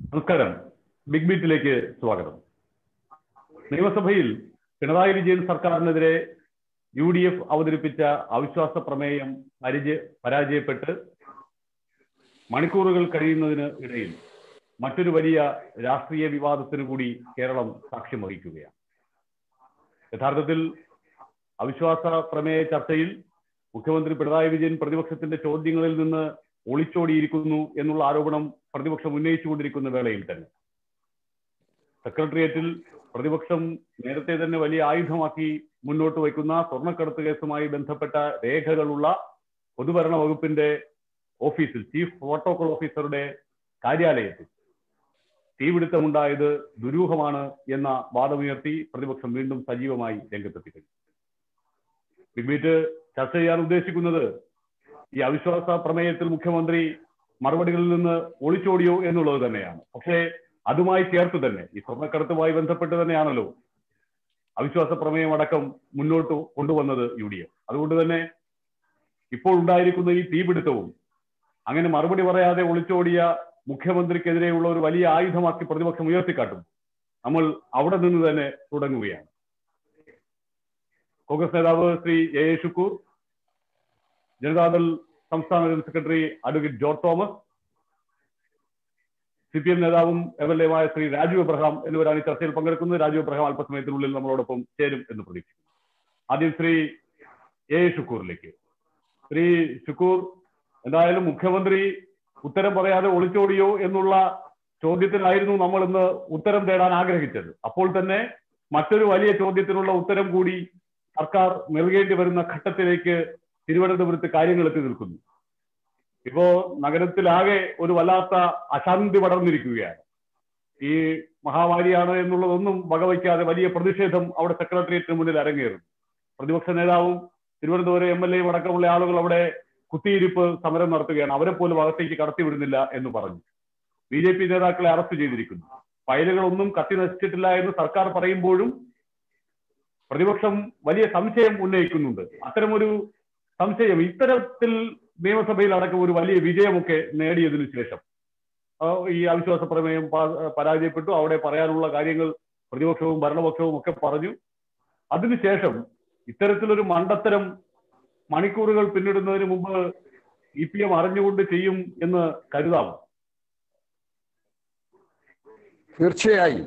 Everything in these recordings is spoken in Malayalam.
നമസ്കാരം ബിഗ് ബീറ്റിലേക്ക് സ്വാഗതം നിയമസഭയിൽ പിണറായി വിജയൻ സർക്കാരിനെതിരെ യു ഡി എഫ് അവതരിപ്പിച്ച അവിശ്വാസ പ്രമേയം പരിചയ പരാജയപ്പെട്ട് മണിക്കൂറുകൾ കഴിയുന്നതിന് ഇടയിൽ മറ്റൊരു വലിയ രാഷ്ട്രീയ വിവാദത്തിന് കൂടി കേരളം സാക്ഷ്യം വഹിക്കുകയാണ് യഥാർത്ഥത്തിൽ അവിശ്വാസ പ്രമേയ ചർച്ചയിൽ മുഖ്യമന്ത്രി പിണറായി വിജയൻ പ്രതിപക്ഷത്തിന്റെ ചോദ്യങ്ങളിൽ നിന്ന് ഒളിച്ചോടിയിരിക്കുന്നു എന്നുള്ള ആരോപണം പ്രതിപക്ഷം ഉന്നയിച്ചുകൊണ്ടിരിക്കുന്ന വേളയിൽ തന്നെ സെക്രട്ടേറിയറ്റിൽ പ്രതിപക്ഷം നേരത്തെ തന്നെ വലിയ ആയുധമാക്കി മുന്നോട്ട് വയ്ക്കുന്ന സ്വർണ്ണക്കടത്ത് കേസുമായി ബന്ധപ്പെട്ട രേഖകളുള്ള പൊതുഭരണ വകുപ്പിന്റെ ഓഫീസിൽ ചീഫ് പ്രോട്ടോകോൾ ഓഫീസറുടെ കാര്യാലയത്തിൽ തീപിടുത്തമുണ്ടായത് ദുരൂഹമാണ് എന്ന വാദമുയർത്തി പ്രതിപക്ഷം വീണ്ടും സജീവമായി രംഗത്തെത്തി കഴിഞ്ഞു ബിഗ്ബീറ്റ് ചർച്ച ചെയ്യാൻ ഉദ്ദേശിക്കുന്നത് ഈ അവിശ്വാസ പ്രമേയത്തിൽ മുഖ്യമന്ത്രി മറുപടികളിൽ നിന്ന് ഒളിച്ചോടിയോ എന്നുള്ളത് തന്നെയാണ് പക്ഷേ അതുമായി ചേർത്ത് തന്നെ ഈ സ്വർണ്ണക്കടത്തുമായി ബന്ധപ്പെട്ട് തന്നെയാണല്ലോ അവിശ്വാസ പ്രമേയം അടക്കം മുന്നോട്ട് കൊണ്ടുവന്നത് യു ഡി എഫ് അതുകൊണ്ട് തന്നെ ഇപ്പോൾ ഉണ്ടായിരിക്കുന്ന ഈ തീപിടുത്തവും അങ്ങനെ മറുപടി പറയാതെ ഒളിച്ചോടിയ മുഖ്യമന്ത്രിക്കെതിരെയുള്ള ഒരു വലിയ ആയുധമാക്കി പ്രതിപക്ഷം ഉയർത്തിക്കാട്ടും നമ്മൾ അവിടെ നിന്ന് തന്നെ തുടങ്ങുകയാണ് കോൺഗ്രസ് നേതാവ് ശ്രീ എ എ ഷുക്കൂർ ജനതാദൾ സംസ്ഥാന general secretary advocate George Thomas C P M നേതാവും എം എൽ എമായ ശ്രീ രാജു എബ്രഹാം എന്നിവരാണ് ഈ ചർച്ചയിൽ പങ്കെടുക്കുന്നത് രാജു എബ്രഹാം അല്പസമയത്തിനുള്ളിൽ നമ്മളോടൊപ്പം ചേരും എന്ന് പ്രതീക്ഷിക്കുന്നു ആദ്യം ശ്രീ എ ഷുക്കൂറിലേക്ക് ശ്രീ ഷുക്കൂർ എന്തായാലും മുഖ്യമന്ത്രി ഉത്തരം പറയാതെ ഒളിച്ചോടിയോ എന്നുള്ള ചോദ്യത്തിനായിരുന്നു നമ്മൾ ഇന്ന് ഉത്തരം തേടാൻ ആഗ്രഹിച്ചത് അപ്പോൾ തന്നെ മറ്റൊരു വലിയ ചോദ്യത്തിനുള്ള ഉത്തരം കൂടി സർക്കാർ നൽകേണ്ടി വരുന്ന ഘട്ടത്തിലേക്ക് തിരുവനന്തപുരത്ത് കാര്യങ്ങൾ എത്തി നിൽക്കുന്നു ഇപ്പോ നഗരത്തിലാകെ ഒരു വല്ലാത്ത അശാന്തി പടർന്നിരിക്കുകയാണ് ഈ മഹാമാരിയാണ് എന്നുള്ളതൊന്നും വകവയ്ക്കാതെ വലിയ പ്രതിഷേധം അവിടെ സെക്രട്ടേറിയറ്റിന് മുന്നിൽ അരങ്ങേറും പ്രതിപക്ഷ നേതാവും തിരുവനന്തപുരം എം എൽ എയും അടക്കമുള്ള ആളുകൾ അവിടെ കുത്തിയിരിപ്പ് സമരം നടത്തുകയാണ് അവരെ പോലും അകത്തേക്ക് കടത്തിവിടുന്നില്ല എന്ന് പറഞ്ഞു ബി ജെ പി നേതാക്കളെ അറസ്റ്റ് ചെയ്തിരിക്കുന്നു ഫയലുകളൊന്നും കത്തി നശിച്ചിട്ടില്ല എന്ന് സർക്കാർ പറയുമ്പോഴും പ്രതിപക്ഷം വലിയ സംശയം ഉന്നയിക്കുന്നുണ്ട് അത്തരമൊരു സംശയം ഇത്തരത്തിൽ നിയമസഭയിൽ അടക്കം ഒരു വലിയ വിജയമൊക്കെ നേടിയതിനു ശേഷം ഈ അവിശ്വാസ പ്രമേയം പരാജയപ്പെട്ടു അവിടെ പറയാനുള്ള കാര്യങ്ങൾ പ്രതിപക്ഷവും ഭരണപക്ഷവും ഒക്കെ പറഞ്ഞു അതിനുശേഷം ഇത്തരത്തിലൊരു മണ്ടത്തരം മണിക്കൂറുകൾ പിന്നിടുന്നതിന് മുമ്പ് ഇ പി എം അറിഞ്ഞുകൊണ്ട് ചെയ്യും എന്ന് കരുതാമോ തീർച്ചയായും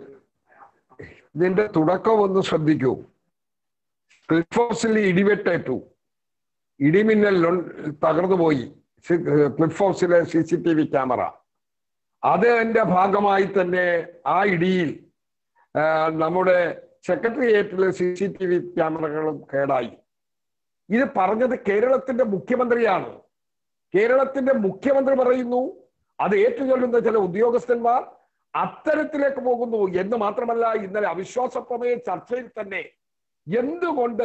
ഇതിന്റെ തുടക്കം ഒന്ന് ശ്രദ്ധിക്കൂ ക്ലിഫ് ഹൗസിൽ ഇടിവെട്ടേറ്റു ഇടിമിന്നൽ തകർന്നു പോയി ക്ലിഫ് ഹൗസിലെ C C T V camera അതിന്റെ ഭാഗമായി തന്നെ ആ ഇടിയിൽ നമ്മുടെ സെക്രട്ടേറിയറ്റിലെ സി സി ടി വി ക്യാമറകളും കേടായി ഇത് പറഞ്ഞത് കേരളത്തിന്റെ മുഖ്യമന്ത്രിയാണ് കേരളത്തിന്റെ മുഖ്യമന്ത്രി പറയുന്നു അത് ഏറ്റുചൊല്ലുന്ന ചില ഉദ്യോഗസ്ഥന്മാർ അത്തരത്തിലേക്ക് പോകുന്നു എന്ന് മാത്രമല്ല ഇന്നലെ അവിശ്വാസ പ്രമേയ ചർച്ചയിൽ തന്നെ എന്തുകൊണ്ട്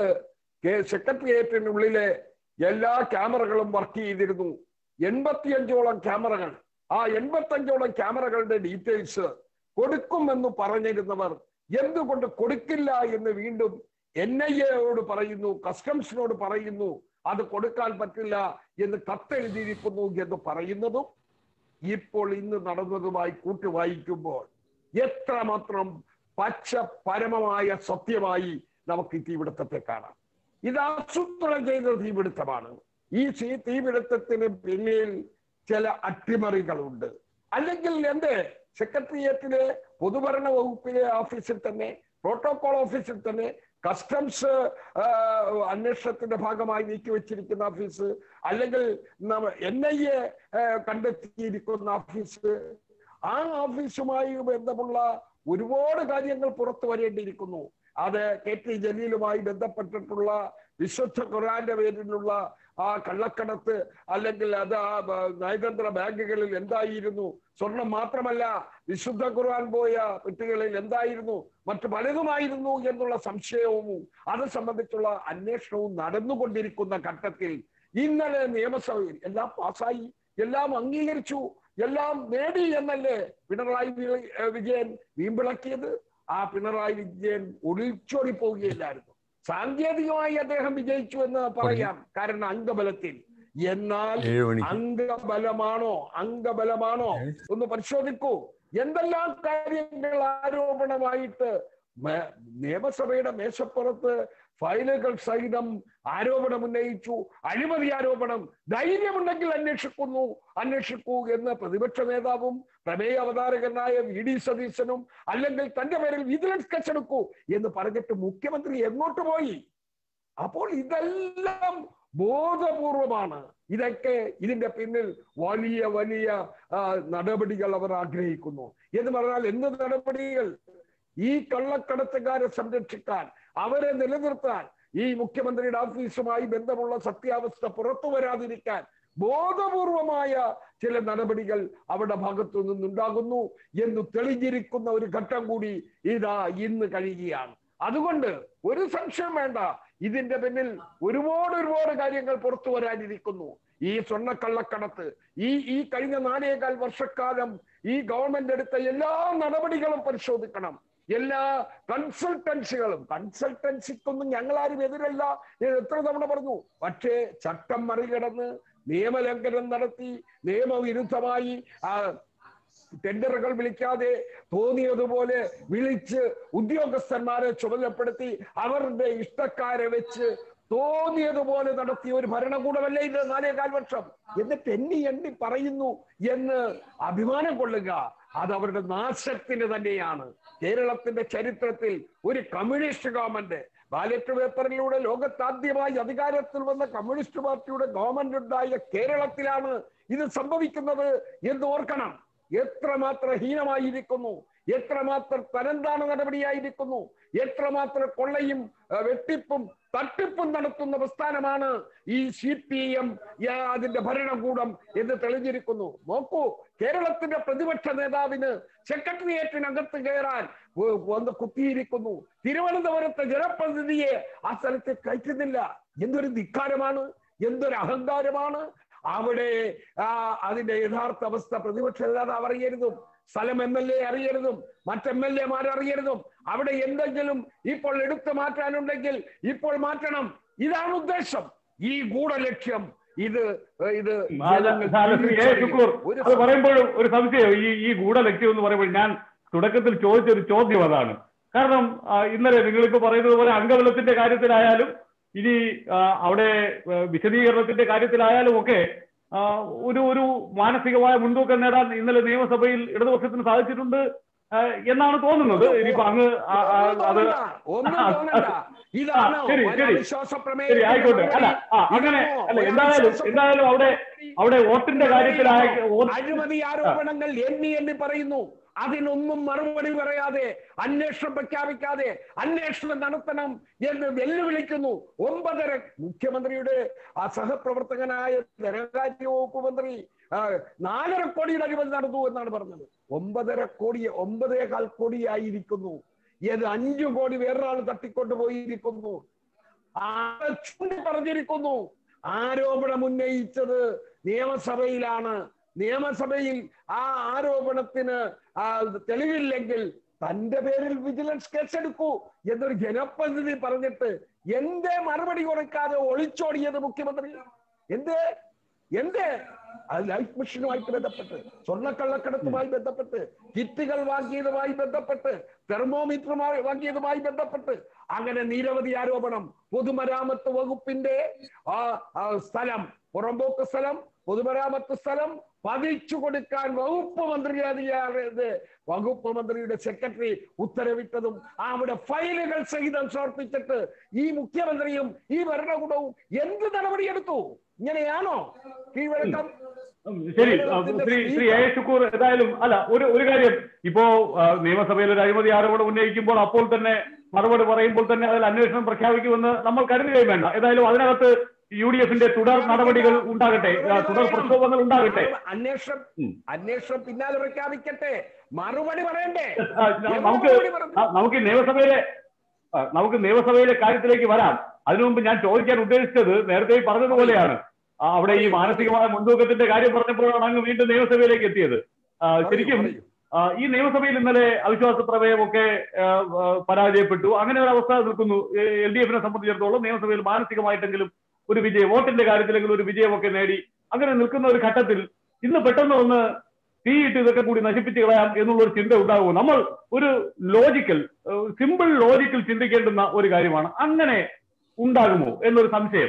സെക്രട്ടേറിയറ്റിനുള്ളിലെ എല്ലാ ക്യാമറകളും വർക്ക് ചെയ്തിരുന്നു എൺപത്തിയഞ്ചോളം ക്യാമറകൾ ആ എൺപത്തഞ്ചോളം ക്യാമറകളുടെ ഡീറ്റെയിൽസ് കൊടുക്കുമെന്ന് പറഞ്ഞിരുന്നവർ എന്തുകൊണ്ട് കൊടുക്കില്ല എന്ന് വീണ്ടും എൻ ഐ എയോട് പറയുന്നു കസ്റ്റംസിനോട് പറയുന്നു അത് കൊടുക്കാൻ പറ്റില്ല എന്ന് കത്തെഴുതിയിരിക്കുന്നു എന്ന് പറയുന്നതും ഇപ്പോൾ ഇന്ന് നടന്നതുമായി കൂട്ടി വായിക്കുമ്പോൾ എത്രമാത്രം പച്ച പരമമായ സത്യമായി നമുക്ക് ഈ തീപിടുത്തത്തെ കാണാം ഇത് ആസൂത്രണം ചെയ്ത തീപിടുത്തമാണ് ഈ തീപിടുത്തത്തിന് പിന്നിൽ ചില അട്ടിമറികളുണ്ട് അല്ലെങ്കിൽ എന്റെ സെക്രട്ടേറിയറ്റിലെ പൊതുഭരണ വകുപ്പിലെ ഓഫീസിൽ തന്നെ പ്രോട്ടോകോൾ ഓഫീസിൽ തന്നെ കസ്റ്റംസ് അന്വേഷണത്തിന്റെ ഭാഗമായി നീക്കിവെച്ചിരിക്കുന്ന ഓഫീസ് അല്ലെങ്കിൽ എൻ ഐ എ കണ്ടെത്തിയിരിക്കുന്ന ഓഫീസ് ആ ഓഫീസുമായി ബന്ധമുള്ള ഒരുപാട് കാര്യങ്ങൾ പുറത്തു വരേണ്ടിയിരിക്കുന്നു അത് കെ ടി ജലീലുമായി ബന്ധപ്പെട്ടിട്ടുള്ള വിശുദ്ധ ഖുറാന്റെ പേരിലുള്ള ആ കള്ളക്കടത്ത് അല്ലെങ്കിൽ അത് ആ നയതന്ത്ര ബാങ്കുകളിൽ എന്തായിരുന്നു സ്വർണം മാത്രമല്ല വിശുദ്ധ ഖുർആൻ പോയ പെട്ടികളിൽ എന്തായിരുന്നു മറ്റു പലതുമായിരുന്നു എന്നുള്ള സംശയവും അത് സംബന്ധിച്ചുള്ള അന്വേഷണവും നടന്നുകൊണ്ടിരിക്കുന്ന ഘട്ടത്തിൽ ഇന്നലെ നിയമസഭയിൽ എല്ലാം പാസ്സായി എല്ലാം അംഗീകരിച്ചു എല്ലാം നേടി എന്നല്ലേ പിണറായി വിജയൻ വീമ്പിളക്കിയത് ആ പിണറായി വിജയൻ ഒളിച്ചോടി പോവുകയില്ലായിരുന്നു സാങ്കേതികമായി അദ്ദേഹം വിജയിച്ചു എന്ന് പറയാം കാരണം അംഗബലത്തിൽ എന്നാൽ ഏഴ് മണിക്ക് അംഗബലമാണോ അംഗബലമാണോ ഒന്ന് പരിശോധിക്കൂ എന്തെല്ലാം കാര്യങ്ങൾ ആരോപണമായിട്ട് മേ- നിയമസഭയുടെ മേശപ്പുറത്ത് ഫയലുകൾ സഹിതം ആരോപണം ഉന്നയിച്ചു അഴിമതി ആരോപണം ധൈര്യമുണ്ടെങ്കിൽ അന്വേഷിക്കുന്നു അന്വേഷിക്കൂ എന്ന് പ്രതിപക്ഷ നേതാവും പ്രമേയ അവതാരകനായ വി ഡി സതീശനും അല്ലെങ്കിൽ തന്റെ പേരിൽ വിജിലൻസ് കേസെടുക്കൂ എന്ന് പറഞ്ഞിട്ട് മുഖ്യമന്ത്രി എങ്ങോട്ട് പോയി അപ്പോൾ ഇതെല്ലാം ബോധപൂർവമാണ് ഇതൊക്കെ ഇതിന്റെ പിന്നിൽ വലിയ വലിയ ആ, നടപടികൾ അവർ ആഗ്രഹിക്കുന്നു എന്ന് പറഞ്ഞാൽ എന്ത് നടപടികൾ ഈ കള്ളക്കടത്തുകാരെ സംരക്ഷിക്കാൻ അവരെ നിലനിർത്താൻ ഈ മുഖ്യമന്ത്രിയുടെ ഓഫീസുമായി ബന്ധമുള്ള സത്യാവസ്ഥ പുറത്തു വരാതിരിക്കാൻ ബോധപൂർവമായ ചില നടപടികൾ അവരുടെ ഭാഗത്തു നിന്നുണ്ടാകുന്നു എന്ന് തെളിഞ്ഞിരിക്കുന്ന ഒരു ഘട്ടം കൂടി ഇതാ ഇന്ന് കഴിയുകയാണ് അതുകൊണ്ട് ഒരു സംശയം വേണ്ട ഇതിന്റെ പിന്നിൽ ഒരുപാട് ഒരുപാട് കാര്യങ്ങൾ പുറത്തു വരാനിരിക്കുന്നു ഈ സ്വർണ്ണക്കള്ളക്കടത്ത് ഈ ഈ കഴിഞ്ഞ നാലേകാൽ വർഷക്കാലം ഈ ഗവൺമെന്റ് എടുത്ത എല്ലാ നടപടികളും പരിശോധിക്കണം എല്ലാ കൺസൾട്ടൻസികളും കൺസൾട്ടൻസിക്കൊന്നും ഞങ്ങളാരും എതിരല്ല ഞാൻ എത്ര തവണ പറഞ്ഞു പക്ഷേ ചട്ടം മറികടന്ന് നിയമലംഘനം നടത്തി നിയമവിരുദ്ധമായി ആ ടെൻഡറുകൾ വിളിക്കാതെ തോന്നിയതുപോലെ വിളിച്ച് ഉദ്യോഗസ്ഥന്മാരെ ചുമതലപ്പെടുത്തി അവരുടെ ഇഷ്ടക്കാരെ വെച്ച് തോന്നിയതുപോലെ നടത്തിയ ഒരു ഭരണകൂടമല്ലേ ഇത് നാലേകാൽ വർഷം എന്നിട്ട് എണ്ണി എണ്ണി പറയുന്നു എന്ന് അഭിമാനം കൊള്ളുക അത് അവരുടെ നാശത്തിന് തന്നെയാണ് കേരളത്തിന്റെ ചരിത്രത്തിൽ ഒരു കമ്മ്യൂണിസ്റ്റ് ഗവൺമെന്റ് ബാലറ്റ് പേപ്പറിലൂടെ ലോകത്താദ്യമായി അധികാരത്തിൽ വന്ന കമ്മ്യൂണിസ്റ്റ് പാർട്ടിയുടെ ഗവൺമെന്റ് ഉണ്ടായ കേരളത്തിലാണ് ഇത് സംഭവിക്കുന്നത് എന്ന് ഓർക്കണം എത്രമാത്രം ഹീനമായിരിക്കുന്നു എത്രമാത്രം തരംതാണ നടപടിയായിരിക്കുന്നു എത്രമാത്രം കൊള്ളയും ആ, വെട്ടിപ്പും തട്ടിപ്പും നടത്തുന്ന പ്രസ്ഥാനമാണ് ഈ സി പി എം അതിന്റെ ഭരണകൂടം എന്ന് തെളിഞ്ഞിരിക്കുന്നു നോക്കൂ കേരളത്തിന്റെ പ്രതിപക്ഷ നേതാവിന് സെക്രട്ടേറിയറ്റിനകത്ത് കയറാൻ വ- വന്ന് കുത്തിയിരിക്കുന്നു തിരുവനന്തപുരത്തെ ജനപ്രതിനിധിയെ ആ സ്ഥലത്ത് കയറ്റുന്നില്ല എന്തൊരു ധിക്കാരമാണ് എന്തൊരു അഹങ്കാരമാണ് അവിടെ ആ അതിന്റെ യഥാർത്ഥ അവസ്ഥ പ്രതിപക്ഷ നേതാവ് അറിയരുതും സ്ഥലം എം എൽ എ അറിയരുതും മറ്റ് എം എൽ എമാർ അറിയരുതും അവിടെ എന്തെങ്കിലും ഇപ്പോൾ എടുത്തു മാറ്റാനുണ്ടെങ്കിൽ ഇപ്പോൾ മാറ്റണം ഇതാണ് ഉദ്ദേശം ഈ ഗൂഢലക്ഷ്യം ഇത് ഇത് ജനങ്ങൾ അല്ല, ശ്രീ എ. ശുക്കൂർ, ഒരു അത് പറയുമ്പോഴും ഒരു സംശയം ഈ ഈ ഗൂഢലക്ഷ്യം എന്ന് പറയുമ്പോൾ ഞാൻ തുടക്കത്തിൽ ചോദിച്ച ഒരു ചോദ്യം അതാണ് കാരണം ആ, ഇന്നലെ നിങ്ങളിപ്പോ പറയുന്നത് പോലെ അംഗബലത്തിന്റെ കാര്യത്തിലായാലും ഇനി ആ, അവിടെ ആ, വിശദീകരണത്തിന്റെ കാര്യത്തിലായാലും ഒക്കെ ആ, ഒരു ഒരു മാനസികമായ മുൻതൂക്കം നേടാൻ ഇന്നലെ നിയമസഭയിൽ ഇടതുപക്ഷത്തിന് സാധിച്ചിട്ടുണ്ട് ആ, എന്നാണ് തോന്നുന്നത് ഇനിയിപ്പോ അങ്ങ് ആ, ആ, ഒന്നും അത് തോന്നണ്ട, ഒന്നും തോന്നണ്ട. ഇതാണ് ആ, ശരി, ശരി. വിശ്വാസ ശരി ആയിക്കോട്ടെ അല്ല ആ അങ്ങനെ അല്ല എന്തായാലും എന്തായാലും അവിടെ അവിടെ വോട്ടിന്റെ കാര്യത്തിലായ വോട്ട് അഴിമതി ആരോപണങ്ങൾ എണ്ണി എണ്ണി പറയുന്നു അതിനൊന്നും മറുപടി പറയാതെ അന്വേഷണം പ്രഖ്യാപിക്കാതെ അന്വേഷണം നടത്തണം എന്ന് വെല്ലുവിളിക്കുന്നു ഒമ്പതര മുഖ്യമന്ത്രിയുടെ ആ സഹപ്രവർത്തകനായ ധനകാര്യ വകുപ്പ് മന്ത്രി ആ, നാലര കോടിയുടെ അഴിമതി നടന്നു എന്നാണ് പറഞ്ഞത് ഒമ്പതര കോടി ഒമ്പതേകാൽ കോടിയായിരിക്കുന്നു ഏത് അഞ്ചു കോടി വേറൊരാൾ തട്ടിക്കൊണ്ടു പോയിരിക്കുന്നു ആളെ ചൂണ്ടി പറഞ്ഞിരിക്കുന്നു ആരോപണം ഉന്നയിച്ചത് നിയമസഭയിലാണ് നിയമസഭയിൽ ആ ആരോപണത്തിന് ആ തെളിവില്ലെങ്കിൽ തന്റെ പേരിൽ വിജിലൻസ് കേസെടുക്കൂ എന്നൊരു ജനപ്രതിനിധി പറഞ്ഞിട്ട് എന്തേ മറുപടി കൊടുക്കാതെ ഒളിച്ചോടിയത് മുഖ്യമന്ത്രി എന്തേ എന്തേ അത് ലൈഫ് മിഷനുമായിട്ട് ബന്ധപ്പെട്ട് സ്വർണ്ണക്കള്ളക്കടത്തുമായി ബന്ധപ്പെട്ട് കിറ്റുകൾ വാങ്ങിയതുമായി ബന്ധപ്പെട്ട് തെർമോമീറ്ററുമായി വാങ്ങിയതുമായി ബന്ധപ്പെട്ട് അങ്ങനെ നിരവധി ആരോപണം പൊതുമരാമത്ത് വകുപ്പിന്റെ ആ ആ സ്ഥലം പുറമ്പോക്ക് സ്ഥലം പൊതുമരാമത്ത് സ്ഥലം പതിച്ചു കൊടുക്കാൻ വകുപ്പ് മന്ത്രി അധികാരത് വകുപ്പ് മന്ത്രിയുടെ സെക്രട്ടറി ഉത്തരവിട്ടതും അവിടെ ഫയലുകൾ സഹിതം സമർപ്പിച്ചിട്ട് ഈ മുഖ്യമന്ത്രിയും ഈ ഭരണകൂടവും എന്ത് നടപടിയെടുത്തു ഇങ്ങനെയാണോ കീഴ്വഴക്കം ഉം, ശരി ആ, ശ്രീ ശ്രീ എ ശുക്കൂർ ഏതായാലും അല്ല ഒരു ഒരു കാര്യം ഇപ്പോ ആ, നിയമസഭയിൽ ഒരു അഴിമതി ആരോപണം ഉന്നയിക്കുമ്പോൾ അപ്പോൾ തന്നെ മറുപടി പറയുമ്പോൾ തന്നെ അതിൽ അന്വേഷണം പ്രഖ്യാപിക്കുമെന്ന് നമ്മൾ കരുതുകയും വേണ്ട ഏതായാലും അതിനകത്ത് യു ഡി എഫിന്റെ തുടർ നടപടികൾ ഉണ്ടാകട്ടെ ആ, തുടർ പ്രക്ഷോഭങ്ങൾ ഉണ്ടാകട്ടെ അന്വേഷണം ഉം. അന്വേഷണം പിന്നാലെ പ്രഖ്യാപിക്കട്ടെ മറുപടി പറയണ്ടേ ആ, നമുക്ക് ആ, നമുക്ക് ഈ നിയമസഭയിലെ ആ, നമുക്ക് നിയമസഭയിലെ കാര്യത്തിലേക്ക് വരാം അതിനു മുമ്പ് ഞാൻ ചോദിക്കാൻ ഉദ്ദേശിച്ചത് നേരത്തെ ഈ പറഞ്ഞതുപോലെയാണ് ആ, അവിടെ ഈ മാനസികമായ മുൻതൂക്കത്തിന്റെ കാര്യം പറഞ്ഞപ്പോഴാണ് അങ്ങ് വീണ്ടും നിയമസഭയിലേക്ക് എത്തിയത് ആ, ശരിക്കും പറയൂ. ആ, ഈ നിയമസഭയിൽ ഇന്നലെ അവിശ്വാസ പ്രമേയമൊക്കെ ആ, ആ, പരാജയപ്പെട്ടു അങ്ങനെ ഒരു അവസ്ഥ നിൽക്കുന്നു എൽ ഡി എഫിനെ സംബന്ധിച്ചിടത്തോളം നിയമസഭയിൽ മാനസികമായിട്ടെങ്കിലും ഒരു വിജയം വോട്ടിന്റെ കാര്യത്തിലെങ്കിലും ഒരു വിജയമൊക്കെ നേടി അങ്ങനെ നിൽക്കുന്ന ഒരു ഘട്ടത്തിൽ ഇന്ന് പെട്ടെന്ന് ഒന്ന് തീയിട്ട് ഇതൊക്കെ കൂടി നശിപ്പിച്ച് കളയാം എന്നുള്ള ഒരു ചിന്ത ഉണ്ടാകുമോ നമ്മൾ ഒരു ലോജിക്കൽ സിമ്പിൾ ലോജിക്കൽ ചിന്തിക്കേണ്ടുന്ന ഒരു കാര്യമാണ് അങ്ങനെ ഉണ്ടാകുമോ എന്നൊരു സംശയം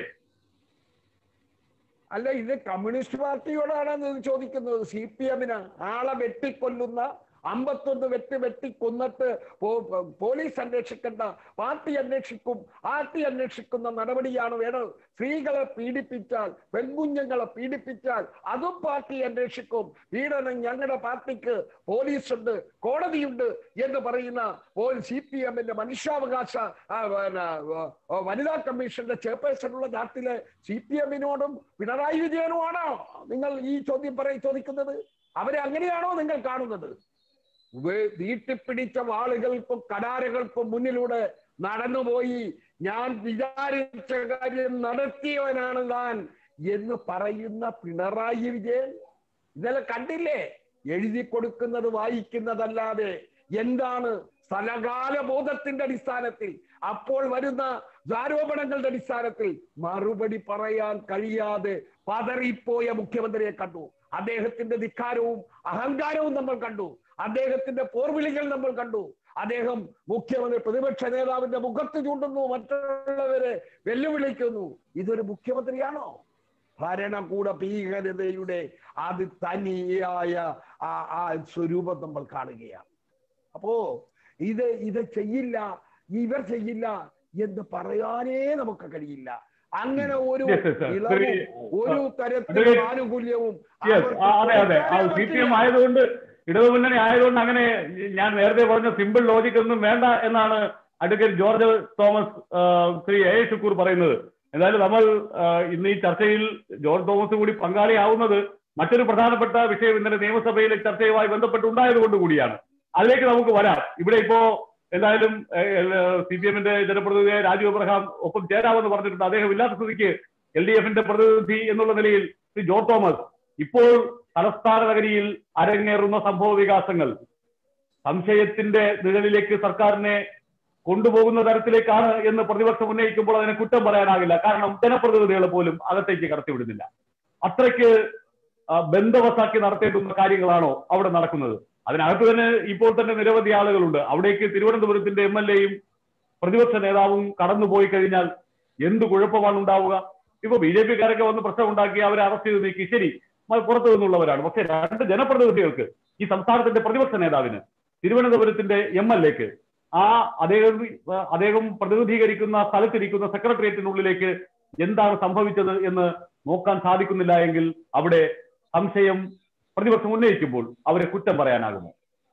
അല്ല ഇത് കമ്മ്യൂണിസ്റ്റ് പാർട്ടിയോടാണ് ഇത് ചോദിക്കുന്നത് സി പി എമ്മിന് ആളെ വെട്ടിക്കൊല്ലുന്ന അമ്പത്തൊന്ന് വെട്ടി വെട്ടിക്കൊന്നിട്ട് പോ- പോ- പോലീസ് അന്വേഷിക്കേണ്ട പാർട്ടി അന്വേഷിക്കും പാർട്ടി അന്വേഷിക്കുന്ന നടപടിയാണ് വേണ്ടത് സ്ത്രീകളെ പീഡിപ്പിച്ചാൽ പെൺകുഞ്ഞുങ്ങളെ പീഡിപ്പിച്ചാൽ അതും പാർട്ടി അന്വേഷിക്കും പീഡനം ഞങ്ങളുടെ പാർട്ടിക്ക് പോലീസുണ്ട് കോടതിയുണ്ട് എന്ന് പറയുന്ന സി പി എമ്മിന്റെ മനുഷ്യാവകാശ ആ, പിന്നെ, ആ, വനിതാ കമ്മീഷന്റെ ചെയർപേഴ്സണുള്ള നാട്ടിലെ സി പി എമ്മിനോടും പിണറായി വിജയനുമാണോ നിങ്ങൾ ഈ ചോദ്യം പറയ ചോദിക്കുന്നത് അവരെ അങ്ങനെയാണോ നിങ്ങൾ കാണുന്നത് വേ- വീട്ടിപ്പിടിച്ച വാളുകൾക്കും കടാരകൾക്കും മുന്നിലൂടെ നടന്നുപോയി ഞാൻ വിചാരിച്ച കാര്യം നടത്തിയവനാണ് ഞാൻ എന്ന് പറയുന്ന പിണറായി വിജയൻ ഇന്നലെ കണ്ടില്ലേ എഴുതി കൊടുക്കുന്നത് വായിക്കുന്നതല്ലാതെ എന്താണ് സ്ഥലകാല ബോധത്തിന്റെ അടിസ്ഥാനത്തിൽ അപ്പോൾ വരുന്ന ആരോപണങ്ങളുടെ അടിസ്ഥാനത്തിൽ മറുപടി പറയാൻ കഴിയാതെ പതറിപ്പോയ മുഖ്യമന്ത്രിയെ കണ്ടു അദ്ദേഹത്തിന്റെ ധിക്കാരവും അഹങ്കാരവും നമ്മൾ കണ്ടു അദ്ദേഹത്തിന്റെ പോർവിളികൾ നമ്മൾ കണ്ടു അദ്ദേഹം മുഖ്യമന്ത്രി പ്രതിപക്ഷ നേതാവിന്റെ മുഖത്ത് ചൂണ്ടുന്നു മറ്റുള്ളവരെ വെല്ലുവിളിക്കുന്നു ഇതൊരു മുഖ്യമന്ത്രിയാണോ ഭരണകൂട ഭീകരതയുടെ അത് തനിയായ ആ ആ സ്വരൂപം നമ്മൾ കാണുകയാണ് അപ്പോ ഇത് ഇത് ചെയ്യില്ല ഇവർ ചെയ്യില്ല എന്ന് പറയാനേ നമുക്ക് കഴിയില്ല അങ്ങനെ ഒരു Yes, yes, sir. ഇളവും Very, ഒരു uh, തരത്തിലുള്ള very- ആനുകൂല്യവും Yes, അവർക്ക് ആ, അതെ അതെ കൊടുക്കാനേ സി പി പറ്റില്ല. എം ആയതുകൊണ്ട് ഇടതുമുന്നണി ആയതുകൊണ്ട് അങ്ങനെ ഞാൻ നേരത്തെ പറഞ്ഞ സിമ്പിൾ ലോജിക് ഒന്നും വേണ്ട എന്നാണ് അഡ്വക്കേറ്റ് ജോർജ് തോമസ് ആ, ശ്രീ എ ഷുക്കൂർ പറയുന്നത് എന്തായാലും നമ്മൾ ആ, ഇന്ന് ഈ ചർച്ചയിൽ ജോർജ് തോമസ് കൂടി പങ്കാളിയാവുന്നത് മറ്റൊരു പ്രധാനപ്പെട്ട വിഷയം ഇന്നലെ നിയമസഭയിലെ ചർച്ചയുമായി ബന്ധപ്പെട്ടുണ്ടായത് കൊണ്ട് കൂടിയാണ് അതിലേക്ക് നമുക്ക് വരാം ഇവിടെ ഇപ്പോ എന്തായാലും സി പി എമ്മിന്റെ ജനപ്രതിനിധിയായ രാജു അബ്രഹാം ഒപ്പം ചേരാമെന്ന് പറഞ്ഞിട്ടുണ്ട് അദ്ദേഹം ഇല്ലാത്ത സ്ഥിതിക്ക് എൽ ഡി എഫിന്റെ പ്രതിനിധി എന്നുള്ള നിലയിൽ ശ്രീ ജോർജ് തോമസ് ഇപ്പോൾ തലസ്ഥാന നഗരിയിൽ അരങ്ങേറുന്ന സംഭവ വികാസങ്ങൾ സംശയത്തിന്റെ നിഴലിലേക്ക് സർക്കാരിനെ കൊണ്ടുപോകുന്ന തരത്തിലേക്കാണ് എന്ന് പ്രതിപക്ഷം ഉന്നയിക്കുമ്പോൾ അതിനെ കുറ്റം പറയാനാകില്ല കാരണം ജനപ്രതിനിധികളെ പോലും അകത്തേക്ക് കടത്തിവിടുന്നില്ല അത്രയ്ക്ക് ആ, ബന്ധവസാക്കി നടത്തേണ്ടുന്ന കാര്യങ്ങളാണോ അവിടെ നടക്കുന്നത് അതിനകത്ത് തന്നെ ഇപ്പോൾ തന്നെ നിരവധി ആളുകളുണ്ട് അവിടേക്ക് തിരുവനന്തപുരത്തിന്റെ എം എൽ എയും പ്രതിപക്ഷ നേതാവും കടന്നുപോയി കഴിഞ്ഞാൽ എന്ത് കുഴപ്പമാണ് ഉണ്ടാവുക ഇപ്പൊ ബി ജെ പിക്കാരൊക്കെ വന്ന് പ്രശ്നം ഉണ്ടാക്കി അവരെ അറസ്റ്റ് ചെയ്ത് നീക്കി ശരി മ- പുറത്തു നിന്നുള്ളവരാണ് പക്ഷെ രണ്ട് ജനപ്രതിനിധികൾക്ക് ഈ സംസ്ഥാനത്തിന്റെ പ്രതിപക്ഷ നേതാവിന് തിരുവനന്തപുരത്തിന്റെ എം എൽ എക്ക് ആ അദ്ദേഹം അദ്ദേഹം പ്രതിനിധീകരിക്കുന്ന സ്ഥലത്തിരിക്കുന്ന സെക്രട്ടേറിയറ്റിനുള്ളിലേക്ക് എന്താണ് സംഭവിച്ചത് എന്ന് നോക്കാൻ സാധിക്കുന്നില്ല എങ്കിൽ അവിടെ സംശയം പ്രതിപക്ഷം ഉന്നയിക്കുമ്പോൾ അവരെ കുറ്റം പറയാനാകുമോ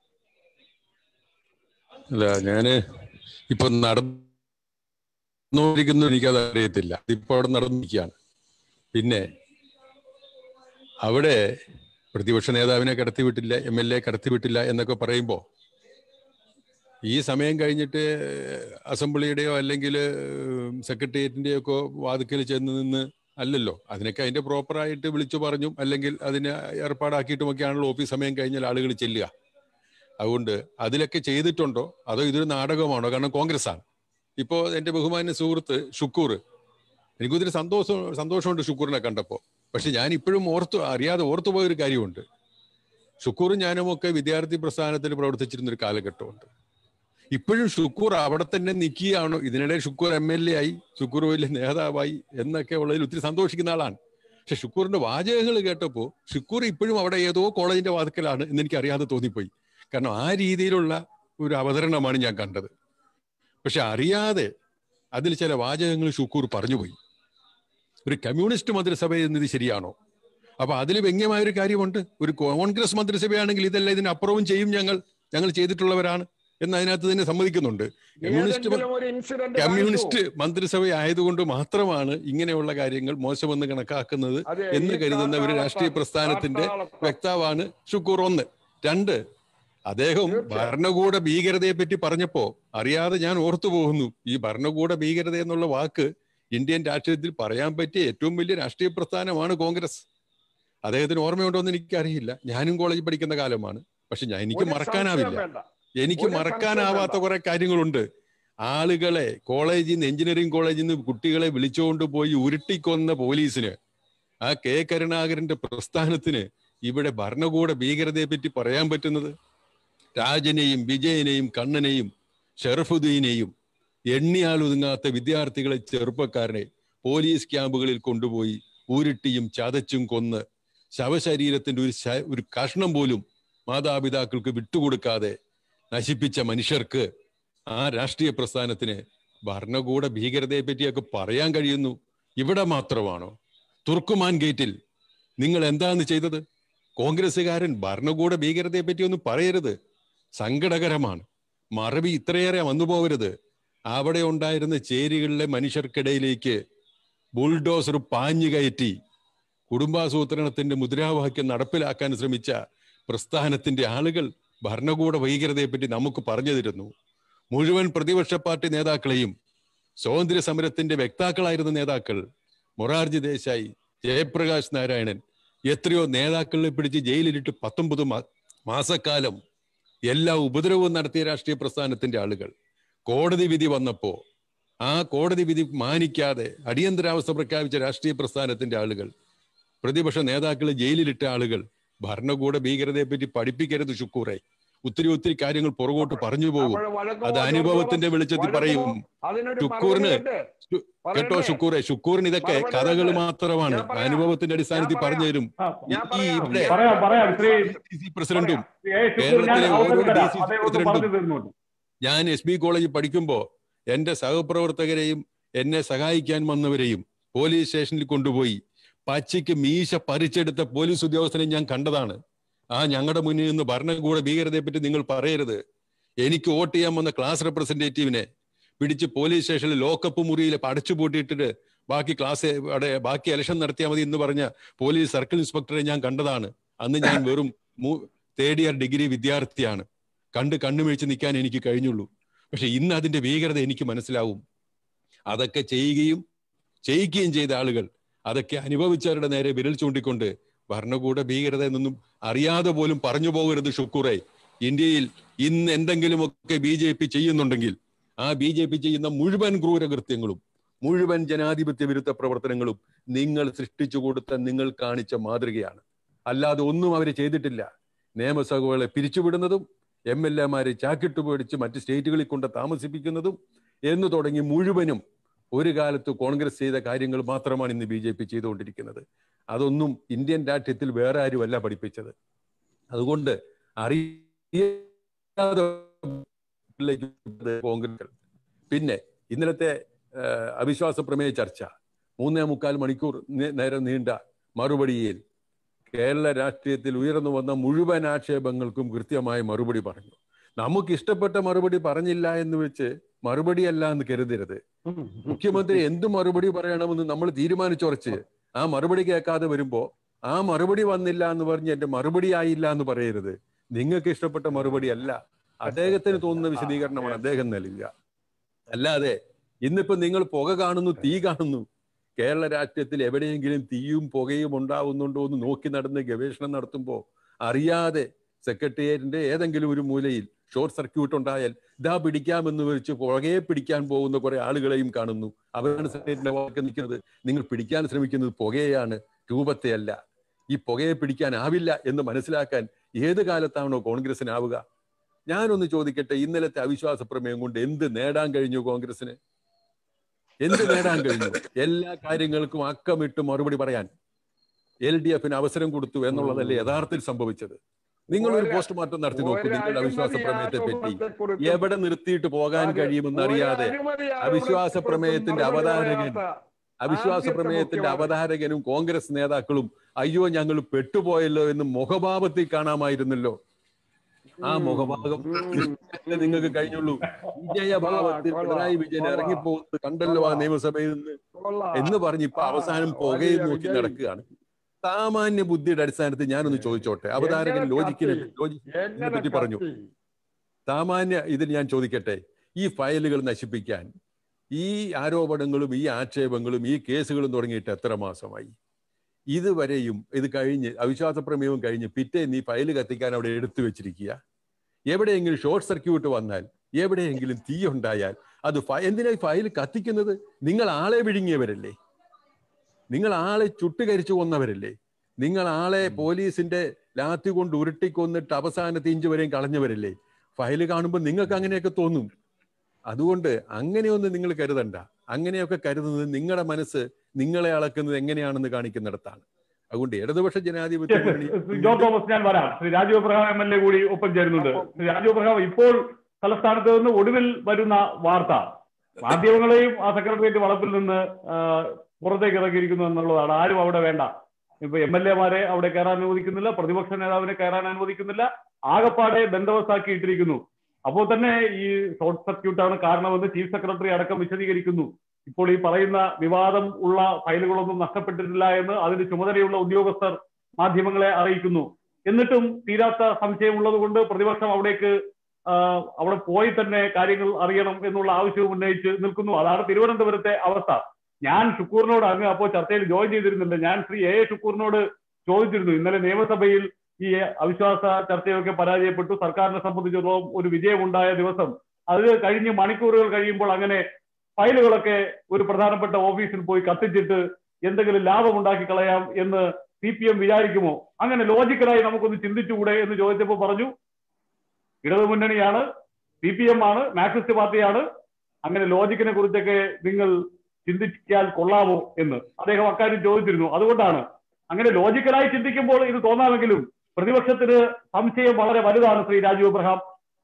അല്ല ഞാന് ഇപ്പൊ നടന്നുകൊണ്ടിരിക്കുന്നു എനിക്കത് അറിയത്തില്ല ഇപ്പൊ അവിടെ നടന്നിരിക്കുകയാണ് പിന്നെ അവിടെ പ്രതിപക്ഷ നേതാവിനെ കടത്തിവിട്ടില്ല എം എൽ എ കടത്തിവിട്ടില്ല എന്നൊക്കെ പറയുമ്പോൾ ഈ സമയം കഴിഞ്ഞിട്ട് അസംബ്ലിയുടെയോ അല്ലെങ്കിൽ സെക്രട്ടേറിയറ്റിന്റെയോ ഒക്കെ വാതുക്കൽ ചെന്ന് നിന്ന് അല്ലല്ലോ അതിനൊക്കെ അതിന്റെ പ്രോപ്പറായിട്ട് വിളിച്ചു പറഞ്ഞും അല്ലെങ്കിൽ അതിനെ ഏർപ്പാടാക്കിയിട്ടുമൊക്കെയാണല്ലോ ഓഫീസ് സമയം കഴിഞ്ഞാൽ ആളുകൾ ചെല്ലുക അതുകൊണ്ട് അതിലൊക്കെ ചെയ്തിട്ടുണ്ടോ അതോ ഇതൊരു നാടകമാണോ കാരണം കോൺഗ്രസ് ആണ് ഇപ്പോ എന്റെ ബഹുമാന്യ സുഹൃത്ത് ഷുക്കൂർ എനിക്കൊത്തിരി സന്തോഷം സന്തോഷമുണ്ട് ഷുക്കൂറിനെ കണ്ടപ്പോൾ പക്ഷെ ഞാൻ ഇപ്പോഴും ഓർത്തു അറിയാതെ ഓർത്തു പോയൊരു കാര്യമുണ്ട് ഷുക്കൂറും ഞാനും ഒക്കെ വിദ്യാർത്ഥി പ്രസ്ഥാനത്തിൽ പ്രവർത്തിച്ചിരുന്ന ഒരു കാലഘട്ടമുണ്ട് ഇപ്പോഴും ഷുക്കൂർ അവിടെ തന്നെ നിൽക്കുകയാണോ ഇതിനിടെ ഷുക്കൂർ എം എൽ എ ആയി ഷുക്കൂർ വലിയ നേതാവായി എന്നൊക്കെ ഉള്ളതിൽ ഒത്തിരി സന്തോഷിക്കുന്ന ആളാണ് പക്ഷെ ഷുക്കൂറിന്റെ വാചകങ്ങൾ കേട്ടപ്പോൾ ഷുക്കൂർ ഇപ്പോഴും അവിടെ ഏതോ കോളേജിന്റെ വാതുക്കലാണ് എന്ന് എനിക്ക് അറിയാതെ തോന്നിപ്പോയി കാരണം ആ രീതിയിലുള്ള ഒരു അവതരണമാണ് ഞാൻ കണ്ടത് പക്ഷെ അറിയാതെ അതിൽ ചില വാചകങ്ങൾ ഷുക്കൂർ പറഞ്ഞുപോയി ഒരു കമ്മ്യൂണിസ്റ്റ് മന്ത്രിസഭ എന്നത് ശരിയാണോ അപ്പൊ അതിൽ വ്യംഗ്യമായ ഒരു കാര്യമുണ്ട് ഒരു കോൺഗ്രസ് മന്ത്രിസഭയാണെങ്കിൽ ഇതെല്ലാം ഇതിനപ്പുറവും ചെയ്യും ഞങ്ങൾ ഞങ്ങൾ ചെയ്തിട്ടുള്ളവരാണ് എന്ന് അതിനകത്ത് തന്നെ സമ്മതിക്കുന്നുണ്ട് കമ്മ്യൂണിസ്റ്റ് മ- ഏതെങ്കിലും ഒരു ഇൻസിഡന്റ് കമ്മ്യൂണിസ്റ്റ് മന്ത്രിസഭ ആയതുകൊണ്ട് മാത്രമാണ് ഇങ്ങനെയുള്ള കാര്യങ്ങൾ മോശമെന്ന് കണക്കാക്കുന്നത് അതെ, എന്ന് ഈ കരുതുന്ന ഒരു രാഷ്ട്രീയ കാട്ടാളപ്പാ- പ്രസ്ഥാനത്തിന്റെ കാട്ടാളപ്പാ. വക്താവാണ് ഷുക്കൂർ ഒന്ന് രണ്ട് അദ്ദേഹം തീർച്ചയായും. ഭരണകൂട ഭീകരതയെ പറ്റി പറഞ്ഞപ്പോ അറിയാതെ ഞാൻ ഓർത്തു പോകുന്നു ഈ ഭരണകൂട ഭീകരത എന്നുള്ള വാക്ക് ഇന്ത്യൻ രാഷ്ട്രീയത്തിൽ പറയാൻ പറ്റിയ ഏറ്റവും വലിയ രാഷ്ട്രീയ പ്രസ്ഥാനമാണ് കോൺഗ്രസ് അദ്ദേഹത്തിന് ഓർമ്മയുണ്ടോ എന്ന് എനിക്കറിയില്ല ഞാനും കോളേജിൽ പഠിക്കുന്ന കാലമാണ് പക്ഷെ ഞാൻ എനിക്ക് ഒരു മറക്കാനാവില്ല സംശയം വേണ്ട. എനിക്ക് ഒരു മറക്കാനാവാത്ത സംശയം കുറെ കാര്യങ്ങളുണ്ട് ആളുകളെ കോളേജിൽ നിന്ന് എഞ്ചിനീയറിംഗ് കോളേജിൽ നിന്ന് കുട്ടികളെ വിളിച്ചുകൊണ്ട് പോയി ഉരുട്ടിക്കൊന്ന പോലീസിന് ആ കെ കരുണാകരന്റെ പ്രസ്ഥാനത്തിന് ഇവിടെ ഭരണകൂട ഭീകരതയെ പറ്റി പറയാൻ പറ്റുന്നത് രാജനെയും വിജയനെയും കണ്ണനെയും ഷെറഫുദ്ദീനെയും എണ്ണിയാലൊതുങ്ങാത്ത വിദ്യാർത്ഥികളെ ചെറുപ്പക്കാരനെ പോലീസ് ക്യാമ്പുകളിൽ കൊണ്ടുപോയി ഉരുട്ടിയും ചതച്ചും കൊന്ന് ശവശരീരത്തിന്റെ ഒരു ശ- ഒരു കഷ്ണം പോലും മാതാപിതാക്കൾക്ക് വിട്ടുകൊടുക്കാതെ നശിപ്പിച്ച മനുഷ്യർക്ക് ആ രാഷ്ട്രീയ പ്രസ്ഥാനത്തിന് ഭരണകൂട ഭീകരതയെ പറ്റിയൊക്കെ പറയാൻ കഴിയുന്നു ഇവിടെ മാത്രമാണോ തുർക്കുമാൻ ഗേറ്റിൽ നിങ്ങൾ എന്താന്ന് ചെയ്തത് കോൺഗ്രസ്സുകാരൻ ഭരണകൂട ഭീകരതയെ പറ്റി ഒന്നും പറയരുത് സങ്കടകരമാണ് മറവി ഇത്രയേറെ വന്നു പോകരുത് അവിടെ ഉണ്ടായിരുന്ന ചേരികളിലെ മനുഷ്യർക്കിടയിലേക്ക് ബുൾഡോസർ പാഞ്ഞു കയറ്റി കുടുംബാസൂത്രണത്തിന്റെ മുദ്രാവാക്യം നടപ്പിലാക്കാൻ ശ്രമിച്ച പ്രസ്ഥാനത്തിന്റെ ആളുകൾ ഭരണകൂട ഭീകരതയെ പറ്റി നമുക്ക് പറഞ്ഞു തരുന്നു മുഴുവൻ പ്രതിപക്ഷ പാർട്ടി നേതാക്കളെയും സ്വാതന്ത്ര്യ സമരത്തിന്റെ വ്യക്താക്കളായിരുന്ന നേതാക്കൾ മൊറാർജി ദേശായി ജയപ്രകാശ് നാരായണൻ എത്രയോ നേതാക്കളെ പിടിച്ച് ജയിലിലിട്ട് പത്തൊമ്പത് മാ- മാസക്കാലം എല്ലാ ഉപദ്രവവും നടത്തിയ രാഷ്ട്രീയ പ്രസ്ഥാനത്തിന്റെ ആളുകൾ കോടതി വിധി വന്നപ്പോ ആ കോടതി വിധി മാനിക്കാതെ അടിയന്തരാവസ്ഥ പ്രഖ്യാപിച്ച രാഷ്ട്രീയ പ്രസ്ഥാനത്തിന്റെ ആളുകൾ പ്രതിപക്ഷ നേതാക്കളെ ജയിലിലിട്ട ആളുകൾ ഭരണകൂട ഭീകരതയെ പറ്റി പഠിപ്പിക്കരുത് ഷുക്കൂറെ ഒത്തിരി ഒത്തിരി കാര്യങ്ങൾ പുറകോട്ട് പറഞ്ഞു പോകും അപ്പോൾ വഴക്കോ, അത് അനുഭവത്തിന്റെ വെളിച്ചത്തിൽ വഴക്കോ, പറയും അതിനൊരു ടുക്കൂറിന് മറുപടി ഉണ്ട്. കേട്ടോ പറയട്ടെ? ഷുക്കൂറെ ഷുക്കൂറിന് ഇതൊക്കെ മറുപടി കഥകൾ ഉണ്ട്. മാത്രമാണ് ഞാൻ പറയാം. അനുഭവത്തിന്റെ അടിസ്ഥാനത്തിൽ ഞാൻ പറഞ്ഞു തരും ആ, ഞാൻ ഈ പറയാം. ഇവിടെ പറയാം പറയാം ശ്രീ ഡി സി പ്രസിഡന്റും ശ്രീ എ. ശുക്കൂർ, ഞാൻ കേരളത്തിലെ അവസരം ഓരോ തരാം. DC അതേ ഒന്ന് പ്രസിഡന്റും പറഞ്ഞു തീർന്നോട്ടെ. ഞാൻ എസ് ബി കോളേജിൽ പഠിക്കുമ്പോൾ എന്റെ സഹപ്രവർത്തകരെയും എന്നെ സഹായിക്കാൻ വന്നവരെയും പോലീസ് സ്റ്റേഷനിൽ കൊണ്ടുപോയി പച്ചയ്ക്ക് മീശ പറിച്ചെടുത്ത പോലീസ് ഉദ്യോഗസ്ഥനെ ഞാൻ കണ്ടതാണ് ആ ഞങ്ങളുടെ മുന്നിൽ നിന്ന് ഭരണകൂട ഭീകരതയെ പറ്റി നിങ്ങൾ പറയരുത് എനിക്ക് വോട്ട് ചെയ്യാൻ വന്ന ക്ലാസ് റെപ്രസെന്റേറ്റീവിനെ പിടിച്ച് പോലീസ് സ്റ്റേഷനിൽ ലോക്കപ്പ് മുറിയിൽ അടച്ചു പൂട്ടിയിട്ടിട്ട് ബാക്കി ക്ലാസ് അവിടെ ബാക്കി ഇലക്ഷൻ നടത്തിയാൽ മതി എന്ന് പറഞ്ഞ പോലീസ് സർക്കിൾ ഇൻസ്പെക്ടറെ ഞാൻ കണ്ടതാണ് അന്ന് ഞാൻ വെറും തേർഡ് ഇയർ ഡിഗ്രി വിദ്യാർത്ഥിയാണ് കണ്ട് കണ്ണുമിഴിച്ച് നിൽക്കാൻ എനിക്ക് കഴിഞ്ഞുള്ളൂ പക്ഷെ ഇന്ന് അതിന്റെ ഭീകരത എനിക്ക് മനസ്സിലാവും അതൊക്കെ ചെയ്യുകയും ചെയ്യിക്കുകയും ചെയ്ത ആളുകൾ അതൊക്കെ അനുഭവിച്ചവരുടെ നേരെ വിരൽ ചൂണ്ടിക്കൊണ്ട് ഭരണകൂട ഭീകരത എന്നൊന്നും അറിയാതെ പോലും പറഞ്ഞു പോകരുത് ഷുക്കൂറെ ഇന്ത്യയിൽ ഇന്ന് എന്തെങ്കിലുമൊക്കെ ബി ജെ പി ചെയ്യുന്നുണ്ടെങ്കിൽ ആ ബി ജെ പി ചെയ്യുന്ന മുഴുവൻ ക്രൂരകൃത്യങ്ങളും മുഴുവൻ ജനാധിപത്യ വിരുദ്ധ പ്രവർത്തനങ്ങളും നിങ്ങൾ സൃഷ്ടിച്ചു കൊടുത്ത നിങ്ങൾ കാണിച്ച മാതൃകയാണ് അല്ലാതെ ഒന്നും അവർ ചെയ്തിട്ടില്ല നിയമസഭകളെ പിരിച്ചുവിടുന്നതും എം എൽ എമാരെ ചാക്കിട്ട് പേടിച്ച് മറ്റ് സ്റ്റേറ്റുകളിൽ കൊണ്ട് താമസിപ്പിക്കുന്നതും എന്ന് തുടങ്ങി മുഴുവനും ഒരു കാലത്ത് കോൺഗ്രസ് ചെയ്ത കാര്യങ്ങൾ മാത്രമാണ് ഇന്ന് ബി ജെ പി ചെയ്തുകൊണ്ടിരിക്കുന്നത് അതൊന്നും ഇന്ത്യൻ രാഷ്ട്രീയത്തിൽ വേറെ ആരുമല്ല പഠിപ്പിച്ചത് അതുകൊണ്ട് അറിയാതെ കോൺഗ്രസ് പിന്നെ ഇന്നലത്തെ ആ, അവിശ്വാസ പ്രമേയ ചർച്ച മൂന്നേ മുക്കാൽ മണിക്കൂർ നേ- നേരം നീണ്ട മറുപടിയിൽ കേരള രാഷ്ട്രീയത്തിൽ ഉയർന്നു വന്ന മുഴുവൻ ആക്ഷേപങ്ങൾക്കും കൃത്യമായ മറുപടി പറഞ്ഞു നമുക്ക് ഇഷ്ടപ്പെട്ട മറുപടി പറഞ്ഞില്ല എന്ന് വെച്ച് മറുപടിയല്ല എന്ന് കരുതരുത് മുഖ്യമന്ത്രി എന്ത് മറുപടി പറയണമെന്ന് നമ്മൾ തീരുമാനിച്ചുറച്ച് ആ മറുപടി കേൾക്കാതെ വരുമ്പോ ആ മറുപടി വന്നില്ല എന്ന് പറഞ്ഞ് എന്റെ മറുപടി ആയില്ല എന്ന് പറയരുത് നിങ്ങൾക്ക് ഇഷ്ടപ്പെട്ട മറുപടി അല്ല അദ്ദേഹത്തിന് തോന്നുന്ന വിശദീകരണമാണ് അദ്ദേഹം നൽകുക അല്ലാതെ ഇന്നിപ്പോ നിങ്ങൾ പുക കാണുന്നു തീ കാണുന്നു കേരള രാഷ്ട്രീയത്തിൽ എവിടെയെങ്കിലും തീയും പുകയും ഉണ്ടാവുന്നുണ്ടോ എന്ന് നോക്കി നടന്ന് ഗവേഷണം നടത്തുമ്പോൾ അറിയാതെ സെക്രട്ടേറിയറ്റിന്റെ ഏതെങ്കിലും ഒരു മൂലയിൽ ഷോർട്ട് സർക്യൂട്ട് ഉണ്ടായാൽ ഇതാ പിടിക്കാമെന്ന് വെച്ച് പുകയെ പിടിക്കാൻ പോകുന്ന കുറെ ആളുകളെയും കാണുന്നു അവരാണ് സെക്രട്ടേറിയറ്റിന്റെ വാക്ക് നിൽക്കുന്നത് നിങ്ങൾ പിടിക്കാൻ ശ്രമിക്കുന്നത് പുകയെയാണ് രൂപത്തെയല്ല ഈ പുകയെ പിടിക്കാനാവില്ല എന്ന് മനസ്സിലാക്കാൻ ഏത് കാലത്താണോ കോൺഗ്രസിനാവുക ഞാനൊന്ന് ചോദിക്കട്ടെ ഇന്നലത്തെ അവിശ്വാസ പ്രമേയം കൊണ്ട് എന്ത് നേടാൻ കഴിഞ്ഞു കോൺഗ്രസിന് എന്ത് നേടാൻ കഴിഞ്ഞു എല്ലാ കാര്യങ്ങൾക്കും അക്കമിട്ട് മറുപടി പറയാൻ എൽ ഡി എഫിന് അവസരം കൊടുത്തു എന്നുള്ളതല്ലേ യഥാർത്ഥത്തിൽ സംഭവിച്ചത് നിങ്ങൾ ഒരു പോസ്റ്റ്മോർട്ടം നടത്തി നോക്കൂ നിങ്ങളുടെ അവിശ്വാസ പ്രമേയത്തെ പറ്റി എവിടെ നിർത്തിയിട്ട് പോകാൻ കഴിയുമെന്ന് അറിയാതെ അവിശ്വാസ പ്രമേയത്തിന്റെ അവതാരകൻ അവിശ്വാസ ആദ്യത്തെ പ്രമേയത്തിന്റെ മുഖ്യമന്ത്രി. അവതാരകനും കോൺഗ്രസ് നേതാക്കളും അയ്യോ ഞങ്ങൾ പെട്ടുപോയല്ലോ എന്ന് മുഖഭാവത്തിൽ കാണാമായിരുന്നല്ലോ ആ മുഖഭാഗം സൃഷ്ടിക്കാനേ നിങ്ങൾക്ക് കഴിഞ്ഞുള്ളൂ വിജയഭാവത്തിൽ കൊള്ളാം, പിണറായി വിജയൻ കൊള്ളാം. ഇറങ്ങിപ്പോകുന്നത് കണ്ടല്ലോ ആ കൊള്ളാം. നിയമസഭയിൽ നിന്ന് എന്ന് പറഞ്ഞ് ഇപ്പൊ ആ, അവസാനം വലിയ പുകയും നോക്കി വിജയം. നടക്കുകയാണ് സാമാന്യ ബുദ്ധിയുടെ അടിസ്ഥാനത്തിൽ ഞാനൊന്ന് ചോദിച്ചോട്ടെ അവതാരകൻ എങ്ങനെ ലോജിക്കിനെ കത്തി? ലോജിക്കിനെ എങ്ങനെ പറ്റി പറഞ്ഞു കത്തി? സാമാന്യ ഇതിൽ ഞാൻ ചോദിക്കട്ടെ ഈ ഫയലുകൾ നശിപ്പിക്കാൻ ഈ ആരോപണങ്ങളും ഈ ആക്ഷേപങ്ങളും ഈ കേസുകളും തുടങ്ങിയിട്ട് എത്ര മാസമായി ഇതുവരെയും ഇത് കഴിഞ്ഞ് അവിശ്വാസ പ്രമേയവും കഴിഞ്ഞ് പിറ്റേന്ന് ഈ ഫയൽ കത്തിക്കാൻ അവിടെ എടുത്തു വെച്ചിരിക്കുക എവിടെയെങ്കിലും ഷോർട്ട് സർക്യൂട്ട് വന്നാൽ എവിടെയെങ്കിലും തീ ഉണ്ടായാൽ അത് ഫ- എന്തിനാ ഈ ഫയൽ കത്തിക്കുന്നത് നിങ്ങൾ ആളെ വിഴുങ്ങിയവരല്ലേ നിങ്ങൾ ആളെ ചുട്ടുകരിച്ചു കൊന്നവരല്ലേ നിങ്ങൾ ആളെ പോലീസിന്റെ ലാത്തി കൊണ്ട് ഉരുട്ടിക്കൊന്നിട്ട് അവസാനത്തെ ഇഞ്ച് വരെയും കളഞ്ഞവരല്ലേ ഫയല് കാണുമ്പോൾ നിങ്ങൾക്ക് അങ്ങനെയൊക്കെ തോന്നും അതുകൊണ്ട് അങ്ങനെയൊന്നും നിങ്ങൾ കരുതണ്ട അങ്ങനെയൊക്കെ കരുതുന്നത് നിങ്ങളുടെ മനസ്സ് നിങ്ങളെ അളക്കുന്നത് എങ്ങനെയാണെന്ന് കാണിക്കുന്നിടത്താണ് അതുകൊണ്ട് ഇടതുപക്ഷ ജനാധിപത്യ മുന്നണി ജോ തോമസ് ഞാൻ വരാം Shri Rajeev Abraham M L A കൂടി ഒപ്പം ചേരുന്നുണ്ട് ശ്രീ രാജീവ് അബ്രഹാം ഇപ്പോൾ തലസ്ഥാനത്ത് നിന്ന് ഒടുവിൽ വരുന്ന വാർത്ത മാധ്യമങ്ങളെയും ആ സെക്രട്ടേറിയറ്റ് വളപ്പിൽ നിന്ന് ആ, പുറത്തേക്ക് ഇറക്കിയിരിക്കുന്നു എന്നുള്ളതാണ് ആരും അവിടെ വേണ്ട ഇപ്പൊ എം എൽ എമാരെ അവിടെ കയറാൻ അനുവദിക്കുന്നില്ല പ്രതിപക്ഷ നേതാവിനെ കയറാൻ അനുവദിക്കുന്നില്ല ആകപ്പാടെ ബന്ദോബസ്താക്കി ഇട്ടിരിക്കുന്നു അപ്പോൾ തന്നെ ഈ ഷോർട്ട് സർക്യൂട്ടാണ് കാരണമെന്ന് ചീഫ് സെക്രട്ടറി അടക്കം വിശദീകരിക്കുന്നു ഇപ്പോൾ ഈ പറയുന്ന വിവാദം ഉള്ള ഫയലുകളൊന്നും നഷ്ടപ്പെട്ടിട്ടില്ല എന്ന് അതിന് ചുമതലയുള്ള ഉദ്യോഗസ്ഥർ മാധ്യമങ്ങളെ അറിയിക്കുന്നു എന്നിട്ടും തീരാത്ത സംശയമുള്ളത് കൊണ്ട് പ്രതിപക്ഷം അവിടേക്ക് ആ, അവിടെ പോയി തന്നെ കാര്യങ്ങൾ അറിയണം എന്നുള്ള ആവശ്യവും ഉന്നയിച്ച് നിൽക്കുന്നു അതാണ് തിരുവനന്തപുരത്തെ അവസ്ഥ ഞാൻ ഷുക്കൂറിനോട് അങ്ങ് അപ്പോൾ ചർച്ചയിൽ ജോയിൻ ചെയ്തിരുന്നില്ല ഞാൻ ശ്രീ എ എ ഷുക്കൂറിനോട് ചോദിച്ചിരുന്നു ഇന്നലെ നിയമസഭയിൽ ഈ അവിശ്വാസ ചർച്ചയൊക്കെ പരാജയപ്പെട്ടു സർക്കാരിനെ സംബന്ധിച്ചിടത്തോളം ഒരു വിജയമുണ്ടായ ദിവസം അത് കഴിഞ്ഞ് മണിക്കൂറുകൾ കഴിയുമ്പോൾ അങ്ങനെ ഫയലുകളൊക്കെ ഒരു പ്രധാനപ്പെട്ട ഓഫീസിൽ പോയി കത്തിച്ചിട്ട് എന്തെങ്കിലും ലാഭം ഉണ്ടാക്കി കളയാം എന്ന് സി പി എം വിചാരിക്കുമോ അങ്ങനെ ലോജിക്കലായി നമുക്കൊന്ന് ചിന്തിച്ചുകൂടെ എന്ന് ചോദിച്ചപ്പോൾ പറഞ്ഞു ഇടതുമുന്നണിയാണ് സി പി എം ആണ് മാർക്സിസ്റ്റ് പാർട്ടിയാണ് അങ്ങനെ ലോജിക്കിനെ കുറിച്ചൊക്കെ നിങ്ങൾ ചിന്തിച്ചാൽ കൊള്ളാമോ എന്ന് അദ്ദേഹം അക്കാര്യം ചോദിച്ചിരുന്നു അതുകൊണ്ടാണ് അങ്ങനെ ലോജിക്കലായി ചിന്തിക്കുമ്പോൾ ഇത് തോന്നാമെങ്കിലും പ്രതിപക്ഷത്തിന് സംശയം വളരെ വലുതാണ് ശ്രീ രാജീവ് അബ്രഹാം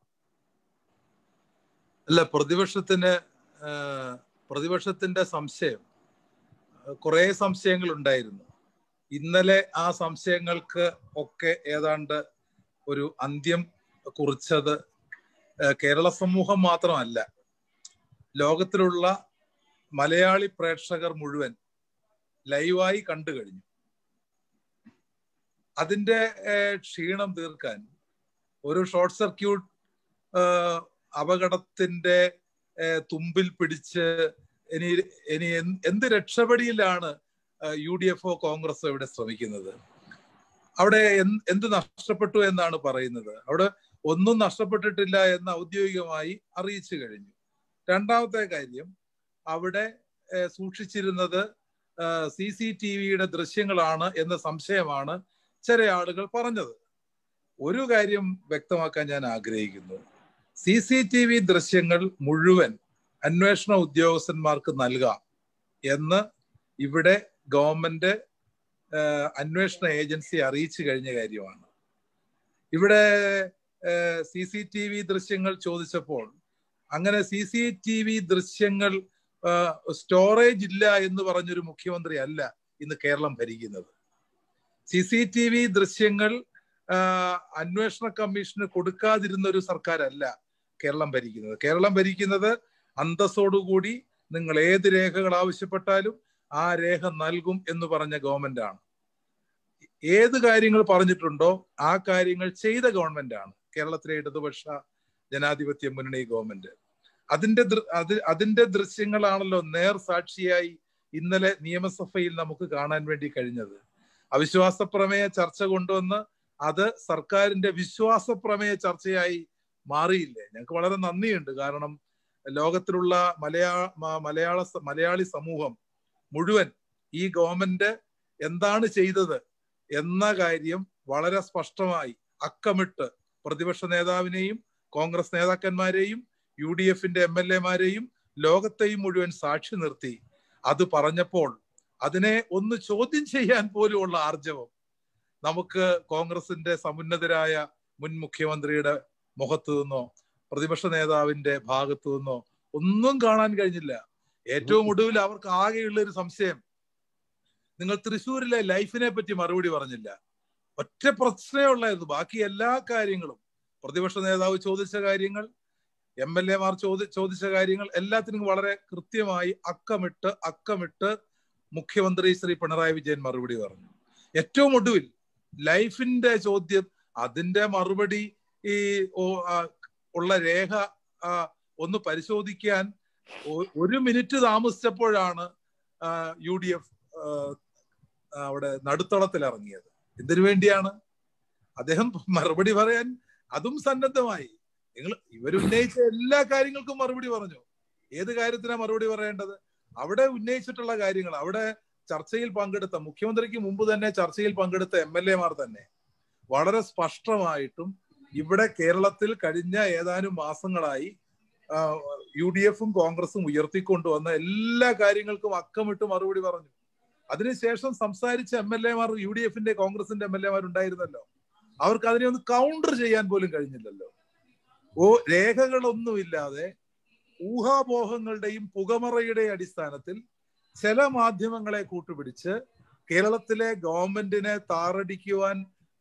അല്ല പ്രതിപക്ഷത്തിന് ആ, പ്രതിപക്ഷത്തിന്റെ സംശയം കുറെ സംശയങ്ങൾ ഉണ്ടായിരുന്നു ഇന്നലെ ആ സംശയങ്ങൾക്ക് ഒക്കെ ഏതാണ്ട് ഒരു അന്ത്യം കുറിച്ചത് ആ, കേരള സമൂഹം മാത്രമല്ല ലോകത്തിലുള്ള മലയാളി പ്രേക്ഷകർ മുഴുവൻ ലൈവായി കണ്ടു കഴിഞ്ഞു അതിന്റെ ആ, ക്ഷീണം തീർക്കാൻ ഒരു ഷോർട്ട് സർക്യൂട്ട് ആ, അപകടത്തിന്റെ ആ, തുമ്പിൽ പിടിച്ച് ഇനി ഇനി എന്ത് എന്ത് രക്ഷപ്പെടിയിലാണ് യു ഡി എഫ് ഒ കോൺഗ്രസ് ഇവിടെ ശ്രമിക്കുന്നത് അവിടെ എന്ത് എന്ത് നഷ്ടപ്പെട്ടു എന്നാണ് പറയുന്നത് അവിടെ ഒന്നും നഷ്ടപ്പെട്ടിട്ടില്ല എന്ന് ഔദ്യോഗികമായി അറിയിച്ചു കഴിഞ്ഞു രണ്ടാമത്തെ കാര്യം അവിടെ ഏഹ്, സൂക്ഷിച്ചിരുന്നത് സി സി ടി വിയുടെ ദൃശ്യങ്ങളാണ് എന്ന സംശയമാണ് ചില ആളുകൾ പറഞ്ഞത് ഒരു കാര്യം വ്യക്തമാക്കാൻ ഞാൻ ആഗ്രഹിക്കുന്നു സി സി ടി വി ദൃശ്യങ്ങൾ മുഴുവൻ അന്വേഷണ ഉദ്യോഗസ്ഥന്മാർക്ക് നൽകാം എന്ന് ഇവിടെ ഗവൺമെന്റ് ഏഹ്, അന്വേഷണ ഏജൻസി അറിയിച്ചു കഴിഞ്ഞ കാര്യമാണ് ഇവിടെ സി സി ടി വി ദൃശ്യങ്ങൾ ചോദിച്ചപ്പോൾ അങ്ങനെ സി സി ടി വി ദൃശ്യങ്ങൾ സ്റ്റോറേജ് ഇല്ല എന്ന് പറഞ്ഞൊരു മുഖ്യമന്ത്രി അല്ല ഇന്ന് കേരളം ഭരിക്കുന്നത് സി സി ടി വി ദൃശ്യങ്ങൾ ആ, അന്വേഷണ കമ്മീഷന് കൊടുക്കാതിരുന്ന ഒരു സർക്കാരല്ല കേരളം ഭരിക്കുന്നത് കേരളം ഭരിക്കുന്നത് അന്തസ്സോടുകൂടി നിങ്ങൾ ഏത് രേഖകൾ ആവശ്യപ്പെട്ടാലും ആ രേഖ നൽകും എന്ന് പറഞ്ഞ ഗവൺമെന്റ് ആണ് ഏത് കാര്യങ്ങൾ പറഞ്ഞിട്ടുണ്ടോ ആ കാര്യങ്ങൾ ചെയ്ത ഗവൺമെന്റ് ആണ് കേരളത്തിലെ ഇടതുപക്ഷ ജനാധിപത്യ മുന്നണി ഗവൺമെന്റ് അതിന്റെ ദൃ- അത് അതിന്റെ ദൃശ്യങ്ങളാണല്ലോ നേർ സാക്ഷിയായി ഇന്നലെ നിയമസഭയിൽ നമുക്ക് കാണാൻ വേണ്ടി കഴിഞ്ഞത് അവിശ്വാസ പ്രമേയ ചർച്ച കൊണ്ടുവന്ന് അത് സർക്കാരിന്റെ വിശ്വാസ പ്രമേയ ചർച്ചയായി മാറിയില്ലേ ഞങ്ങൾക്ക് വളരെ നന്ദിയുണ്ട് കാരണം ലോകത്തിലുള്ള മലയാള മ- മലയാള സ- മലയാളി സമൂഹം മുഴുവൻ ഈ ഗവൺമെന്റ് എന്താണ് ചെയ്തത് എന്ന കാര്യം വളരെ സ്പഷ്ടമായി അക്കമിട്ട് പ്രതിപക്ഷ നേതാവിനെയും കോൺഗ്രസ് നേതാക്കന്മാരെയും യു ഡി എഫിന്റെ എം എൽ എമാരെയും ലോകത്തെയും മുഴുവൻ സാക്ഷി നിർത്തി അത് പറഞ്ഞപ്പോൾ അതിനെ ഒന്ന് ചോദ്യം ചെയ്യാൻ പോലുമുള്ള ആർജവം നമുക്ക് കോൺഗ്രസിന്റെ സമുന്നതരായ മുൻ മുഖ്യമന്ത്രിയുടെ മുഖത്തു നിന്നോ പ്രതിപക്ഷ നേതാവിന്റെ ഭാഗത്തു നിന്നോ ഒന്നും കാണാൻ കഴിഞ്ഞില്ല ഏറ്റവും ഒടുവിൽ അവർക്ക് ആകെയുള്ള ഒരു സംശയം നിങ്ങൾ തൃശ്ശൂരിലെ ലൈഫിനെ പറ്റി മറുപടി പറഞ്ഞില്ല ഒറ്റ പ്രശ്നമേ ഉള്ളായിരുന്നു ബാക്കി എല്ലാ കാര്യങ്ങളും പ്രതിപക്ഷ നേതാവ് ചോദിച്ച കാര്യങ്ങൾ എം എൽ എമാർ ചോദി ചോദിച്ച കാര്യങ്ങൾ എല്ലാത്തിനും വളരെ കൃത്യമായി അക്കമിട്ട് അക്കമിട്ട് മുഖ്യമന്ത്രി ശ്രീ പിണറായി വിജയൻ മറുപടി പറഞ്ഞു ഏറ്റവും ഒടുവിൽ ലൈഫിന്റെ ചോദ്യം അതിന്റെ മറുപടി ഈ ഓ- ആ, ഉള്ള രേഖ ആ, ഒന്ന് പരിശോധിക്കാൻ ഒ- ഒരു മിനിറ്റ് താമസിച്ചപ്പോഴാണ് യു ഡി എഫ് അവിടെ നടുത്തളത്തിൽ ഇറങ്ങിയത് എന്തിനു വേണ്ടിയാണ് അദ്ദേഹം മറുപടി പറയാൻ അതും സന്നദ്ധമായി നിങ്ങൾ ഇവരുന്നയിച്ച എല്ലാ കാര്യങ്ങൾക്കും മറുപടി പറഞ്ഞു ഏത് കാര്യത്തിനാ മറുപടി പറയേണ്ടത് അവിടെ ഉന്നയിച്ചിട്ടുള്ള കാര്യങ്ങൾ അവിടെ ചർച്ചയിൽ പങ്കെടുത്ത മുഖ്യമന്ത്രിക്ക് മുമ്പ് തന്നെ ചർച്ചയിൽ പങ്കെടുത്ത എം എൽ എമാർ തന്നെ വളരെ സ്പഷ്ടമായിട്ടും ഇവിടെ കേരളത്തിൽ കഴിഞ്ഞ ഏതാനും മാസങ്ങളായി യു ഡി എഫും കോൺഗ്രസും ഉയർത്തിക്കൊണ്ടുവന്ന എല്ലാ കാര്യങ്ങൾക്കും അക്കമിട്ട് മറുപടി പറഞ്ഞു അതിനുശേഷം സംസാരിച്ച എം എൽ എമാർ യു ഡി എഫിന്റെ കോൺഗ്രസിന്റെ എം എൽ എമാർ ഉണ്ടായിരുന്നല്ലോ അവർക്ക് അതിനെ ഒന്ന് കൗണ്ടർ ചെയ്യാൻ പോലും കഴിഞ്ഞില്ലല്ലോ ഓ രേഖകളൊന്നുമില്ലാതെ ഊഹാപോഹങ്ങളുടെയും പുകമറയുടെയും അടിസ്ഥാനത്തിൽ ചില മാധ്യമങ്ങളെ കൂട്ടുപിടിച്ച് കേരളത്തിലെ ഗവൺമെന്റിനെ താറടിക്കുവാൻ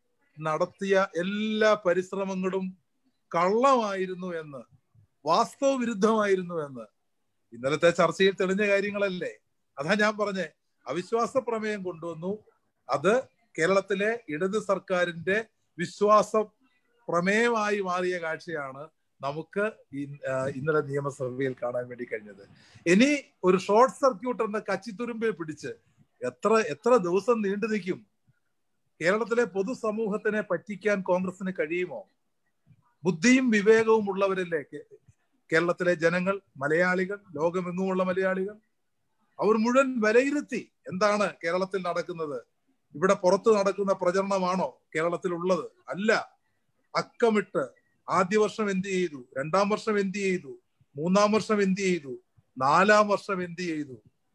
നടത്തിയ എല്ലാ പരിശ്രമങ്ങളും കള്ളമായിരുന്നു എന്ന് വാസ്തവ വിരുദ്ധമായിരുന്നു എന്ന് ഇന്നലത്തെ ചർച്ചയിൽ തെളിഞ്ഞ കാര്യങ്ങളല്ലേ അതാ ഞാൻ പറഞ്ഞേ അവിശ്വാസ പ്രമേയം കൊണ്ടുവന്നു അത് കേരളത്തിലെ ഇടത് സർക്കാരിന്റെ വിശ്വാസ പ്രമേയമായി മാറിയ കാഴ്ചയാണ് നമുക്ക് ഇന്നലെ നിയമസഭയിൽ കാണാൻ വേണ്ടി കഴിഞ്ഞത് ഇനി ഒരു ഷോർട്ട് സർക്യൂട്ട് എന്ന കച്ചിത്തുരുമ്പിൽ പിടിച്ച് എത്ര എത്ര ദിവസം നീണ്ടു നിൽക്കും കേരളത്തിലെ പൊതുസമൂഹത്തിനെ പറ്റിക്കാൻ കോൺഗ്രസിന് കഴിയുമോ ബുദ്ധിയും വിവേകവും ഉള്ളവരല്ലേ കേരളത്തിലെ ജനങ്ങൾ മലയാളികൾ ലോകമെങ്ങുമുള്ള മലയാളികൾ അവർ മുഴുവൻ വിലയിരുത്തി എന്താണ് കേരളത്തിൽ നടക്കുന്നത് ഇവിടെ പുറത്ത് നടക്കുന്ന പ്രചരണമാണോ കേരളത്തിൽ ഉള്ളത് അല്ല അക്കമിട്ട് ആദ്യ വർഷം എന്ത് ചെയ്തു രണ്ടാം വർഷം എന്ത് ചെയ്തു മൂന്നാം വർഷം എന്ത് ചെയ്തു നാലാം വർഷം എന്ത് ചെയ്തു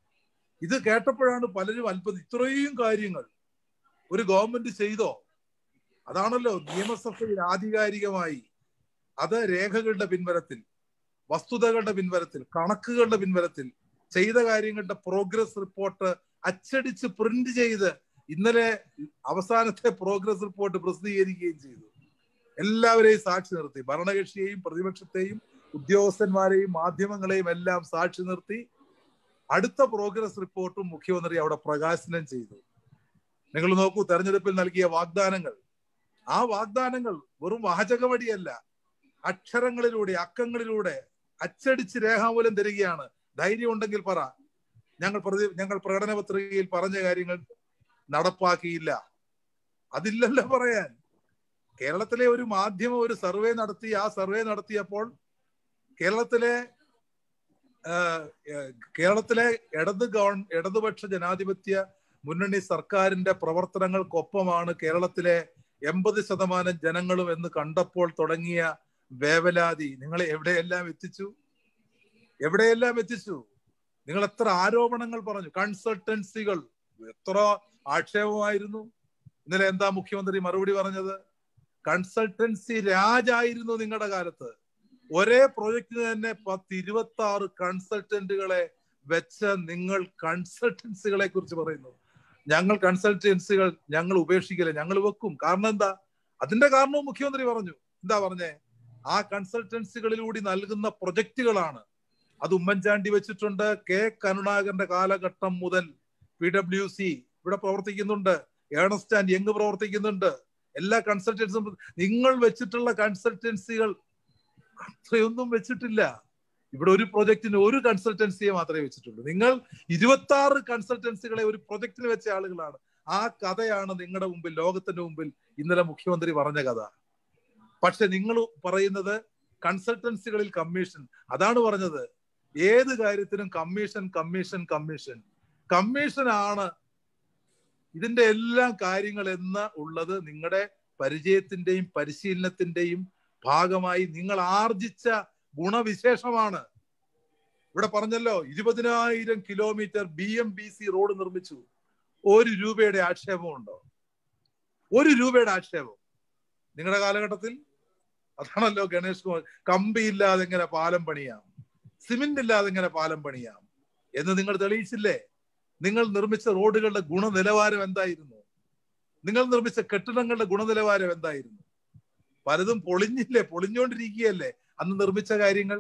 ഇത് കേട്ടപ്പോഴാണ് പലരും അത്ഭുതം ഇത്രയും കാര്യങ്ങൾ ഒരു ഗവൺമെന്റ് ചെയ്തോ അതാണല്ലോ നിയമസഭയിൽ ആധികാരികമായി അത് രേഖകളുടെ പിൻബലത്തിൽ വസ്തുതകളുടെ പിൻബലത്തിൽ കണക്കുകളുടെ പിൻബലത്തിൽ ചെയ്ത കാര്യങ്ങളുടെ പ്രോഗ്രസ് റിപ്പോർട്ട് അച്ചടിച്ച് പ്രിന്റ് ചെയ്ത് ഇന്നലെ അവസാനത്തെ പ്രോഗ്രസ് റിപ്പോർട്ട് പ്രസിദ്ധീകരിക്കുകയും ചെയ്തു എല്ലാവരെയും സാക്ഷി നിർത്തി ഭരണകക്ഷിയെയും പ്രതിപക്ഷത്തെയും ഉദ്യോഗസ്ഥന്മാരെയും മാധ്യമങ്ങളെയും എല്ലാം സാക്ഷി നിർത്തി അടുത്ത പ്രോഗ്രസ് റിപ്പോർട്ടും മുഖ്യമന്ത്രി അവിടെ പ്രകാശനം ചെയ്തു നിങ്ങൾ നോക്കൂ തെരഞ്ഞെടുപ്പിൽ നൽകിയ വാഗ്ദാനങ്ങൾ ആ വാഗ്ദാനങ്ങൾ വെറും വാചകവടിയല്ല അക്ഷരങ്ങളിലൂടെ അക്കങ്ങളിലൂടെ അച്ചടിച്ച് രേഖാമൂലം തരികയാണ് ധൈര്യം ഉണ്ടെങ്കിൽ പറ ഞങ്ങൾ പ്രതി ഞങ്ങൾ പ്രകടന പത്രികയിൽ പറഞ്ഞ കാര്യങ്ങൾ നടപ്പാക്കിയില്ല അതില്ലല്ലോ പറയാൻ കേരളത്തിലെ ഒരു മാധ്യമം ഒരു സർവേ നടത്തി ആ സർവേ നടത്തിയപ്പോൾ കേരളത്തിലെ കേരളത്തിലെ ഇടത് ഗവൺ ഇടതുപക്ഷ ജനാധിപത്യ മുന്നണി സർക്കാരിന്റെ പ്രവർത്തനങ്ങൾക്കൊപ്പമാണ് കേരളത്തിലെ എൺപത് ശതമാനം ജനങ്ങളും എന്ന് കണ്ടപ്പോൾ തുടങ്ങിയ വേവലാതി നിങ്ങളെ എവിടെയെല്ലാം എത്തിച്ചു എവിടെയെല്ലാം എത്തിച്ചു നിങ്ങൾ എത്ര ആരോപണങ്ങൾ പറഞ്ഞു കൺസൾട്ടൻസികൾ എത്ര ആക്ഷേപമായിരുന്നു ഇന്നലെ എന്താ മുഖ്യമന്ത്രി മറുപടി പറഞ്ഞത് കൺസൾട്ടൻസി രാജായിരുന്നു നിങ്ങളുടെ കാലത്ത് ഒരേ പ്രൊജക്ടിന് തന്നെ പത്ത് ഇരുപത്തി ആറ് കൺസൾട്ടന്റുകളെ വെച്ച നിങ്ങൾ കൺസൾട്ടൻസികളെ കുറിച്ച് പറയുന്നു ഞങ്ങൾ കൺസൾട്ടൻസികൾ ഞങ്ങൾ ഉപേക്ഷിക്കില്ല ഞങ്ങൾ വെക്കും കാരണം എന്താ അതിന്റെ കാരണവും മുഖ്യമന്ത്രി പറഞ്ഞു എന്താ പറഞ്ഞേ ആ കൺസൾട്ടൻസികളിലൂടെ നൽകുന്ന പ്രൊജക്ടുകളാണ് അത് ഉമ്മൻചാണ്ടി വെച്ചിട്ടുണ്ട് കെ കരുണാകരന്റെ കാലഘട്ടം മുതൽ പി ഡബ്ല്യു സി ഇവിടെ പ്രവർത്തിക്കുന്നുണ്ട് ഏണസ്റ്റ് ആൻഡ് യങ് പ്രവർത്തിക്കുന്നുണ്ട് എല്ലാ കൺസൾട്ടൻസും നിങ്ങൾ വെച്ചിട്ടുള്ള കൺസൾട്ടൻസികൾ അത്രയൊന്നും വെച്ചിട്ടില്ല ഇവിടെ ഒരു പ്രൊജക്ടിന് ഒരു കൺസൾട്ടൻസിയെ മാത്രമേ വെച്ചിട്ടുള്ളൂ നിങ്ങൾ ഇരുപത്തി ആറ് കൺസൾട്ടൻസികളെ ഒരു പ്രൊജക്ടിന് വെച്ച ആളുകളാണ് ആ കഥയാണ് നിങ്ങളുടെ മുമ്പിൽ ലോകത്തിന്റെ മുമ്പിൽ ഇന്നലെ മുഖ്യമന്ത്രി പറഞ്ഞ കഥ പക്ഷെ നിങ്ങൾ പറയുന്നത് കൺസൾട്ടൻസികളിൽ കമ്മീഷൻ അതാണ് പറഞ്ഞത് ഏത് കാര്യത്തിനും കമ്മീഷൻ കമ്മീഷൻ കമ്മീഷൻ കമ്മീഷൻ ആണ് ഇതിന്റെ എല്ലാ കാര്യങ്ങൾ എന്ന് ഉള്ളത് നിങ്ങളുടെ പരിചയത്തിന്റെയും പരിശീലനത്തിന്റെയും ഭാഗമായി നിങ്ങൾ ആർജിച്ച ഗുണവിശേഷമാണ് ഇവിടെ പറഞ്ഞല്ലോ ഇരുപതിനായിരം kilometre B M B C road നിർമ്മിച്ചു ഒരു രൂപയുടെ ആക്ഷേപമുണ്ടോ ഒരു രൂപയുടെ ആക്ഷേപം നിങ്ങളുടെ കാലഘട്ടത്തിൽ അതാണല്ലോ ഗണേഷ് കുമാർ കമ്പി ഇല്ലാതെ എങ്ങനെ പാലം പണിയാം സിമെന്റ് ഇല്ലാതെ എങ്ങനെ പാലം പണിയാം എന്ന് നിങ്ങൾ തെളിയിച്ചില്ലേ നിങ്ങൾ നിർമ്മിച്ച റോഡുകളുടെ ഗുണനിലവാരം എന്തായിരുന്നു നിങ്ങൾ നിർമ്മിച്ച കെട്ടിടങ്ങളുടെ ഗുണനിലവാരം എന്തായിരുന്നു പലതും പൊളിഞ്ഞില്ലേ പൊളിഞ്ഞുകൊണ്ടിരിക്കുകയല്ലേ അന്ന് നിർമ്മിച്ച കാര്യങ്ങൾ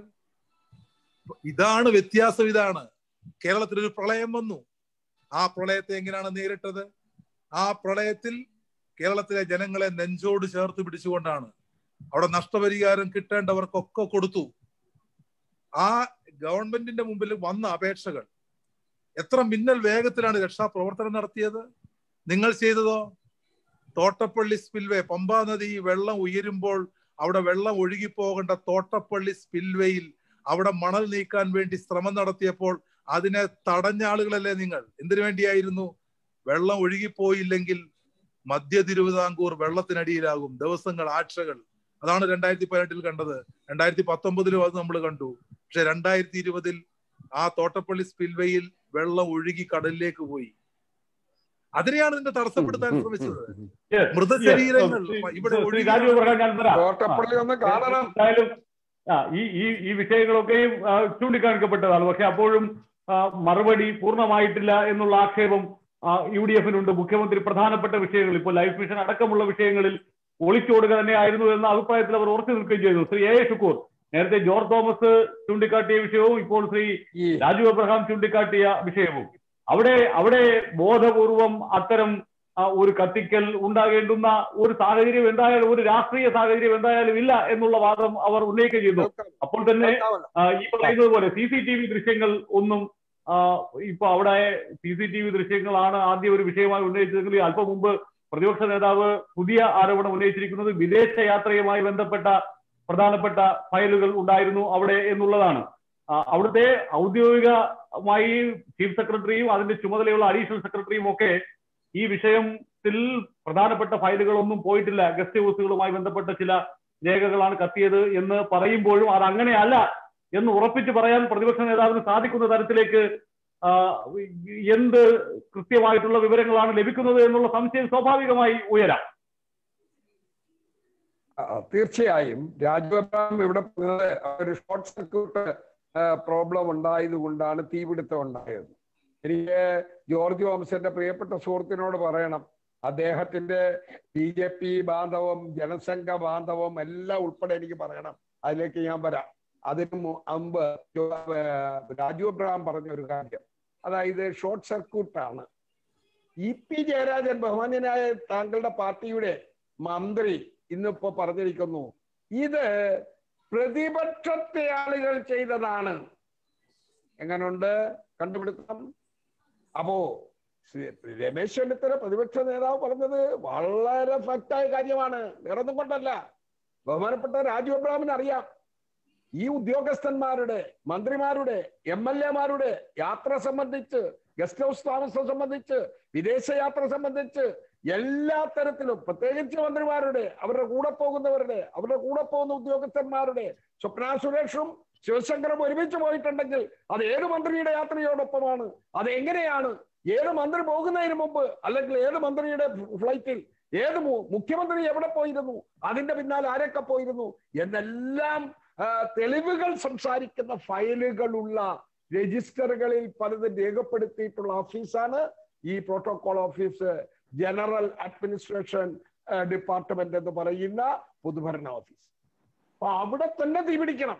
ഇതാണ് വ്യത്യാസം ഇതാണ് കേരളത്തിൽ ഒരു പ്രളയം വന്നു ആ പ്രളയത്തെ എങ്ങനെയാണ് നേരിട്ടത് ആ പ്രളയത്തിൽ കേരളത്തിലെ ജനങ്ങളെ നെഞ്ചോട് ചേർത്ത് പിടിച്ചുകൊണ്ടാണ് അവിടെ നഷ്ടപരിഹാരം കിട്ടേണ്ടവർക്കൊക്കെ കൊടുത്തു ആ ഗവൺമെന്റിന്റെ മുമ്പിൽ വന്ന അപേക്ഷകൾ എത്ര മിന്നൽ വേഗത്തിലാണ് രക്ഷാപ്രവർത്തനം നടത്തിയത് നിങ്ങൾ ചെയ്തതോ തോട്ടപ്പള്ളി സ്പിൽവേ പമ്പാ നദി വെള്ളം ഉയരുമ്പോൾ അവിടെ വെള്ളം ഒഴുകിപ്പോകേണ്ട തോട്ടപ്പള്ളി സ്പിൽവേയിൽ അവിടെ മണൽ നീക്കാൻ വേണ്ടി ശ്രമം നടത്തിയപ്പോൾ അതിനെ തടഞ്ഞ ആളുകളല്ലേ നിങ്ങൾ എന്തിനു വേണ്ടിയായിരുന്നു വെള്ളം ഒഴുകിപ്പോയില്ലെങ്കിൽ മധ്യ തിരുവിതാംകൂർ വെള്ളത്തിനടിയിലാകും ദിവസങ്ങൾ ആഴ്ചകൾ അതാണ് രണ്ടായിരത്തി പതിനെട്ടിൽ കണ്ടത് രണ്ടായിരത്തി പത്തൊമ്പതിലും അത് നമ്മൾ കണ്ടു പക്ഷെ രണ്ടായിരത്തി ഇരുപതിൽ ആ തോട്ടപ്പള്ളി സ്പിൽവേയിൽ വെള്ളം ഒഴുകി കടലിലേക്ക് പോയി അതിനെയാണ് ഇതിന്റെ തടസ്സപ്പെടുത്താൻ ശ്രമിച്ചത് Yes, മൃതശരീരങ്ങൾ yes. ശ്രീ- ഇവിടെ ശ്രീ ഒഴുകി രാജീവ് പ്രകാശ് ഞാൻ തരാം തോട്ടപ്പള്ളി ഒന്ന് കാണണം എന്തായാലും ആ ഈ ഈ ഈ വിഷയങ്ങളൊക്കെയും ആ, ചൂണ്ടിക്കാണിക്കപ്പെട്ടതാണ് പക്ഷെ അപ്പോഴും ആ, മറുപടി പൂർണ്ണമായിട്ടില്ല എന്നുള്ള ആക്ഷേപം യു ഡി എഫിനുണ്ട് മുഖ്യമന്ത്രി പ്രധാനപ്പെട്ട വിഷയങ്ങൾ ഇപ്പോൾ ലൈഫ് മിഷൻ അടക്കമുള്ള വിഷയങ്ങളിൽ ഒളിച്ചോടുക തന്നെയായിരുന്നു എന്ന അഭിപ്രായത്തിൽ അവർ ഉറച്ചു നിൽക്കുകയും ചെയ്തു ശ്രീ എ എ ഷുക്കൂർ നേരത്തെ ജോർജ് തോമസ് ചൂണ്ടിക്കാട്ടിയ വിഷയവും ഇപ്പോൾ ശ്രീ ഈ രാജു അബ്രഹാം ചൂണ്ടിക്കാട്ടിയ വിഷയവും അവിടെ അവിടെ ബോധപൂർവം അത്തരം ആ, ഒരു കത്തിക്കൽ ഉണ്ടാകേണ്ടുന്ന ഒരു സാഹചര്യം എന്തായാലും ഒരു രാഷ്ട്രീയ സാഹചര്യം എന്തായാലും ഇല്ല എന്നുള്ള വാദം അവർ ഉന്നയിക്കുകയും ചെയ്തു അപ്പോൾ തന്നെ കേൾക്കാമല്ലോ. ആ, ഈ പറയുന്നത് പോലെ സി സി ടി വി ദൃശ്യങ്ങൾ ഒന്നും ആ, ഇപ്പൊ അവിടെ സി സി ടി വി ദൃശ്യങ്ങളാണ് ആദ്യം ഒരു വിഷയമായി ഉന്നയിച്ചതെങ്കിൽ അല്പം മുമ്പ് പ്രതിപക്ഷ നേതാവ് പുതിയ ആരോപണം ഉന്നയിച്ചിരിക്കുന്നത് വിദേശ യാത്രയുമായി ബന്ധപ്പെട്ട പ്രധാനപ്പെട്ട ഫയലുകൾ ഉണ്ടായിരുന്നു അവിടെ എന്നുള്ളതാണ് ആ, അവിടുത്തെ ഔദ്യോഗികമായി ചീഫ് സെക്രട്ടറിയും അതിന്റെ ചുമതലയുള്ള അഡീഷണൽ സെക്രട്ടറിയും ഒക്കെ ഈ വിഷയത്തിൽ പ്രധാനപ്പെട്ട ഫയലുകളൊന്നും പോയിട്ടില്ല ഗസ്റ്റ് ഹൗസുകളുമായി ബന്ധപ്പെട്ട ചില രേഖകളാണ് കത്തിയത് എന്ന് പറയുമ്പോഴും അത് അങ്ങനെയല്ല എന്ന് ഉറപ്പിച്ച് പറയാൻ പ്രതിപക്ഷ നേതാവിന് സാധിക്കുന്ന തരത്തിലേക്ക് ആ, എന്ത് കൃത്യമായിട്ടുള്ള വിവരങ്ങളാണ് ലഭിക്കുന്നത് എന്നുള്ള സംശയം സ്വാഭാവികമായി ഉയരാം ആ, തീർച്ചയായും രാജഗോപാലം ഇവിടെ പറഞ്ഞത് ഒരു ഷോർട്ട് സർക്യൂട്ട് പ്രോബ്ലം ഉണ്ടായത് കൊണ്ടാണ് തീപിടുത്തം ഉണ്ടായത് എനിക്ക് ജോർജ് തോമസിന്റെ പ്രിയപ്പെട്ട സുഹൃത്തിനോട് പറയണം അദ്ദേഹത്തിന്റെ ബി ജെ പി ബാന്ധവം ജനസംഘ ബാന്ധവം എല്ലാം ഉൾപ്പെടെ എനിക്ക് പറയണം അതിലേക്ക് ഞാൻ വരാം അതിനു മു- മുമ്പ് ജോ- ഏർ രാജു അബ്രഹാം പറഞ്ഞ ഒരു കാര്യം അതായത് ഷോർട്ട് സർക്യൂട്ടാണ് ഇ പി ജയരാജൻ ബഹുമാന്യനായ താങ്കളുടെ പാർട്ടിയുടെ മന്ത്രി ഇന്നിപ്പോ പറഞ്ഞിരിക്കുന്നു ഇത് പ്രതിപക്ഷത്തെ ആളുകൾ ചെയ്തതാണ് എങ്ങനുണ്ട് കണ്ടുപിടുത്തം അപ്പോ ശ്രീ രമേശ് ചെന്നിത്തല പ്രതിപക്ഷ നേതാവ് പറഞ്ഞത് വളരെ ഫക്റ്റായ കാര്യമാണ് വേറൊന്നും കൊണ്ടല്ല ബഹുമാനപ്പെട്ട രാജു അബ്രാമിന് അറിയാം ഈ ഉദ്യോഗസ്ഥന്മാരുടെ മന്ത്രിമാരുടെ എം എൽ എമാരുടെ യാത്ര സംബന്ധിച്ച് ഗസ്റ്റ് ഹൗസ് താമസം സംബന്ധിച്ച് വിദേശയാത്ര സംബന്ധിച്ച് എല്ലാ തരത്തിലും പ്രത്യേകിച്ച് മന്ത്രിമാരുടെ അവരുടെ കൂടെ പോകുന്നവരുടെ അവരുടെ കൂടെ പോകുന്ന ഉദ്യോഗസ്ഥന്മാരുടെ സ്വപ്ന സുരേഷും ശിവശങ്കറും ഒരുമിച്ച് പോയിട്ടുണ്ടെങ്കിൽ അത് ഏത് മന്ത്രിയുടെ യാത്രയോടൊപ്പമാണ് അത് എങ്ങനെയാണ് ഏത് മന്ത്രി പോകുന്നതിന് മുമ്പ് അല്ലെങ്കിൽ ഏത് മന്ത്രിയുടെ ഫ്ലൈറ്റിൽ ഏത് മു- മുഖ്യമന്ത്രി എവിടെ പോയിരുന്നു അതിന്റെ പിന്നാലെ ആരൊക്കെ പോയിരുന്നു എന്നെല്ലാം ആ, തെളിവുകൾ സംസാരിക്കുന്ന ഫയലുകളുള്ള രജിസ്റ്ററുകളിൽ പലതും രേഖപ്പെടുത്തിയിട്ടുള്ള ഓഫീസാണ് ഈ protocol office general administration department എന്ന് പറയുന്ന പൊതുഭരണ ഓഫീസ് അപ്പൊ അവിടെ തന്നെ തീപിടിക്കണം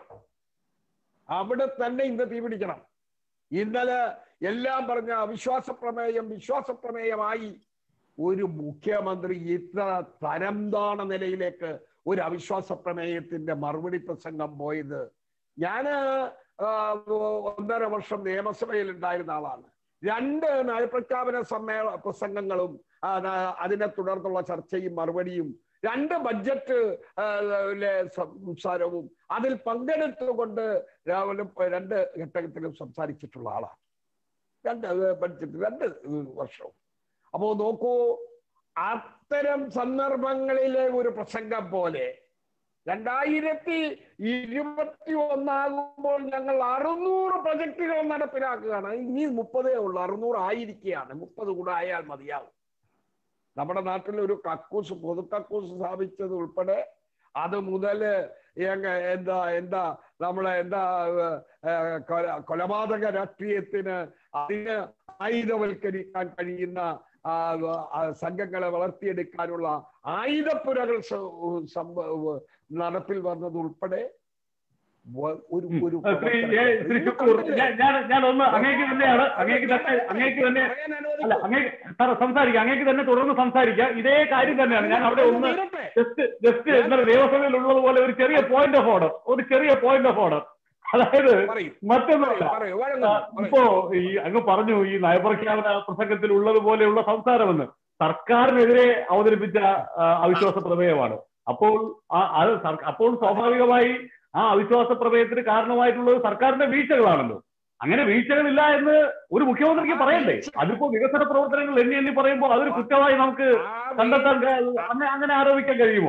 അവിടെ തന്നെ ഇന്ന് തീപിടിക്കണം ഇന്നലെ എല്ലാം പറഞ്ഞ അവിശ്വാസ പ്രമേയം വിശ്വാസ പ്രമേയമായി ഒരു മുഖ്യമന്ത്രി ഇത്ര തരംതാണ നിലയിലേക്ക് ഒരു അവിശ്വാസ പ്രമേയത്തിന്റെ മറുപടി പ്രസംഗം പോയത് ഞാന് ആ, ഒന്നര വർഷം നിയമസഭയിൽ ഉണ്ടായിരുന്ന ആളാണ് രണ്ട് നയപ്രഖ്യാപന സമ്മേള പ്രസംഗങ്ങളും ആ, ന- അതിനെ തുടർന്നുള്ള ചർച്ചയും മറുപടിയും രണ്ട് ബഡ്ജറ്റ് ആ, ലെ സംസാരവും അതിൽ പങ്കെടുത്തുകൊണ്ട് രാവിലെ രണ്ട് ഘട്ടത്തിലും സംസാരിച്ചിട്ടുള്ള ആളാണ് രണ്ട് ബഡ്ജറ്റ് രണ്ട് വർഷവും അപ്പോ നോക്കൂ അത്തരം സന്ദർഭങ്ങളിലെ ഒരു പ്രസംഗം പോലെ രണ്ടായിരത്തി ഇരുപത്തി ഒന്നാകുമ്പോൾ ഞങ്ങൾ അറുന്നൂറ് പ്രൊജക്ടുകൾ നടപ്പിലാക്കുകയാണ് ഇനി മുപ്പതേ ഉള്ളൂ അറുന്നൂറ് ആയിരിക്കുകയാണ് മുപ്പത് കൂടെ ആയാൽ മതിയാവും നമ്മുടെ നാട്ടിൽ ഒരു കക്കൂസ് പൊതു കക്കൂസ് സ്ഥാപിച്ചത് ഉൾപ്പെടെ അത് മുതല് എങ്ങ- എന്താ എന്താ നമ്മളെ എന്താ ഏർ, കൊല- കൊലപാതക രാഷ്ട്രീയത്തിന് അതിന് ആയുധവൽക്കരിക്കാൻ കഴിയുന്ന ആ, ആ, സംഘങ്ങളെ വളർത്തിയെടുക്കാനുള്ള ആയുധപ്പുരകൾ സ- സംഭ- നടപ്പിൽ വന്നത് ഉൾപ്പെടെ വ- ഒരു ഒരു ശ്രീ എ, ശ്രീ ശുക്കൂർ ഞാൻ ഞാൻ ഞാൻ ഒന്ന് അങ്ങേക്ക് തന്നെയാണ് അങ്ങേക്ക് തന്നെ അങ്ങേക്ക് തന്നെ പറയാൻ അല്ല അനുവദിക്കൂ. അങ്ങേക്ക് സാർ സംസാരിക്കാം അങ്ങേക്ക് തന്നെ തുടർന്ന് സംസാരിക്കാം ഇതേ കാര്യം തന്നെയാണ് ഞാൻ അവിടെ ഒന്ന് തീരട്ടെ. ജസ്റ്റ് ജസ്റ്റ് ഇന്നലെ നിയമസഭയിൽ ഉള്ളതുപോലെ ഒരു ചെറിയ പോയിന്റ് ഓഫ് ഓർഡർ ഒരു ചെറിയ പോയിന്റ് ഓഫ് ഓർഡർ അതായത് പറയൂ മറ്റൊന്നുമല്ല പറയൂ ആ, വഴങ്ങുന്നു പറയൂ. ഇപ്പോ ഈ അങ്ങ് പറഞ്ഞു ഈ നയപ്രഖ്യാപന പ്രസംഗത്തിൽ ഉള്ളതുപോലെയുള്ള സംസാരമെന്ന് സർക്കാരിനെതിരെ അവതരിപ്പിച്ച ആ, അവിശ്വാസ പ്രമേയമാണ് അപ്പോൾ ആ- അത് സർ- അപ്പോൾ സ്വാഭാവികമായി ആ അവിശ്വാസ പ്രമേയത്തിന് കാരണമായിട്ടുള്ളത് സർക്കാരിന്റെ വീഴ്ചകളാണല്ലോ അങ്ങനെ വീഴ്ചകളില്ല എന്ന് ഒരു മുഖ്യമന്ത്രിക്ക് പറയണ്ടേ അതിപ്പോ വികസന പ്രവർത്തനങ്ങൾ എണ്ണി എണ്ണി പറയുമ്പോൾ അതൊരു കുറ്റമായി നമുക്ക് ആ കണ്ടെത്താൻ ക- അങ്ങനെ അങ്ങനെ ആരോപിക്കാൻ കഴിയുമോ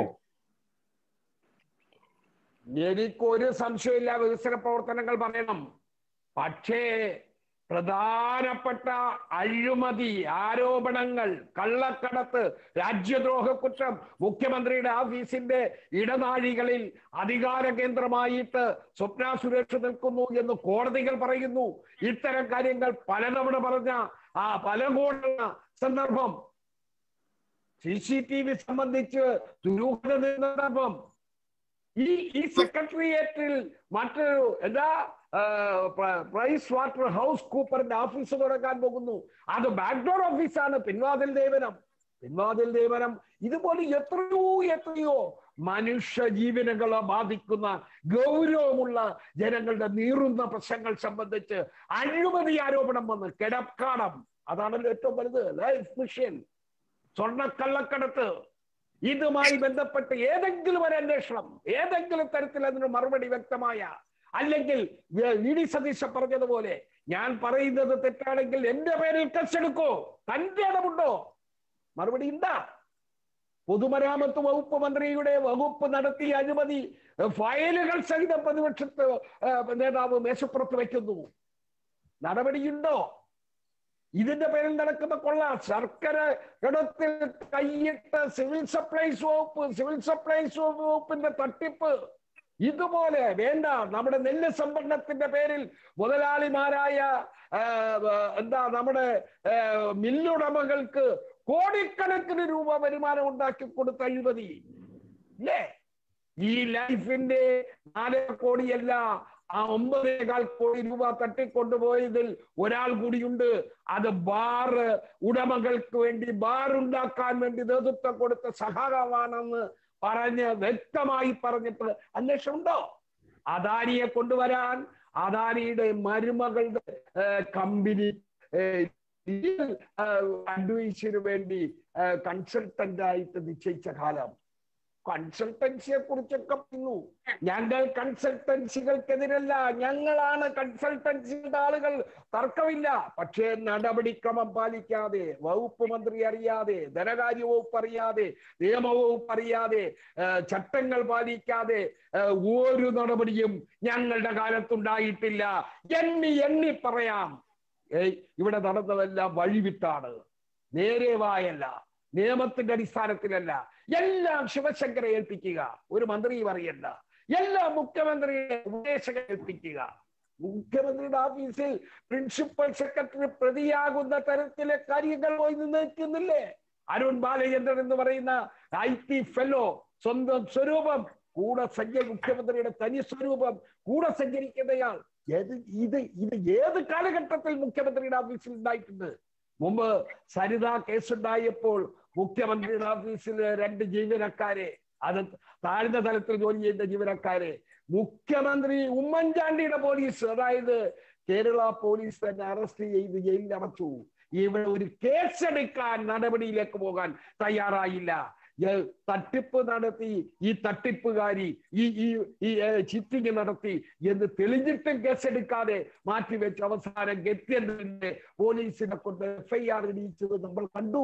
എനിക്കൊരു സംശയമില്ല വികസന പ്രവർത്തനങ്ങൾ പറയണം പക്ഷേ പ്രധാനപ്പെട്ട അഴിമതി ആരോപണങ്ങൾ കള്ളക്കടത്ത് രാജ്യദ്രോഹ കുറ്റം മുഖ്യമന്ത്രിയുടെ ഓഫീസിന്റെ ഇടനാഴികളിൽ അധികാര കേന്ദ്രമായിട്ട് സ്വപ്ന സുരേഷ് നിൽക്കുന്നു എന്ന് കോടതികൾ പറയുന്നു ഇത്തരം കാര്യങ്ങൾ പലതവണ പറഞ്ഞ ആ പലകോടുള്ള സന്ദർഭം സി സി ടി വി സംബന്ധിച്ച് ദുരൂഹത സന്ദർഭം ഈ ഈ സെക്രട്ടേറിയറ്റിൽ മറ്റൊരു എന്താ പ്രൈസ് വാട്ടർ ഹൗസ് കൂപ്പറിന്റെ ഓഫീസ് തുടങ്ങാൻ പോകുന്നു അത് ബാക്ക്ഡോർ ഓഫീസാണ് പിൻവാതിൽ ദേവനം പിൻവാതിൽ ദേവനം ഇതുപോലെ എത്രയോ എത്രയോ മനുഷ്യ ജീവനുകളെ ബാധിക്കുന്ന ഗൗരവമുള്ള ജനങ്ങളുടെ നീറുന്ന പ്രശ്നങ്ങൾ സംബന്ധിച്ച് അഴിമതി ആരോപണം വന്ന് കിടക്കാടം അതാണല്ലോ ഏറ്റവും വലുത് ലൈഫ് മിഷൻ സ്വർണ്ണക്കള്ളക്കടത്ത് ഇതുമായി ബന്ധപ്പെട്ട് ഏതെങ്കിലും ഒരു അന്വേഷണം ഏതെങ്കിലും തരത്തിൽ അതിന് മറുപടി വ്യക്തമായ അല്ലെങ്കിൽ വി ഡി സതീശ പറഞ്ഞതുപോലെ ഞാൻ പറയുന്നത് തെറ്റാണെങ്കിൽ എന്റെ പേരിൽ കേസെടുക്കോ തന്റെ ഇടമുണ്ടോ മറുപടി ഉണ്ടാ പൊതുമരാമത്ത് വകുപ്പ് മന്ത്രിയുടെ വകുപ്പ് നടത്തിയ അഴിമതി ഫയലുകൾ സഹിതം പ്രതിപക്ഷത്ത് ഏഹ്, നേതാവ് മേശപ്പുറത്ത് വയ്ക്കുന്നു നടപടിയുണ്ടോ ഇതിന്റെ പേരിൽ നടക്കുന്ന കൊള്ള സർക്കാർ ഇടത്തിൽ കൈയിട്ട് സിവിൽ സപ്ലൈസ് വകുപ്പ് സിവിൽ സപ്ലൈസ് വകുപ്പിന്റെ തട്ടിപ്പ് ഇതുപോലെ വേണ്ട നമ്മുടെ നെല്ല് സംഭരണത്തിന്റെ പേരിൽ മുതലാളിമാരായ ആ, എന്താ നമ്മുടെ ആ, മില്ലുടമകൾക്ക് കോടിക്കണക്കിന് രൂപ വരുമാനം ഉണ്ടാക്കി കൊടുത്ത അഴിമതി ഇല്ലേ ഈ ലൈഫിന്റെ നാലര കോടിയല്ല ആ ഒമ്പതേകാൽ കോടി രൂപ തട്ടിക്കൊണ്ടുപോയതിൽ ഒരാൾ കൂടിയുണ്ട് അത് ബാർ ഉടമകൾക്ക് വേണ്ടി ബാർ ഉണ്ടാക്കാൻ വേണ്ടി നേതൃത്വം കൊടുത്ത സഹാവാണെന്ന് പറഞ്ഞ് വ്യക്തമായി പറഞ്ഞിട്ട് അന്വേഷണം ഉണ്ടോ അദാനിയെ കൊണ്ടുവരാൻ അദാനിയുടെ മരുമകളുടെ കമ്പനി അഡ്വൈസിന് വേണ്ടി കൺസൾട്ടന്റ് ആയിട്ട് നിശ്ചയിച്ച കാലം കൺസൾട്ടൻസിയെ കുറിച്ചൊക്കെ പറഞ്ഞു ഞങ്ങൾ കൺസൾട്ടൻസികൾക്കെതിരല്ല ഞങ്ങളാണ് കൺസൾട്ടൻസിയുടെ ആളുകൾ തർക്കമില്ല പക്ഷേ നടപടിക്രമം പാലിക്കാതെ വകുപ്പ് മന്ത്രി അറിയാതെ ധനകാര്യ വകുപ്പ് അറിയാതെ നിയമവകുപ്പ് അറിയാതെ ഏഹ് ചട്ടങ്ങൾ പാലിക്കാതെ ഏഹ് ഒരു നടപടിയും ഞങ്ങളുടെ കാലത്തുണ്ടായിട്ടില്ല എണ്ണി എണ്ണി പറയാം ഏയ് ഇവിടെ നടന്നതെല്ലാം വഴിവിട്ടാണ് നേരെ വായല്ല നിയമത്തിന്റെ അടിസ്ഥാനത്തിലല്ല എല്ലാം ശിവശങ്കരെ ഏൽപ്പിക്കുക ഒരു മന്ത്രിയും അറിയണ്ട എല്ലാം മുഖ്യമന്ത്രിയെ ഉപദേശകരെ ഏൽപ്പിക്കുക മുഖ്യമന്ത്രിയുടെ ഓഫീസിൽ പ്രിൻസിപ്പൽ സെക്രട്ടറി പ്രതിയാകുന്ന തരത്തിലെ കാര്യങ്ങൾ പോയി നിൽക്കുന്നില്ലേ അരുൺ ബാലചന്ദ്രൻ എന്ന് പറയുന്ന ഐ ടി ഫെലോ സ്വന്തം സ്വരൂപം കൂടെ സഞ്ചരി മുഖ്യമന്ത്രിയുടെ തനി സ്വരൂപം കൂടെ സഞ്ചരിക്കുന്നയാൾ ഏത് ഇത് ഇത് ഏത് കാലഘട്ടത്തിൽ മുഖ്യമന്ത്രിയുടെ ഓഫീസിൽ ഉണ്ടായിട്ടുണ്ട് മുമ്പ് സരിത കേസുണ്ടായപ്പോൾ മുഖ്യമന്ത്രിയുടെ ഓഫീസിൽ രണ്ട് ജീവനക്കാരെ അത് താഴ്ന്ന തലത്തിൽ ജോലി ചെയ്യുന്ന ജീവനക്കാരെ മുഖ്യമന്ത്രി ഉമ്മൻചാണ്ടിയുടെ പോലീസ് അതായത് കേരള പോലീസ് തന്നെ അറസ്റ്റ് ചെയ്ത് ജയിലിൽ അടച്ചു ഇവിടെ ഒരു കേസെടുക്കാൻ നടപടിയിലേക്ക് പോകാൻ തയ്യാറായില്ല ഏ- തട്ടിപ്പ് നടത്തി ഈ തട്ടിപ്പുകാരി ഈ ഈ ഈ ചിറ്റിങ് നടത്തി എന്ന് തെളിഞ്ഞിട്ടും കേസെടുക്കാതെ മാറ്റിവെച്ച് അവസാനം ഗത്യന്തരന്റെ പോലീസിനെ കൊണ്ട് എഫ്ഐആർ ഇടിയിച്ചത് നമ്മൾ കണ്ടു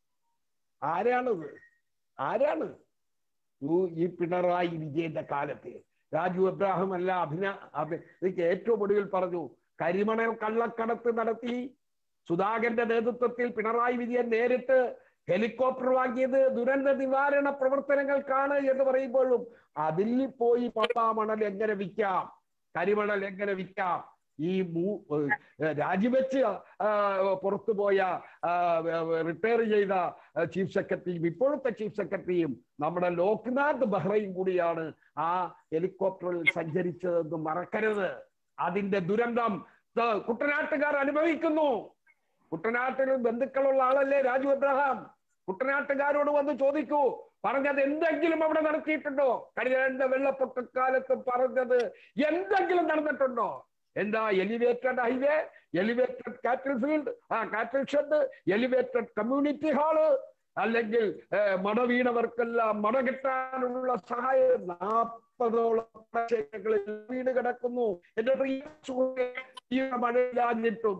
ആരാണത് ആരാണ് യു- ഈ പിണറായി വിജയന്റെ കാലത്ത് രാജു എബ്രാഹിം അല്ല അഭിന അഭി- എനിക്ക് ഏറ്റവും ഒടുവിൽ പറഞ്ഞു കരിമണൽ കള്ളക്കടത്ത് നടത്തി സുധാകരന്റെ നേതൃത്വത്തിൽ പിണറായി വിജയൻ നേരിട്ട് ഹെലികോപ്റ്റർ വാങ്ങിയത് ദുരന്ത നിവാരണ പ്രവർത്തനങ്ങൾക്കാണ് എന്ന് പറയുമ്പോഴും അതിൽ പോയി മണൽ എങ്ങനെ വിൽക്കാം കരിമണൽ എങ്ങനെ വിൽക്കാം ഈ മൂ ഏഹ് രാജിവെച്ച് ആ, പുറത്തുപോയ റിട്ടയർ ചെയ്ത ചീഫ് സെക്രട്ടറിയും ഇപ്പോഴത്തെ ചീഫ് സെക്രട്ടറിയും നമ്മുടെ ലോക്നാഥ് ബെഹ്റയും കൂടിയാണ് ആ ഹെലികോപ്റ്ററിൽ സഞ്ചരിച്ചതെന്ന് മറക്കരുത് അതിന്റെ ദുരന്തം ത- കുട്ടനാട്ടുകാർ അനുഭവിക്കുന്നു കുട്ടനാട്ടിൽ ബന്ധുക്കളുള്ള ആളല്ലേ രാജു എബ്രഹാം കുട്ടനാട്ടുകാരോട് വന്ന് ചോദിക്കൂ പറഞ്ഞത് എന്തെങ്കിലും അവിടെ നടത്തിയിട്ടുണ്ടോ കഴിഞ്ഞ വെള്ളപ്പൊക്കക്കാലത്ത് പറഞ്ഞത് എന്തെങ്കിലും നടന്നിട്ടുണ്ടോ എന്താ elevated highway elevated cattle field ആ cattle shed elevated community hall അല്ലെങ്കിൽ ഏഹ്, മട വീണവർക്കെല്ലാം മട കിട്ടാനുള്ള സഹായം നാൽപ്പതോളം പ്രദേശങ്ങളിൽ വീട് കിടക്കുന്നു എന്റെ പ്രിയ സുഹൃത്തേ, ഈ മഴയില്ലാഞ്ഞിട്ടും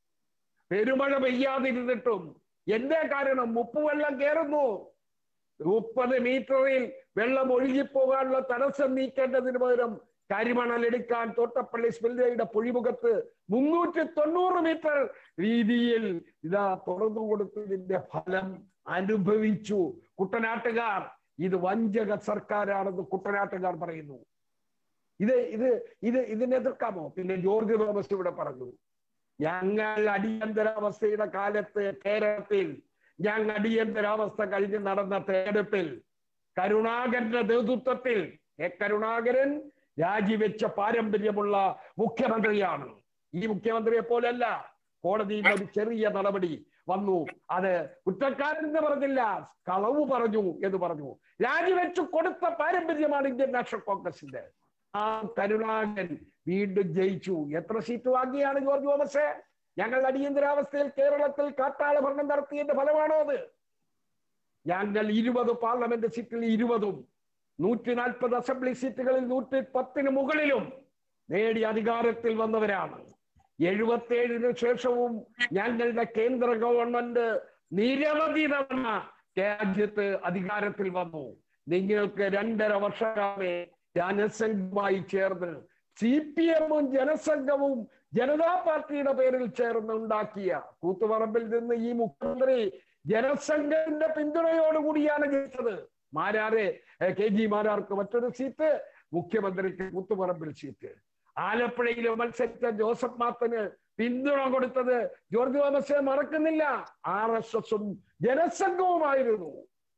പെരുമഴ പെയ്യാതിരുന്നിട്ടും എന്തേ കാരണം ഉപ്പുവെള്ളം കയറുന്നു മുപ്പത് മീറ്ററിൽ വെള്ളം ഒഴുകിപ്പോകാനുള്ള തടസ്സം നീക്കേണ്ടതിന് പകരം കരിമണൽ എടുക്കാൻ തോട്ടപ്പള്ളി സ്പിൽവേയുടെ പൊഴിമുഖത്ത് മുന്നൂറ്റി തൊണ്ണൂറ് മീറ്റർ രീതിയിൽ ഇതാ തുറന്നു കൊടുത്തതിന്റെ ഫലം അനുഭവിച്ചു കുട്ടനാട്ടുകാർ ഇത് വഞ്ചക സർക്കാരാണെന്ന് കുട്ടനാട്ടുകാർ പറയുന്നു ഇത് ഇത് ഇത് ഇതിനെ എതിർക്കാമോ പിന്നെ ജോർജ് തോമസ് ഇവിടെ പറഞ്ഞു ഞങ്ങൾ അടിയന്തരാവസ്ഥയുടെ കാലത്ത് കേരളത്തിൽ ഞങ്ങൾ അടിയന്തരാവസ്ഥ കഴിഞ്ഞ് നടന്ന തെരഞ്ഞെടുപ്പിൽ കരുണാകരന്റെ നേതൃത്വത്തിൽ എ കരുണാകരൻ രാജിവെച്ച പാരമ്പര്യമുള്ള മുഖ്യമന്ത്രിയാണ് ഈ മുഖ്യമന്ത്രിയെ പോലല്ല കോടതിയിൽ ഒരു ചെറിയ നടപടി വന്നു അത് കുറ്റക്കാരൻ എന്ന് പറഞ്ഞില്ല കളവ് പറഞ്ഞു എന്ന് പറഞ്ഞു രാജിവെച്ചു കൊടുത്ത പാരമ്പര്യമാണ് ഇന്ത്യൻ നാഷണൽ കോൺഗ്രസിന്റെ ആ കരുണാകരൻ വീണ്ടും ജയിച്ചു എത്ര സീറ്റ് വാങ്ങിയാണ് ജോർജ് തോമസ് ഞങ്ങൾ അടിയന്തരാവസ്ഥയിൽ കേരളത്തിൽ കാട്ടാള ഭരണം നടത്തിയതിന്റെ ഫലമാണോ അത് ഞങ്ങൾ ഇരുപത് പാർലമെന്റ് സീറ്റിൽ ഇരുപതും നൂറ്റി നാൽപ്പത് അസംബ്ലി സീറ്റുകളിൽ നൂറ്റി പത്തിന് മുകളിലും നേടി അധികാരത്തിൽ വന്നവരാണ് എഴുപത്തേഴിന് ശേഷവും ഞങ്ങളുടെ കേന്ദ്ര ഗവൺമെന്റ് നിരവധി തവണ രാജ്യത്ത് അധികാരത്തിൽ വന്നു നിങ്ങൾക്ക് രണ്ടര വർഷക്കാലമേ ജനസംഘവുമായി ചേർന്ന് സി പി എമ്മും ജനസംഘവും ജനതാ പാർട്ടിയുടെ പേരിൽ ചേർന്ന് ഉണ്ടാക്കിയ കൂത്തുപറമ്പിൽ നിന്ന് ഈ മുഖ്യമന്ത്രി ജനസംഘത്തിന്റെ പിന്തുണയോടുകൂടിയാണ് ജയിച്ചത് മാരാരെ ഏ, കെ ജി മാരാർക്ക് മറ്റൊരു സീറ്റ് മുഖ്യമന്ത്രിക്ക് കൂത്തുപറമ്പിൽ സീറ്റ് ആലപ്പുഴയിൽ മത്സരിച്ച ജോസഫ് മാത്തന് പിന്തുണ കൊടുത്തത് ജോർജ് തോമസ് മറക്കുന്നില്ല ആർ എസ് എസും ജനസംഘവുമായിരുന്നു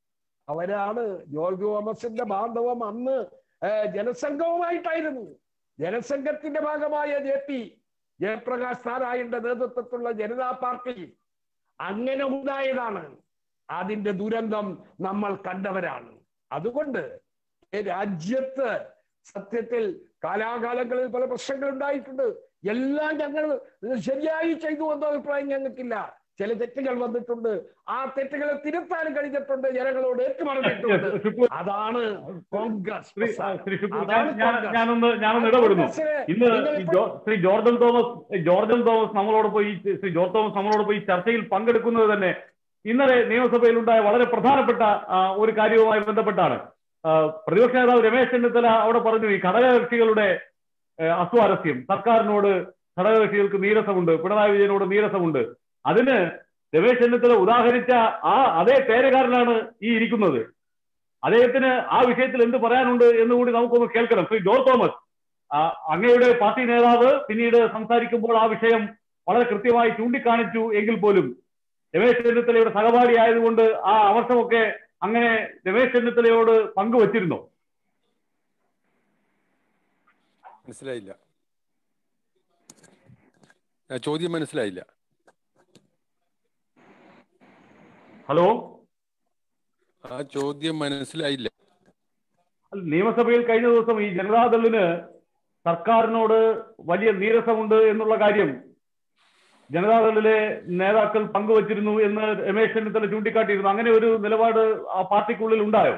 അവരാണ് ജോർജ് തോമസിന്റെ ബാന്ധവം അന്ന് ഏ, ജനസംഘവുമായിട്ടായിരുന്നു ജനസംഘത്തിന്റെ ഭാഗമായ ജെ പി ജയപ്രകാശ് നാരായണന്റെ നേതൃത്വത്തിലുള്ള ജനതാ പാർട്ടി അങ്ങനെ ഉണ്ടായതാണ് അതിന്റെ ദുരന്തം നമ്മൾ കണ്ടവരാണ് അതുകൊണ്ട് ഈ രാജ്യത്ത് സത്യത്തിൽ കാലാകാലങ്ങളിൽ പല പ്രശ്നങ്ങൾ ഉണ്ടായിട്ടുണ്ട് എല്ലാം ഞങ്ങൾ ശരിയായി ചെയ്തു എന്ന അഭിപ്രായം ഞങ്ങൾക്കില്ല ചില തെറ്റുകൾ വന്നിട്ടുണ്ട് ആ തെറ്റുകളെ തിരുത്താൻ കഴിഞ്ഞിട്ടുണ്ട് ജനങ്ങളോട് ഏറ്റുപറഞ്ഞിട്ടുണ്ട് അതാണ് കോൺഗ്രസ് ശ്രീ പ്രസ്ഥാനം. ശ്രീ ശുക്കൂർ, അതാണ് ഞാൻ- ഞാൻ- കോൺഗ്രസ്. ഞാനൊന്ന് ഞാനൊന്ന് ഇടപെടുന്നു കോൺഗ്രസിനെ ഇന്ന് നിങ്ങൾ ഈ ജോ- ശ്രീ ജോർജൻ തോമസ് ജോർജൻ തോമസ് നമ്മളോടൊപ്പം ഈ ശ്രീ ജോർജ് തോമസ് നമ്മളോടൊപ്പം ഈ ചർച്ചയിൽ പങ്കെടുക്കുന്നത് തന്നെ ഇന്നലെ നിയമസഭയിൽ ഉണ്ടായ വളരെ പ്രധാനപ്പെട്ട ആ, ഒരു കാര്യവുമായി ബന്ധപ്പെട്ടാണ് ആ, പ്രതിപക്ഷ നേതാവ് രമേശ് ചെന്നിത്തല അവിടെ പറഞ്ഞു ഈ ഘടകകക്ഷികളുടെ ഏ, അസ്വാരസ്യം സർക്കാരിനോട് ഘടകകക്ഷികൾക്ക് നീരസമുണ്ട് പിണറായി വിജയനോട് നീരസമുണ്ട് അതിന് രമേശ് ചെന്നിത്തല ഉദാഹരിച്ച ആ അതേ പേരുകാരനാണ് ഈ ഇരിക്കുന്നത് അദ്ദേഹത്തിന് ആ വിഷയത്തിൽ എന്ത് പറയാനുണ്ട് എന്ന് കൂടി നമുക്കൊന്ന് കേൾക്കണം ശ്രീ ജോർജ് തോമസ് ആ, അങ്ങയുടെ പാർട്ടി നേതാവ് പിന്നീട് സംസാരിക്കുമ്പോൾ ആ വിഷയം വളരെ കൃത്യമായി ചൂണ്ടിക്കാണിച്ചു എങ്കിൽ പോലും രമേശ് ചെന്നിത്തലയുടെ സഹപാഠി ആയതുകൊണ്ട് ആ അവർഷമൊക്കെ അങ്ങനെ രമേശ് ചെന്നിത്തലയോട് പങ്കുവച്ചിരുന്നു മനസ്സിലായില്ല ആ ചോദ്യം മനസ്സിലായില്ല ഹലോ ആ ചോദ്യം മനസ്സിലായില്ല നിയമസഭയിൽ കഴിഞ്ഞ ദിവസം ഈ ജനതാദളിന് സർക്കാരിനോട് വലിയ നീരസമുണ്ട് എന്നുള്ള കാര്യം ജനതാദളിലെ നേതാക്കൾ പങ്കുവച്ചിരുന്നു എന്ന് രമേശ് ചെന്നിത്തല ചൂണ്ടിക്കാട്ടിയിരുന്നു അങ്ങനെ ഒരു നിലപാട് ആ പാർട്ടിക്കുള്ളിൽ ഉണ്ടായോ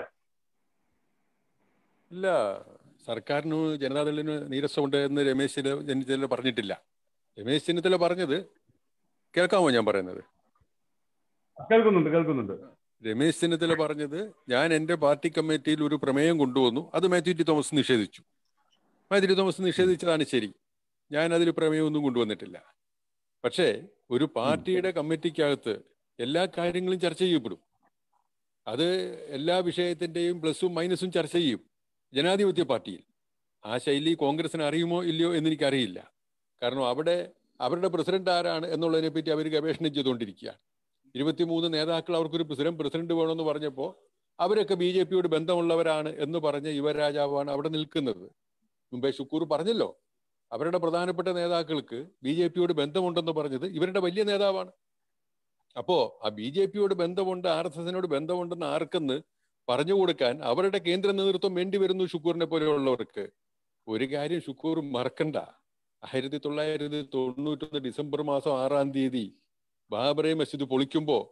ഇല്ല സർക്കാരിന് ജനതാദളിന് നീരസമുണ്ട് എന്ന് രമേശ് ചെന്നി- ചെന്നിത്തല പറഞ്ഞിട്ടില്ല രമേശ് ചെന്നിത്തല പറഞ്ഞത് കേൾക്കാമോ ഞാൻ പറയുന്നത് കേൾക്കുന്നുണ്ട് കേൾക്കുന്നുണ്ട് രമേശ് ചെന്നിത്തല പറഞ്ഞത് ഞാൻ എൻ്റെ പാർട്ടി കമ്മിറ്റിയിൽ ഒരു പ്രമേയം കൊണ്ടുവന്നു അത് മാത്യു ടി തോമസ് നിഷേധിച്ചു മാത്യു ടി തോമസ് നിഷേധിച്ചതാണ് ശരി ഞാൻ അതിൽ പ്രമേയമൊന്നും കൊണ്ടുവന്നിട്ടില്ല പക്ഷേ ഒരു പാർട്ടിയുടെ കമ്മിറ്റിക്കകത്ത് എല്ലാ കാര്യങ്ങളും ചർച്ച ചെയ്യപ്പെടും അത് എല്ലാ വിഷയത്തിന്റെയും പ്ലസും മൈനസും ചർച്ച ചെയ്യും ജനാധിപത്യ പാർട്ടിയിൽ ആ ശൈലി കോൺഗ്രസിന് അറിയുമോ ഇല്ലയോ എന്ന് എനിക്കറിയില്ല കാരണം അവിടെ അവരുടെ പ്രസിഡന്റ് ആരാണ് എന്നുള്ളതിനെ പറ്റി അവർ ഗവേഷണം ചെയ്തുകൊണ്ടിരിക്കുകയാണ് ഇരുപത്തിമൂന്ന് നേതാക്കൾ അവർക്കൊരു പ്രസിഡന്റ് പ്രസിഡന്റ് വേണമെന്ന് പറഞ്ഞപ്പോൾ അവരൊക്കെ ബി ജെ പിയോട് ബന്ധമുള്ളവരാണ് എന്ന് പറഞ്ഞ യുവരാജാവാണ് അവിടെ നിൽക്കുന്നത് മുമ്പേ ഷുക്കൂർ പറഞ്ഞല്ലോ അവരുടെ പ്രധാനപ്പെട്ട നേതാക്കൾക്ക് ബി ജെ പിയോട് ബന്ധമുണ്ടെന്ന് പറഞ്ഞത് ഇവരുടെ വലിയ നേതാവാണ് അപ്പോ ആ ബി ജെ പിയോട് ബന്ധമുണ്ട് ആർ എസ് എസിനോട് ബന്ധമുണ്ടെന്ന് ആർക്കെന്ന് പറഞ്ഞു കൊടുക്കാൻ അവരുടെ കേന്ദ്ര നേതൃത്വം വേണ്ടി വരുന്നു ഷുക്കൂറിനെ പോലെയുള്ളവർക്ക് ഒരു കാര്യം ഷുക്കൂർ മറക്കണ്ട ആയിരത്തി തൊള്ളായിരത്തി തൊണ്ണൂറ്റൊന്ന് ഡിസംബർ മാസം ആറാം തീയതി ബാബറെ മസ്ജിദ് പൊളിക്കുമ്പോ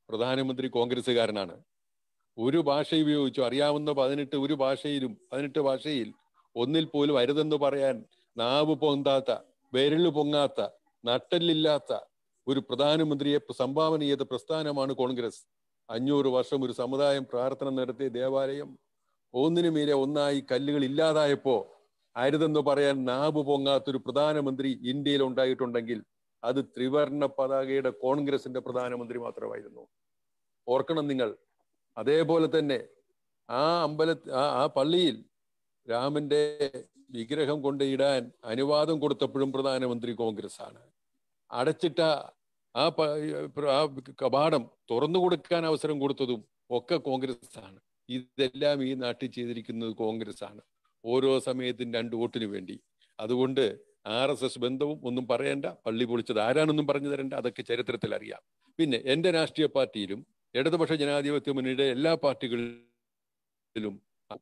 പ്രധാനമന്ത്രി കോൺഗ്രസ്സുകാരനാണ് ഒരു ഭാഷ ഉപയോഗിച്ചു അറിയാവുന്ന പതിനെട്ട് ഒരു ഭാഷയിലും പതിനെട്ട് ഭാഷയിൽ ഒന്നിൽ പോലും അരുതെന്ന് പറയാൻ നാവ് പൊന്താത്ത വിരല് പൊങ്ങാത്ത നട്ടല്ലില്ലാത്ത ഒരു പ്രധാനമന്ത്രിയെ സംഭാവന ചെയ്ത പ്രസ്ഥാനമാണ് കോൺഗ്രസ് അഞ്ഞൂറ് വർഷം ഒരു സമുദായം പ്രാർത്ഥന നടത്തിയ ദേവാലയം ഒന്നിനു മീരെ ഒന്നായി കല്ലുകൾ ഇല്ലാതായപ്പോ അരുതെന്ന് പറയാൻ നാവ് പൊങ്ങാത്തൊരു പ്രധാനമന്ത്രി ഇന്ത്യയിൽ ഉണ്ടായിട്ടുണ്ടെങ്കിൽ അത് ത്രിവർണ പതാകയുടെ കോൺഗ്രസിന്റെ പ്രധാനമന്ത്രി മാത്രമായിരുന്നു ഓർക്കണം നിങ്ങൾ അതേപോലെ തന്നെ ആ അമ്പല ആ ആ പള്ളിയിൽ രാമന്റെ വിഗ്രഹം കൊണ്ടിടാൻ അനുവാദം കൊടുത്തപ്പോഴും പ്രധാനമന്ത്രി കോൺഗ്രസ് ആണ് അടച്ചിട്ട ആ പ- ആ കവാടം തുറന്നു കൊടുക്കാൻ അവസരം കൊടുത്തതും ഒക്കെ കോൺഗ്രസ് ആണ് ഇതെല്ലാം ഈ നാട്ടിൽ ചെയ്തിരിക്കുന്നത് കോൺഗ്രസ് ആണ് ഓരോ സമയത്തും രണ്ട് വോട്ടിന് വേണ്ടി അതുകൊണ്ട് ആർ എസ് എസ് ബന്ധവും ഒന്നും പറയണ്ട പള്ളി പൊളിച്ചത് ആരാണെന്നും പറഞ്ഞു തരണ്ട അതൊക്കെ ചരിത്രത്തിൽ അറിയാം പിന്നെ എന്റെ രാഷ്ട്രീയ പാർട്ടിയിലും ഇടതുപക്ഷ ജനാധിപത്യ മുന്നണിയുടെ എല്ലാ പാർട്ടികളിലും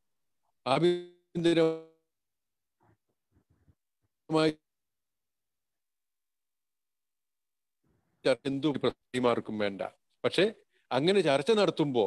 ആഭ്യന്തരമായി എന്തു പ്രതിമാർക്കും വേണ്ട പക്ഷെ അങ്ങനെ ചർച്ച നടത്തുമ്പോ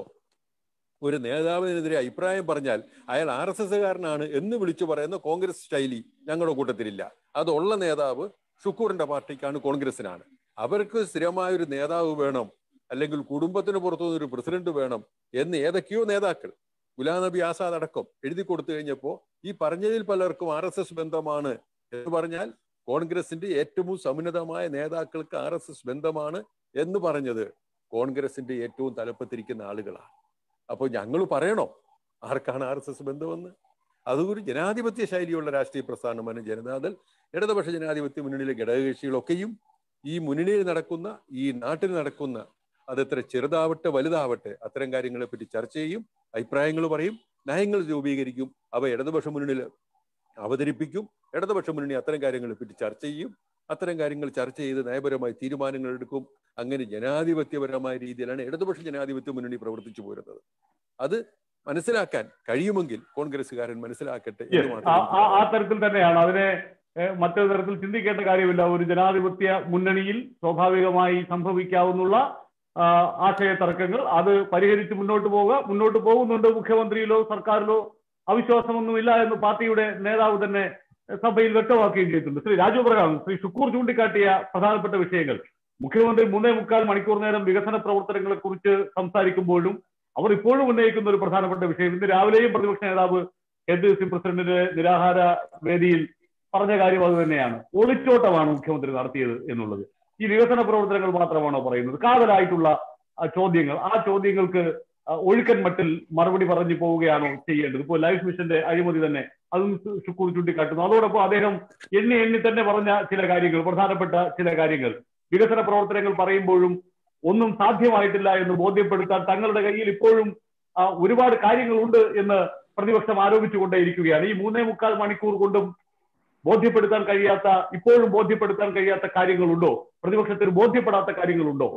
ഒരു നേതാവിനെതിരെ അഭിപ്രായം പറഞ്ഞാൽ അയാൾ ആർ എസ് എസ്സുകാരനാണ് എന്ന് വിളിച്ചു പറയുന്ന കോൺഗ്രസ് ശൈലി ഞങ്ങളുടെ കൂട്ടത്തിലില്ല അതുള്ള നേതാവ് ഷുക്കൂറിന്റെ പാർട്ടിക്കാണ് കോൺഗ്രസിനാണ് അവർക്ക് സ്ഥിരമായ ഒരു നേതാവ് വേണം അല്ലെങ്കിൽ കുടുംബത്തിന് പുറത്തുനിന്ന് ഒരു പ്രസിഡന്റ് വേണം എന്ന് ഏതൊക്കെയോ നേതാക്കൾ ഗുലാം നബി ആസാദ് അടക്കം എഴുതി കൊടുത്തു കഴിഞ്ഞപ്പോ ഈ പറഞ്ഞതിൽ പലർക്കും ആർ എസ് എസ് ബന്ധമാണ് എന്ന് പറഞ്ഞാൽ കോൺഗ്രസിന്റെ ഏറ്റവും സമുന്നതമായ നേതാക്കൾക്ക് ആർ എസ് എസ് ബന്ധമാണ് എന്ന് പറഞ്ഞത് കോൺഗ്രസിന്റെ ഏറ്റവും തലപ്പത്തിരിക്കുന്ന ആളുകളാണ് അപ്പോൾ ഞങ്ങൾ പറയണോ ആർക്കാണ് ആർ എസ് എസ് ബന്ധമെന്ന് അതൊരു ജനാധിപത്യ ശൈലിയുള്ള രാഷ്ട്രീയ പ്രസ്ഥാനമാണ് ജനതാദൾ ഇടതുപക്ഷ ജനാധിപത്യ മുന്നണിയിലെ ഘടകകക്ഷികളൊക്കെയും ഈ മുന്നണിയിൽ നടക്കുന്ന ഈ നാട്ടിൽ നടക്കുന്ന അതെത്ര ചെറുതാവട്ടെ വലുതാവട്ടെ അത്തരം കാര്യങ്ങളെ പറ്റി ചർച്ച ചെയ്യും അഭിപ്രായങ്ങൾ പറയും നയങ്ങൾ രൂപീകരിക്കും അവ ഇടതുപക്ഷ മുന്നണിയിൽ അവതരിപ്പിക്കും ഇടതുപക്ഷ മുന്നണി അത്തരം കാര്യങ്ങളെ പറ്റി ചർച്ച ചെയ്യും അത്തരം കാര്യങ്ങൾ ചർച്ച ചെയ്ത് നയപരമായി തീരുമാനങ്ങൾ എടുക്കും അങ്ങനെ ജനാധിപത്യപരമായ രീതിയിലാണ് ഇടതുപക്ഷ ജനാധിപത്യ മുന്നണി പ്രവർത്തിച്ചു പോരുന്നത് അത് മനസ്സിലാക്കാൻ കഴിയുമെങ്കിൽ കോൺഗ്രസ്സുകാരൻ മനസ്സിലാക്കട്ടെ എന്ന് Yes, മാത്രമേ ആ- എനിക്ക് ആ- ആ പറയാനുള്ളൂ. തരത്തിൽ തന്നെയാണ് അതിനെ ഏഹ്, മറ്റൊരു തരത്തിൽ ചിന്തിക്കേണ്ട കാര്യമില്ല ഒരു ജനാധിപത്യ മുന്നണിയിൽ സ്വാഭാവികമായി സംഭവിക്കാവുന്ന ആ, ആശയ തർക്കങ്ങൾ അത് പരിഹരിച്ച് മുന്നോട്ട് പോവുക മുന്നോട്ട് പോകുന്നുണ്ട് മുഖ്യമന്ത്രിയിലോ സർക്കാരിലോ അവിശ്വാസമൊന്നുമില്ല എന്ന് പാർട്ടിയുടെ നേതാവ് തന്നെ സഭയിൽ വ്യക്തമാക്കുകയും ചെയ്തിട്ടുണ്ട് ശ്രീ രാജു പ്രകാശ് ശ്രീ ഷുക്കൂർ ചൂണ്ടിക്കാട്ടിയ പ്രധാനപ്പെട്ട വിഷയങ്ങൾ മുഖ്യമന്ത്രി മൂന്നേ മുക്കാൽ മണിക്കൂർ നേരം വികസന പ്രവർത്തനങ്ങളെ കുറിച്ച് സംസാരിക്കുമ്പോഴും അവർ ഇപ്പോഴും ഉന്നയിക്കുന്ന ഒരു പ്രധാനപ്പെട്ട വിഷയം ഇന്ന് രാവിലെയും പ്രതിപക്ഷ നേതാവ് കെ പി സി പ്രസിഡന്റിന്റെ നിരാഹാര വേദിയിൽ പറഞ്ഞ കാര്യം അത് തന്നെയാണ് ഒളിച്ചോട്ടമാണ് മുഖ്യമന്ത്രി നടത്തിയത് എന്നുള്ളത് ഈ വികസന പ്രവർത്തനങ്ങൾ മാത്രമാണോ പറയുന്നത് കാതലായിട്ടുള്ള ആ, ചോദ്യങ്ങൾ ആ ചോദ്യങ്ങൾക്ക് ആ, ഒഴുക്കൻ മട്ടിൽ മറുപടി പറഞ്ഞു പോവുകയാണോ ചെയ്യേണ്ടത് ഇപ്പോൾ ലൈഫ് മിഷന്റെ അഴിമതി തന്നെ അതും ശു- ശുക്കൂർ ചൂണ്ടിക്കാട്ടുന്നു അതോടൊപ്പം അദ്ദേഹം എണ്ണി എണ്ണി തന്നെ പറഞ്ഞ ചില കാര്യങ്ങൾ പ്രധാനപ്പെട്ട ചില കാര്യങ്ങൾ വികസന പ്രവർത്തനങ്ങൾ പറയുമ്പോഴും ഒന്നും സാധ്യമായിട്ടില്ല എന്ന് ബോധ്യപ്പെടുത്താൻ തങ്ങളുടെ കയ്യിൽ ഇപ്പോഴും ആ, ഒരുപാട് കാര്യങ്ങളുണ്ട് എന്ന് പ്രതിപക്ഷം ആരോപിച്ചുകൊണ്ടേയിരിക്കുകയാണ് ഈ മൂന്നേ മുക്കാൽ മണിക്കൂർ കൊണ്ടും ബോധ്യപ്പെടുത്താൻ കഴിയാത്ത ഇപ്പോഴും ബോധ്യപ്പെടുത്താൻ കഴിയാത്ത കാര്യങ്ങളുണ്ടോ പ്രതിപക്ഷത്തിന് ബോധ്യപ്പെടാത്ത കാര്യങ്ങളുണ്ടോ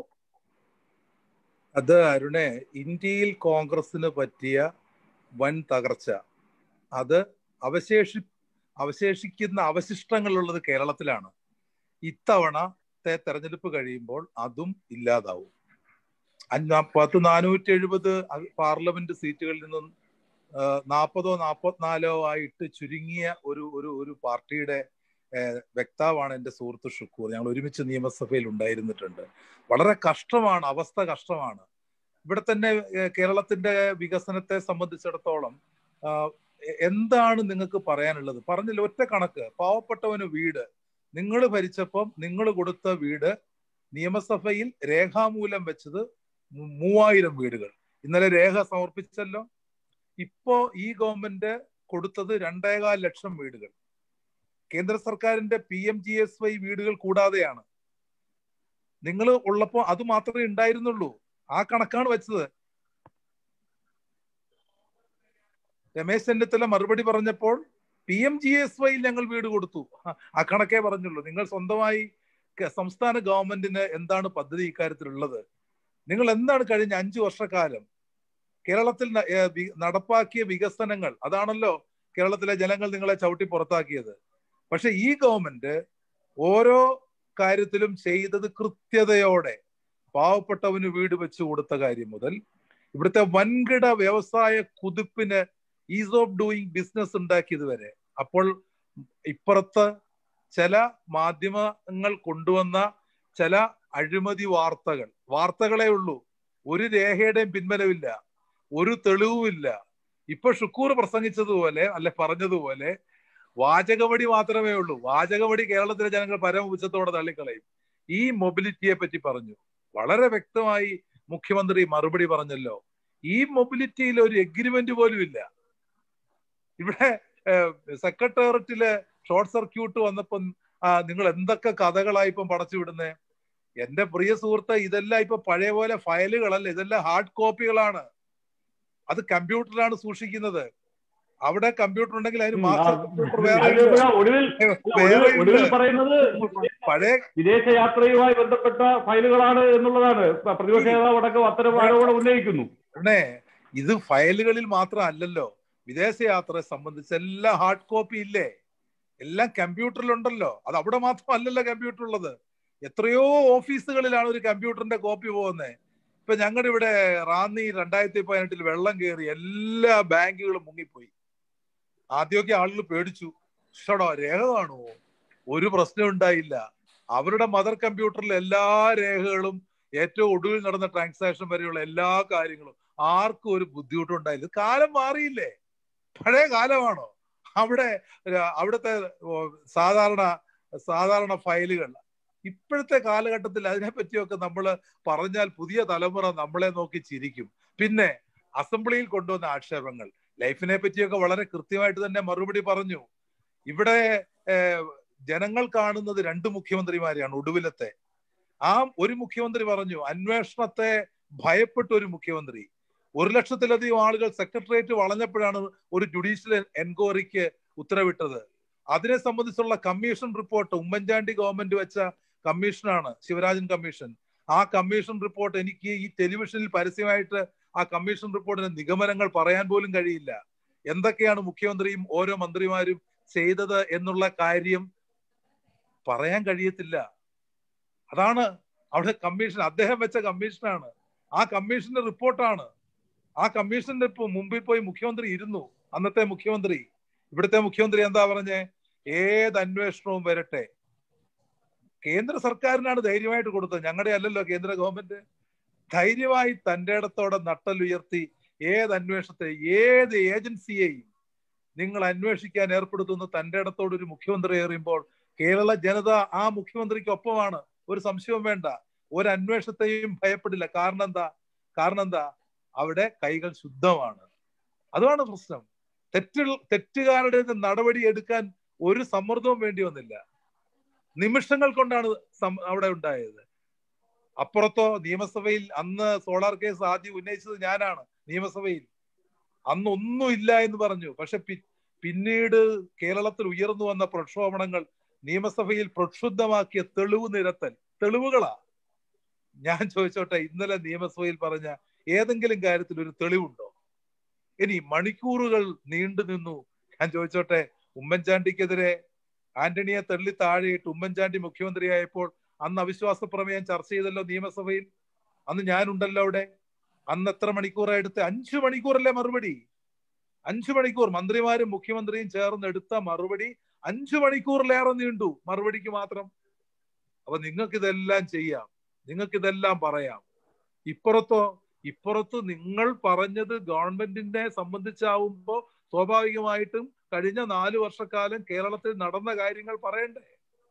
അത് അരുണെ ഇന്ത്യയിൽ കോൺഗ്രസിന് പറ്റിയ വൻ തകർച്ച അത് അവശേഷി അവശേഷിക്കുന്ന അവശിഷ്ടങ്ങളുള്ളത് കേരളത്തിലാണ് ഇത്തവണത്തെ തെരഞ്ഞെടുപ്പ് കഴിയുമ്പോൾ അതും ഇല്ലാതാവും അഞ്ഞ- പത്ത് നാനൂറ്റി എഴുപത് പാർലമെന്റ് സീറ്റുകളിൽ നിന്നും ആ, നാൽപ്പതോ നാൽപ്പത്തിനാലോ ആയിട്ട് ചുരുങ്ങിയ ഒരു ഒരു ഒരു പാർട്ടിയുടെ ഏഹ്, വക്താവാണ് എൻ്റെ സുഹൃത്ത് ഷുക്കൂർ ഞങ്ങൾ ഒരുമിച്ച് നിയമസഭയിൽ ഉണ്ടായിരുന്നിട്ടുണ്ട് വളരെ കഷ്ടമാണ് അവസ്ഥ കഷ്ടമാണ് ഇവിടെ തന്നെ ഏഹ്, കേരളത്തിന്റെ വികസനത്തെ സംബന്ധിച്ചിടത്തോളം ആ, എ- എന്താണ് നിങ്ങൾക്ക് പറയാനുള്ളത് പറഞ്ഞില്ല ഒറ്റ കണക്ക് പാവപ്പെട്ടവന് വീട് നിങ്ങൾ ഭരിച്ചപ്പം നിങ്ങൾ കൊടുത്ത വീട് നിയമസഭയിൽ രേഖാമൂലം വെച്ചത് മൂ- മൂവായിരം വീടുകൾ ഇന്നലെ രേഖ സമർപ്പിച്ചല്ലോ ഇപ്പോ ഈ ഗവൺമെന്റ് കൊടുത്തത് രണ്ടേകാൽ ലക്ഷം വീടുകൾ കേന്ദ്ര സർക്കാരിന്റെ P M G S Y വീടുകൾ കൂടാതെയാണ് നിങ്ങൾ ഉള്ളപ്പോ അത് മാത്രമേ ഉണ്ടായിരുന്നുള്ളൂ ആ കണക്കാണ് വെച്ചത് രമേശ് ചെന്നിത്തല മറുപടി പറഞ്ഞപ്പോൾ P M G S Y ഞങ്ങൾ വീട് കൊടുത്തു ആ, ആ കണക്കേ പറഞ്ഞുള്ളൂ നിങ്ങൾ സ്വന്തമായി ക- സംസ്ഥാന ഗവൺമെന്റിന് എന്താണ് പദ്ധതി ഇക്കാര്യത്തിലുള്ളത് നിങ്ങൾ എന്താണ് കഴിഞ്ഞ അഞ്ചു വർഷക്കാലം കേരളത്തിൽ ന- ഏ, വി- നടപ്പാക്കിയ വികസനങ്ങൾ അതാണല്ലോ കേരളത്തിലെ ജനങ്ങൾ നിങ്ങളെ ചവിട്ടി പുറത്താക്കിയത് പക്ഷെ ഈ ഗവൺമെന്റ് ഓരോ കാര്യത്തിലും ചെയ്തത് കൃത്യതയോടെ പാവപ്പെട്ടവന് വീട് വെച്ച് കൊടുത്ത കാര്യം മുതൽ ഇവിടുത്തെ വൻകിട വ്യവസായ കുതിപ്പിന് ഈസ് ഓഫ് ഡൂയിങ് ബിസിനസ് ഉണ്ടാക്കിയത് വരെ അപ്പോൾ ഇപ്പുറത്ത് ചില മാധ്യമങ്ങൾ കൊണ്ടുവന്ന ചില അഴിമതി വാർത്തകൾ വാർത്തകളേ ഉള്ളൂ ഒരു രേഖയുടെയും പിൻബലമില്ല ഒരു തെളിവുമില്ല ഇപ്പൊ ഷുക്കൂർ പ്രസംഗിച്ചതുപോലെ അല്ലെ പറഞ്ഞതുപോലെ വാചകമടി മാത്രമേ ഉള്ളൂ വാചകമടി കേരളത്തിലെ ജനങ്ങൾ പരമപുച്ഛത്തോടെ തള്ളിക്കളയും ഈ മൊബിലിറ്റിയെ പറ്റി പറഞ്ഞു വളരെ വ്യക്തമായി മുഖ്യമന്ത്രി മറുപടി പറഞ്ഞല്ലോ ഈ മൊബിലിറ്റിയിൽ ഒരു എഗ്രിമെന്റ് പോലും ഇല്ല ഇവിടെ സെക്രട്ടേറിയറ്റില് ഷോർട്ട് സർക്യൂട്ട് വന്നപ്പം നിങ്ങൾ എന്തൊക്കെ കഥകളായി ഇപ്പം പടച്ചു വിടുന്നേ എന്റെ പ്രിയ സുഹൃത്ത് ഇതെല്ലാം ഇപ്പൊ പഴയ പോലെ ഫയലുകളല്ല ഇതെല്ലാം ഹാർഡ് കോപ്പികളാണ് അത് കമ്പ്യൂട്ടറിലാണ് സൂക്ഷിക്കുന്നത് അവിടെ കമ്പ്യൂട്ടർ ഉണ്ടെങ്കിൽ അതിന് മാസ്റ്റർ കമ്പ്യൂട്ടർ വേറെ ഒടുവിൽ വേറെ ഒടുവിൽ പറയുന്നത് പഴയ വിദേശ യാത്രയുമായി ബന്ധപ്പെട്ട ഫയലുകളാണ് എന്നുള്ളതാണ് പ്രതിപക്ഷ നേതാവ് അടക്കം അത്തരം ആരോപണം ഉന്നയിക്കുന്നു ഉടനെ ഇത് ഫയലുകളിൽ മാത്രം അല്ലല്ലോ വിദേശ യാത്രയെ സംബന്ധിച്ച് എല്ലാം ഹാർഡ് കോപ്പി ഇല്ലേ എല്ലാം കമ്പ്യൂട്ടറിലുണ്ടല്ലോ അത് അവിടെ മാത്രം അല്ലല്ലോ കമ്പ്യൂട്ടർ ഉള്ളത് എത്രയോ ഓഫീസുകളിലാണ് ഒരു കമ്പ്യൂട്ടറിന്റെ കോപ്പി പോകുന്നത് ഇപ്പൊ ഞങ്ങളുടെ ഇവിടെ റാന്നി രണ്ടായിരത്തി പതിനെട്ടിൽ വെള്ളം കയറി എല്ലാ ബാങ്കുകളും മുങ്ങിപ്പോയി ആദ്യമൊക്കെ ആളുകൾ പേടിച്ചു ഷടോ രേഖ കാണുമോ ഒരു പ്രശ്നം ഉണ്ടായില്ല അവരുടെ മദർ കമ്പ്യൂട്ടറിൽ എല്ലാ രേഖകളും ഏറ്റവും ഒടുവിൽ നടന്ന ട്രാൻസാക്ഷൻ വരെയുള്ള എല്ലാ കാര്യങ്ങളും ആർക്കും ഒരു ബുദ്ധിമുട്ടുണ്ടായില്ല കാലം മാറിയില്ലേ പഴയ കാലമാണോ അവിടെ അവിടുത്തെ സാധാരണ സാധാരണ ഫയലുകൾ ഇപ്പോഴത്തെ കാലഘട്ടത്തിൽ അതിനെ പറ്റിയൊക്കെ നമ്മൾ പറഞ്ഞാൽ പുതിയ തലമുറ നമ്മളെ നോക്കി ചിരിക്കും പിന്നെ അസംബ്ലിയിൽ കൊണ്ടുവന്ന ആക്ഷേപങ്ങൾ ലൈഫിനെ പറ്റിയൊക്കെ വളരെ കൃത്യമായിട്ട് തന്നെ മറുപടി പറഞ്ഞു ഇവിടെ ജനങ്ങൾ കാണുന്നത് രണ്ട് മുഖ്യമന്ത്രിമാരെയാണ് ഒടുവിലത്തെ ആ ഒരു മുഖ്യമന്ത്രി പറഞ്ഞു അന്വേഷണത്തെ ഭയപ്പെട്ട ഒരു മുഖ്യമന്ത്രി ഒരു ലക്ഷത്തിലധികം ആളുകൾ സെക്രട്ടേറിയറ്റ് വളഞ്ഞപ്പോഴാണ് ഒരു ജുഡീഷ്യൽ എൻക്വയറിക്ക് ഉത്തരവിട്ടത് അതിനെ സംബന്ധിച്ചുള്ള കമ്മീഷൻ റിപ്പോർട്ട് ഉമ്മൻചാണ്ടി ഗവൺമെന്റ് വെച്ച കമ്മീഷനാണ് ശിവരാജൻ കമ്മീഷൻ ആ കമ്മീഷൻ റിപ്പോർട്ട് എനിക്ക് ഈ ടെലിവിഷനിൽ പരസ്യമായിട്ട് ആ കമ്മീഷൻ റിപ്പോർട്ടിന്റെ നിഗമനങ്ങൾ പറയാൻ പോലും കഴിയില്ല എന്തൊക്കെയാണ് മുഖ്യമന്ത്രിയും ഓരോ മന്ത്രിമാരും ചെയ്തത് എന്നുള്ള കാര്യം പറയാൻ കഴിയത്തില്ല അതാണ് അവിടെ കമ്മീഷൻ അദ്ദേഹം വെച്ച കമ്മീഷനാണ് ആ കമ്മീഷന്റെ റിപ്പോർട്ടാണ് ആ കമ്മീഷന്റെ മുമ്പിൽ പോയി മുഖ്യമന്ത്രി ഇരുന്നു അന്നത്തെ മുഖ്യമന്ത്രി ഇവിടുത്തെ മുഖ്യമന്ത്രി എന്താ പറഞ്ഞേ ഏത് അന്വേഷണവും വരട്ടെ കേന്ദ്ര സർക്കാരിനാണ് ധൈര്യമായിട്ട് കൊടുത്തത് ഞങ്ങളുടെ അല്ലല്ലോ കേന്ദ്ര ഗവൺമെന്റ് ധൈര്യമായി തന്റെ ഇടത്തോടെ നട്ടലുയർത്തി ഏത് അന്വേഷണത്തെ ഏത് ഏജൻസിയെയും നിങ്ങൾ അന്വേഷിക്കാൻ ഏർപ്പെടുത്തുന്ന തന്റെ ഇടത്തോട് ഒരു മുഖ്യമന്ത്രി ഏറിയുമ്പോൾ കേരള ജനത ആ മുഖ്യമന്ത്രിക്ക് ഒപ്പമാണ് ഒരു സംശയവും വേണ്ട ഒരു അന്വേഷണത്തെയും ഭയപ്പെടില്ല കാരണം എന്താ കാരണം എന്താ അവിടെ കൈകൾ ശുദ്ധമാണ് അതാണ് പ്രശ്നം തെറ്റു തെറ്റുകാരുടെ നടപടി എടുക്കാൻ ഒരു സമ്മർദ്ദവും വേണ്ടി വന്നില്ല നിമിഷങ്ങൾ കൊണ്ടാണ് അവിടെ ഉണ്ടായത് അപ്പുറത്തോ നിയമസഭയിൽ അന്ന് സോളാർ കേസ് ആദ്യം ഉന്നയിച്ചത് ഞാനാണ് നിയമസഭയിൽ അന്ന് ഒന്നുമില്ല എന്ന് പറഞ്ഞു പക്ഷെ പിന്നീട് കേരളത്തിൽ ഉയർന്നു വന്ന പ്രക്ഷോഭണങ്ങൾ നിയമസഭയിൽ പ്രക്ഷുബ്ധമാക്കിയ തെളിവ് നിരത്തൽ തെളിവുകളാ ഞാൻ ചോദിച്ചോട്ടെ ഇന്നലെ നിയമസഭയിൽ പറഞ്ഞ ഏതെങ്കിലും കാര്യത്തിൽ ഒരു തെളിവുണ്ടോ ഇനി മണിക്കൂറുകൾ നീണ്ടു നിന്നു ഞാൻ ചോദിച്ചോട്ടെ ഉമ്മൻചാണ്ടിക്കെതിരെ ആന്റണിയെ തള്ളി താഴെയിട്ട് ഉമ്മൻചാണ്ടി മുഖ്യമന്ത്രിയായപ്പോൾ അന്ന് അവിശ്വാസ പ്രമേയം ചർച്ച ചെയ്തല്ലോ നിയമസഭയിൽ അന്ന് ഞാനുണ്ടല്ലോ അവിടെ അന്ന് എത്ര മണിക്കൂറായെടുത്ത് അഞ്ചു മണിക്കൂറല്ലേ മറുപടി അഞ്ചു മണിക്കൂർ മന്ത്രിമാരും മുഖ്യമന്ത്രിയും ചേർന്ന് എടുത്ത മറുപടി അഞ്ചു മണിക്കൂറിലേറെ നീണ്ടു മറുപടിക്ക് മാത്രം അപ്പൊ നിങ്ങൾക്ക് ഇതെല്ലാം ചെയ്യാം നിങ്ങൾക്ക് ഇതെല്ലാം പറയാം ഇപ്പുറത്തോ ഇപ്പുറത്ത് നിങ്ങൾ പറഞ്ഞത് ഗവൺമെന്റിനെ സംബന്ധിച്ചാവുമ്പോ സ്വാഭാവികമായിട്ടും കഴിഞ്ഞ നാല് വർഷക്കാലം കേരളത്തിൽ നടന്ന കാര്യങ്ങൾ പറയണ്ടേ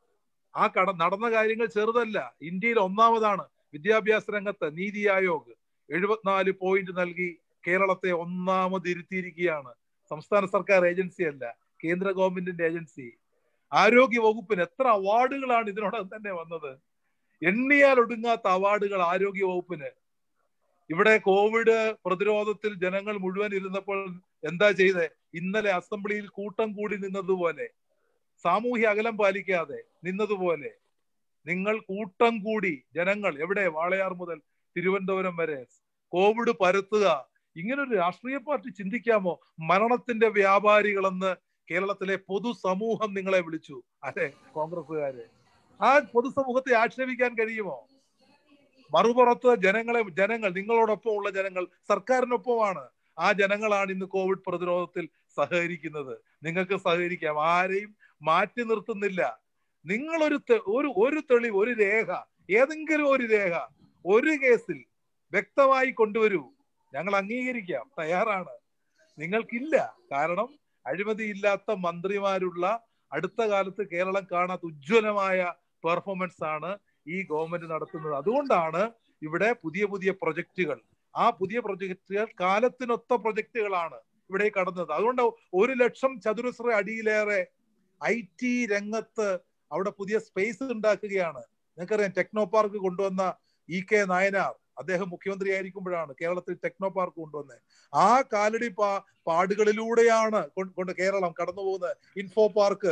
ആ കട നടന്ന കാര്യങ്ങൾ ചെറുതല്ല ഇന്ത്യയിൽ ഒന്നാമതാണ് വിദ്യാഭ്യാസ രംഗത്ത് നീതി ആയോഗ് എഴുപത്തിനാല് പോയിന്റ് നൽകി കേരളത്തെ ഒന്നാമതിരുത്തിയിരിക്കുകയാണ് സംസ്ഥാന സർക്കാർ ഏജൻസി അല്ല കേന്ദ്ര ഗവൺമെന്റിന്റെ ഏജൻസി ആരോഗ്യ വകുപ്പിന് എത്ര അവാർഡുകളാണ് ഇതിനോടകം തന്നെ വന്നത് എണ്ണിയാൽ ഒടുങ്ങാത്ത അവാർഡുകൾ ആരോഗ്യ വകുപ്പിന് ഇവിടെ കോവിഡ് പ്രതിരോധത്തിൽ ജനങ്ങൾ മുഴുവൻ ഇരുന്നപ്പോൾ എന്താ ചെയ്തേ ഇന്നലെ അസംബ്ലിയിൽ കൂട്ടം കൂടി നിന്നതുപോലെ സാമൂഹ്യ അകലം പാലിക്കാതെ നിന്നതുപോലെ നിങ്ങൾ കൂട്ടം കൂടി ജനങ്ങൾ എവിടെ വാളയാർ മുതൽ തിരുവനന്തപുരം വരെ കോവിഡ് പരത്തുക ഇങ്ങനെ ഒരു രാഷ്ട്രീയ പാർട്ടി ചിന്തിക്കാമോ മരണത്തിന്റെ വ്യാപാരികളെന്ന് കേരളത്തിലെ പൊതുസമൂഹം നിങ്ങളെ വിളിച്ചു അതെ കോൺഗ്രസ്സുകാര് ആ പൊതുസമൂഹത്തെ ആക്ഷേപിക്കാൻ കഴിയുമോ മറുപുറത്ത് ജനങ്ങളെ ജനങ്ങൾ നിങ്ങളോടൊപ്പം ഉള്ള ജനങ്ങൾ സർക്കാരിനൊപ്പമാണ് ആ ജനങ്ങളാണ് ഇന്ന് കോവിഡ് പ്രതിരോധത്തിൽ സഹകരിക്കുന്നത് നിങ്ങൾക്ക് സഹകരിക്കാം ആരെയും മാറ്റി നിർത്തുന്നില്ല നിങ്ങളൊരു തെ- ഒരു ഒരു തെളിവ് ഒരു രേഖ ഏതെങ്കിലും ഒരു രേഖ ഒരു കേസിൽ വ്യക്തമായി കൊണ്ടുവരൂ ഞങ്ങൾ അംഗീകരിക്കാം തയ്യാറാണ് നിങ്ങൾക്കില്ല കാരണം അഴിമതിയില്ലാത്ത മന്ത്രിമാരുള്ള അടുത്ത കാലത്ത് കേരളം കാണാത്ത ഉജ്ജ്വലമായ പെർഫോമൻസ് ആണ് ഈ ഗവൺമെന്റ് നടത്തുന്നത് അതുകൊണ്ടാണ് ഇവിടെ പുതിയ പുതിയ പ്രൊജക്റ്റുകൾ ആ പുതിയ പ്രൊജക്റ്റുകൾ കാലത്തിനൊത്ത പ്രൊജക്റ്റുകളാണ് ഇവിടെ കടന്നത് അതുകൊണ്ട് ഒരു ലക്ഷം ചതുരശ്ര അടിയിലേറെ ഐ ടി രംഗത്ത് അവിടെ പുതിയ സ്പേസ് ഉണ്ടാക്കുകയാണ് നിങ്ങൾക്കറിയാം ടെക്നോ പാർക്ക് കൊണ്ടുവന്ന ഇ കെ നായനാർ അദ്ദേഹം മുഖ്യമന്ത്രി ആയിരിക്കുമ്പോഴാണ് കേരളത്തിൽ ടെക്നോ പാർക്ക് കൊണ്ടുവന്നത് ആ കാലടി പാ പാടുകളിലൂടെയാണ് കൊണ്ട് കൊണ്ട് കേരളം കടന്നു പോകുന്നത് ഇൻഫോ പാർക്ക്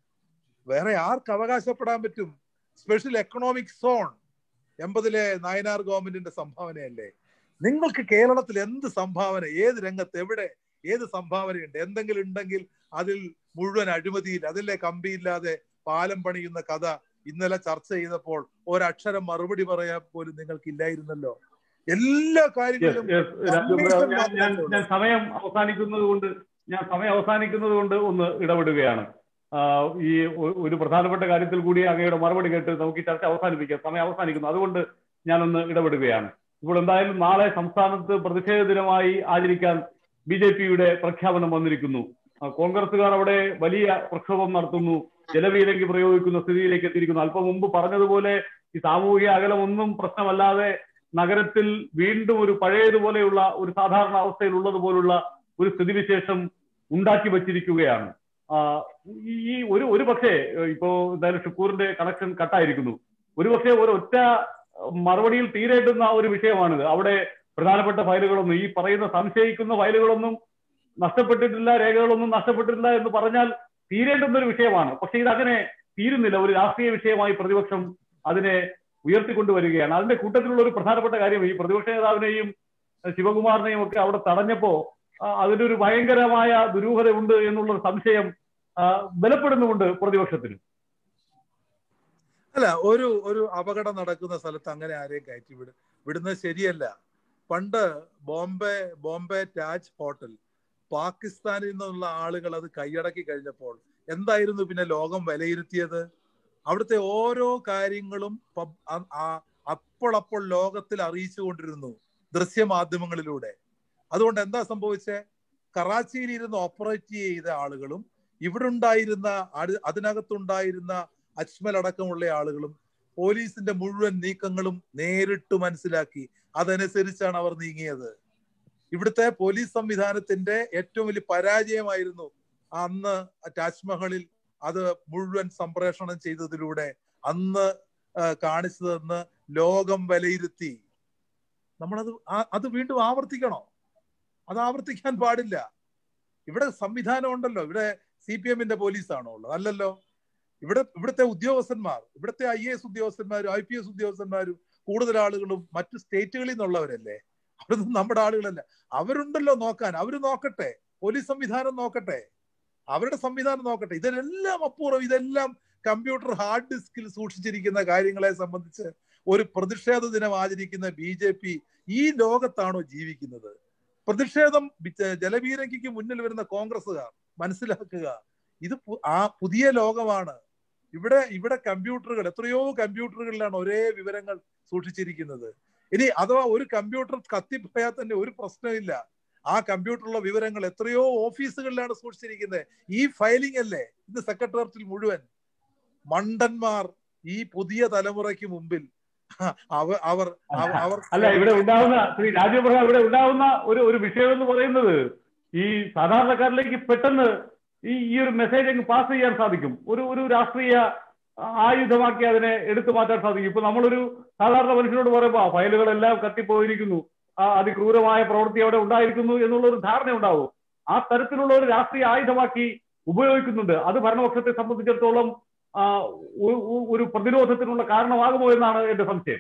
വേറെ ആർക്ക് അവകാശപ്പെടാൻ പറ്റും സ്പെഷ്യൽ എക്കണോമിക് സോൺ എൺപതിലെ നായനാർ ഗവൺമെന്റിന്റെ സംഭാവനയല്ലേ നിങ്ങൾക്ക് കേരളത്തിൽ എന്ത് സംഭാവന ഏത് രംഗത്ത് എവിടെ ഏത് സംഭാവനയുണ്ട് എന്തെങ്കിലും ഉണ്ടെങ്കിൽ അതിൽ മുഴുവൻ അഴിമതിയിൽ അതിലെ കമ്പിയില്ലാതെ പാലം പണിയുന്ന കഥ ഇന്നലെ ചർച്ച ചെയ്തപ്പോൾ ഒരക്ഷരം മറുപടി പറയാൻ പോലും നിങ്ങൾക്ക് ഇല്ലായിരുന്നല്ലോ എല്ലാ Yes, കാര്യങ്ങളിലും yes. രാജു, ഞാൻ- ഞാൻ ഞാൻ സമയം അവസാനിക്കുന്നത് കൊണ്ട് ഞാൻ സമയം അവസാനിക്കുന്നത് കൊണ്ട് ഒന്ന് ഇടപെടുകയാണ് ആ, ഈ ഒ- ഒരു പ്രധാനപ്പെട്ട കാര്യത്തിൽ കൂടി അങ്ങയുടെ മറുപടി കേട്ട് നമുക്ക് ഈ ചർച്ച അവസാനിപ്പിക്കാം സമയം അവസാനിക്കുന്നു അതുകൊണ്ട് ഞാനൊന്ന് ഇടപെടുകയാണ് ഇപ്പോൾ എന്തായാലും നാളെ സംസ്ഥാനത്ത് പ്രതിഷേധ ദിനമായി ആചരിക്കാൻ ബി ജെ പിയുടെ പ്രഖ്യാപനം വന്നിരിക്കുന്നു ആ, കോൺഗ്രസുകാർ അവിടെ വലിയ പ്രക്ഷോഭം നടത്തുന്നു ജലവീരങ്കി പ്രയോഗിക്കുന്ന സ്ഥിതിയിലേക്ക് എത്തിയിരിക്കുന്നു അല്പം മുമ്പ് പറഞ്ഞതുപോലെ ഈ സാമൂഹിക അകലം ഒന്നും പ്രശ്നമല്ലാതെ നഗരത്തിൽ വീണ്ടും ഒരു പഴയതുപോലെയുള്ള ഒരു സാധാരണ അവസ്ഥയിൽ ഉള്ളതുപോലുള്ള ഒരു സ്ഥിതിവിശേഷം ഉണ്ടാക്കി വച്ചിരിക്കുകയാണ് ആ, ഈ- ഈ ഒരു ഒരു പക്ഷേ ഏഹ് ഇപ്പോ എന്തായാലും ഷുക്കൂറിന്റെ കണക്ഷൻ കട്ടായിരിക്കുന്നു ഒരു പക്ഷേ ഒരു ഒറ്റ മറുപടിയിൽ തീരേണ്ടുന്ന ഒരു വിഷയമാണിത് അവിടെ പ്രധാനപ്പെട്ട ഫയലുകളൊന്നും ഈ പറയുന്ന സംശയിക്കുന്ന ഫയലുകളൊന്നും നഷ്ടപ്പെട്ടിട്ടില്ല രേഖകളൊന്നും നഷ്ടപ്പെട്ടിട്ടില്ല എന്ന് പറഞ്ഞാൽ തീരേണ്ടുന്ന ഒരു വിഷയമാണ് പക്ഷെ ഇത് അങ്ങനെ തീരുന്നില്ല ഒരു രാഷ്ട്രീയ വിഷയമായി പ്രതിപക്ഷം അതിനെ ഉയർത്തിക്കൊണ്ടുവരികയാണ് അതിന്റെ കൂട്ടത്തിലുള്ള ഒരു പ്രധാനപ്പെട്ട കാര്യം ഈ പ്രതിപക്ഷ നേതാവിനെയും അഹ് ശിവകുമാറിനെയും ഒക്കെ അവിടെ തടഞ്ഞപ്പോ ആ, അതിനൊരു ഭയങ്കരമായ ദുരൂഹത ഉണ്ട് എന്നുള്ള ഒരു സംശയം ആ, ബലപ്പെടുന്നുമുണ്ട് പ്രതിപക്ഷത്തിന് അല്ല ഒരു ഒരു അപകടം നടക്കുന്ന സ്ഥലത്ത് അങ്ങനെ ആരെയും കയറ്റി വിട് വിടുന്നത് ശരിയല്ല പണ്ട് ബോംബെ ബോംബെ താജ് ഹോട്ടൽ പാകിസ്ഥാനിൽ നിന്നുള്ള ആളുകൾ അത് കൈയടക്കി കഴിഞ്ഞപ്പോൾ എന്തായിരുന്നു പിന്നെ ലോകം വിലയിരുത്തിയത് അവിടുത്തെ ഓരോ കാര്യങ്ങളും പബ്- ആ- ആ- അപ്പോൾ അപ്പോൾ ലോകത്തിൽ അറിയിച്ചു കൊണ്ടിരുന്നു ദൃശ്യമാധ്യമങ്ങളിലൂടെ അതുകൊണ്ട് എന്താ സംഭവിച്ചേ കറാച്ചിയിൽ ഇരുന്ന് ഓപ്പറേറ്റ് ചെയ്ത ആളുകളും ഇവിടെ ഉണ്ടായിരുന്ന അത് അതിനകത്തുണ്ടായിരുന്ന അജ്മൽ അടക്കമുള്ള ആളുകളും പോലീസിന്റെ മുഴുവൻ നീക്കങ്ങളും നേരിട്ട് മനസ്സിലാക്കി അതനുസരിച്ചാണ് അവർ നീങ്ങിയത് ഇവിടുത്തെ പോലീസ് സംവിധാനത്തിന്റെ ഏറ്റവും വലിയ പരാജയമായിരുന്നു അന്ന് താജ്മഹലിൽ അത് മുഴുവൻ സംപ്രേഷണം ചെയ്തതിലൂടെ അന്ന് ആ, കാണിച്ചതെന്ന് ലോകം വിലയിരുത്തി നമ്മളത് ആ- അത് വീണ്ടും ആവർത്തിക്കണോ അത് ആവർത്തിക്കാൻ പാടില്ല ഇവിടെ സംവിധാനം ഉണ്ടല്ലോ ഇവിടെ സി പി എമ്മിന്റെ പോലീസാണോ ഉള്ളത് അല്ലല്ലോ ഇവിടെ ഇവിടുത്തെ ഉദ്യോഗസ്ഥന്മാർ ഇവിടുത്തെ ഐ എ എസ് ഉദ്യോഗസ്ഥന്മാരും ഐ പി എസ് ഉദ്യോഗസ്ഥന്മാരും കൂടുതൽ ആളുകളും മറ്റു സ്റ്റേറ്റുകളിൽ നിന്നുള്ളവരല്ലേ അവിടുന്ന് നമ്മുടെ ആളുകളല്ല അവരുണ്ടല്ലോ നോക്കാൻ അവര് നോക്കട്ടെ പോലീസ് സംവിധാനം നോക്കട്ടെ അവരുടെ സംവിധാനം നോക്കട്ടെ ഇതെല്ലാം അപ്പൂർവം ഇതെല്ലാം കമ്പ്യൂട്ടർ ഹാർഡ് ഡിസ്കിൽ സൂക്ഷിച്ചിരിക്കുന്ന കാര്യങ്ങളെ സംബന്ധിച്ച് ഒരു പ്രതിഷേധ ദിനം ആചരിക്കുന്ന ബി ജെ പി ഈ ലോകത്താണോ ജീവിക്കുന്നത് പ്രതിഷേധം ബി- ജലപീരങ്കിക്ക് മുന്നിൽ വരുന്ന കോൺഗ്രസ്സുകാർ മനസ്സിലാക്കുക ഇത് പു- ആ പുതിയ ലോകമാണ് ഇവിടെ ഇവിടെ കമ്പ്യൂട്ടറുകൾ എത്രയോ കമ്പ്യൂട്ടറുകളിലാണ് ഒരേ വിവരങ്ങൾ സൂക്ഷിച്ചിരിക്കുന്നത് ഇനി അഥവാ ഒരു കമ്പ്യൂട്ടർ കത്തിപ്പോയാൽ തന്നെ ഒരു പ്രശ്നമില്ല ആ കമ്പ്യൂട്ടറിലുള്ള വിവരങ്ങൾ എത്രയോ ഓഫീസുകളിലാണ് സൂക്ഷിച്ചിരിക്കുന്നത് ഈ ഫയലിംഗ് അല്ലേ ഇന്ന് സെക്രട്ടേറിയറ്റിൽ മുഴുവൻ മണ്ടന്മാർ ഈ പുതിയ തലമുറയ്ക്ക് മുമ്പിൽ അവ- അവർ അവ- അവർ അല്ല ഇവിടെ ഉണ്ടാവുന്ന ശ്രീ രാജീവ് ഇവിടെ ഉണ്ടാവുന്ന ഒരു ഒരു വിഷയം എന്ന് പറയുന്നത് ഈ സാധാരണക്കാരിലേക്ക് പെട്ടെന്ന് ഈ ഈ ഒരു മെസ്സേജ് അങ്ങ് പാസ് ചെയ്യാൻ സാധിക്കും ഒരു ഒരു രാഷ്ട്രീയ ആയുധമാക്കി അതിനെ എടുത്തു മാറ്റാൻ സാധിക്കും ഇപ്പൊ നമ്മളൊരു സാധാരണ മനുഷ്യനോട് പറയുമ്പോൾ ആ ഫയലുകളെല്ലാം കത്തിപ്പോയിരിക്കുന്നു ആ അതിക്രൂരമായ പ്രവൃത്തി അവിടെ ഉണ്ടായിരിക്കുന്നു എന്നുള്ള ഒരു ധാരണ ഉണ്ടാവും ആ തരത്തിലുള്ള ഒരു രാഷ്ട്രീയ ആയുധമാക്കി ഉപയോഗിക്കുന്നുണ്ട് അത് ഭരണപക്ഷത്തെ സംബന്ധിച്ചിടത്തോളം ആ, ഒരു- ഒരു പ്രതിരോധത്തിനുള്ള കാരണമാകുമോ എന്നാണ് എന്റെ സംശയം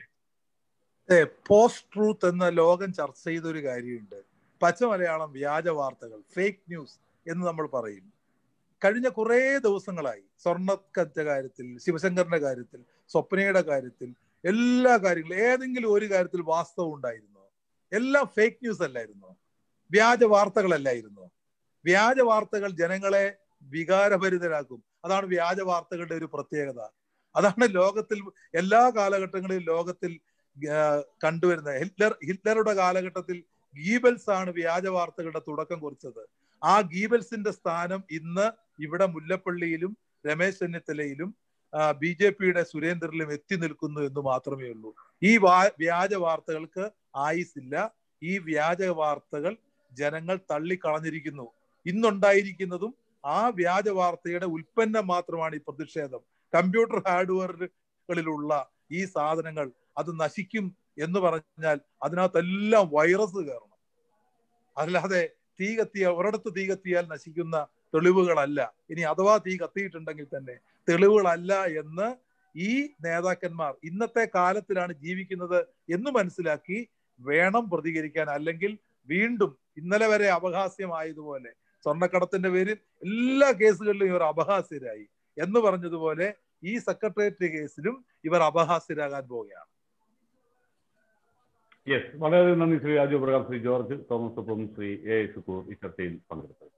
പോസ്റ്റ് ട്രൂത്ത് എന്ന ലോകം ചർച്ച ചെയ്ത ഒരു കാര്യമുണ്ട് പച്ച മലയാളം വ്യാജ വാർത്തകൾ ഫേക്ക് ന്യൂസ് എന്ന് നമ്മൾ പറയും കഴിഞ്ഞ കുറേ ദിവസങ്ങളായി സ്വർണ്ണക്കത്തെ കാര്യത്തിൽ ശിവശങ്കറിന്റെ കാര്യത്തിൽ സ്വപ്നയുടെ കാര്യത്തിൽ എല്ലാ കാര്യങ്ങളും ഏതെങ്കിലും ഒരു കാര്യത്തിൽ വാസ്തവം ഉണ്ടായിരുന്നോ എല്ലാം ഫേക്ക് ന്യൂസ് അല്ലായിരുന്നോ വ്യാജ വാർത്തകളല്ലായിരുന്നോ വ്യാജ വാർത്തകൾ ജനങ്ങളെ വികാരഭരിതരാക്കും അതാണ് വ്യാജ വാർത്തകളുടെ ഒരു പ്രത്യേകത അതാണ് ലോകത്തിൽ എല്ലാ കാലഘട്ടങ്ങളിലും ലോകത്തിൽ ആ, കണ്ടുവരുന്നത് ഹിറ്റ്ലർ ഹിറ്റ്ലറുടെ കാലഘട്ടത്തിൽ ഗീബൽസ് ആണ് വ്യാജ വാർത്തകളുടെ തുടക്കം കുറിച്ചത് ആ ഗീബൽസിന്റെ സ്ഥാനം ഇന്ന് ഇവിടെ മുല്ലപ്പള്ളിയിലും രമേശ് ചെന്നിത്തലയിലും ബി ജെ പിയുടെ സുരേന്ദ്രനിലും എത്തി നിൽക്കുന്നു എന്ന് മാത്രമേ ഉള്ളൂ ഈ വാ വ്യാജ വാർത്തകൾക്ക് ആയുസില്ല ഈ വ്യാജ വാർത്തകൾ ജനങ്ങൾ തള്ളിക്കളഞ്ഞിരിക്കുന്നു ഇന്നുണ്ടായിരിക്കുന്നതും ആ വ്യാജ വാർത്തയുടെ ഉൽപ്പന്നം മാത്രമാണ് ഈ പ്രതിഷേധം കമ്പ്യൂട്ടർ ഹാർഡ്വെയറുകളിലുള്ള ഈ സാധനങ്ങൾ അത് നശിക്കും എന്ന് പറഞ്ഞാൽ അതിനകത്തെല്ലാം വൈറസ് കയറണം അല്ലാതെ തീ കത്തിയ ഒരിടത്ത് തീ കത്തിയാൽ നശിക്കുന്ന തെളിവുകളല്ല ഇനി അഥവാ തീ കത്തിയിട്ടുണ്ടെങ്കിൽ തന്നെ തെളിവുകളല്ല എന്ന് ഈ നേതാക്കന്മാർ ഇന്നത്തെ കാലത്തിലാണ് ജീവിക്കുന്നത് എന്ന് മനസ്സിലാക്കി വേണം പ്രതികരിക്കാൻ അല്ലെങ്കിൽ വീണ്ടും ഇന്നലെ വരെ അപഹാസ്യമായതുപോലെ സ്വർണ്ണക്കടത്തിന്റെ പേരിൽ എല്ലാ കേസുകളിലും ഇവർ അപഹാസ്യരായി എന്ന് പറഞ്ഞതുപോലെ ഈ സെക്രട്ടേറിയറ്റ് കേസിലും ഇവർ അപഹാസ്യരാകാൻ പോവുകയാണ് യെസ് വളരെ നന്ദി ശ്രീ രാജു പ്രകാശ് ശ്രീ ജോർജ് തോമസ് ഒപ്പം ശ്രീ എ ഷുക്കൂർ ഈ ചർച്ചയിൽ പങ്കെടുത്തത്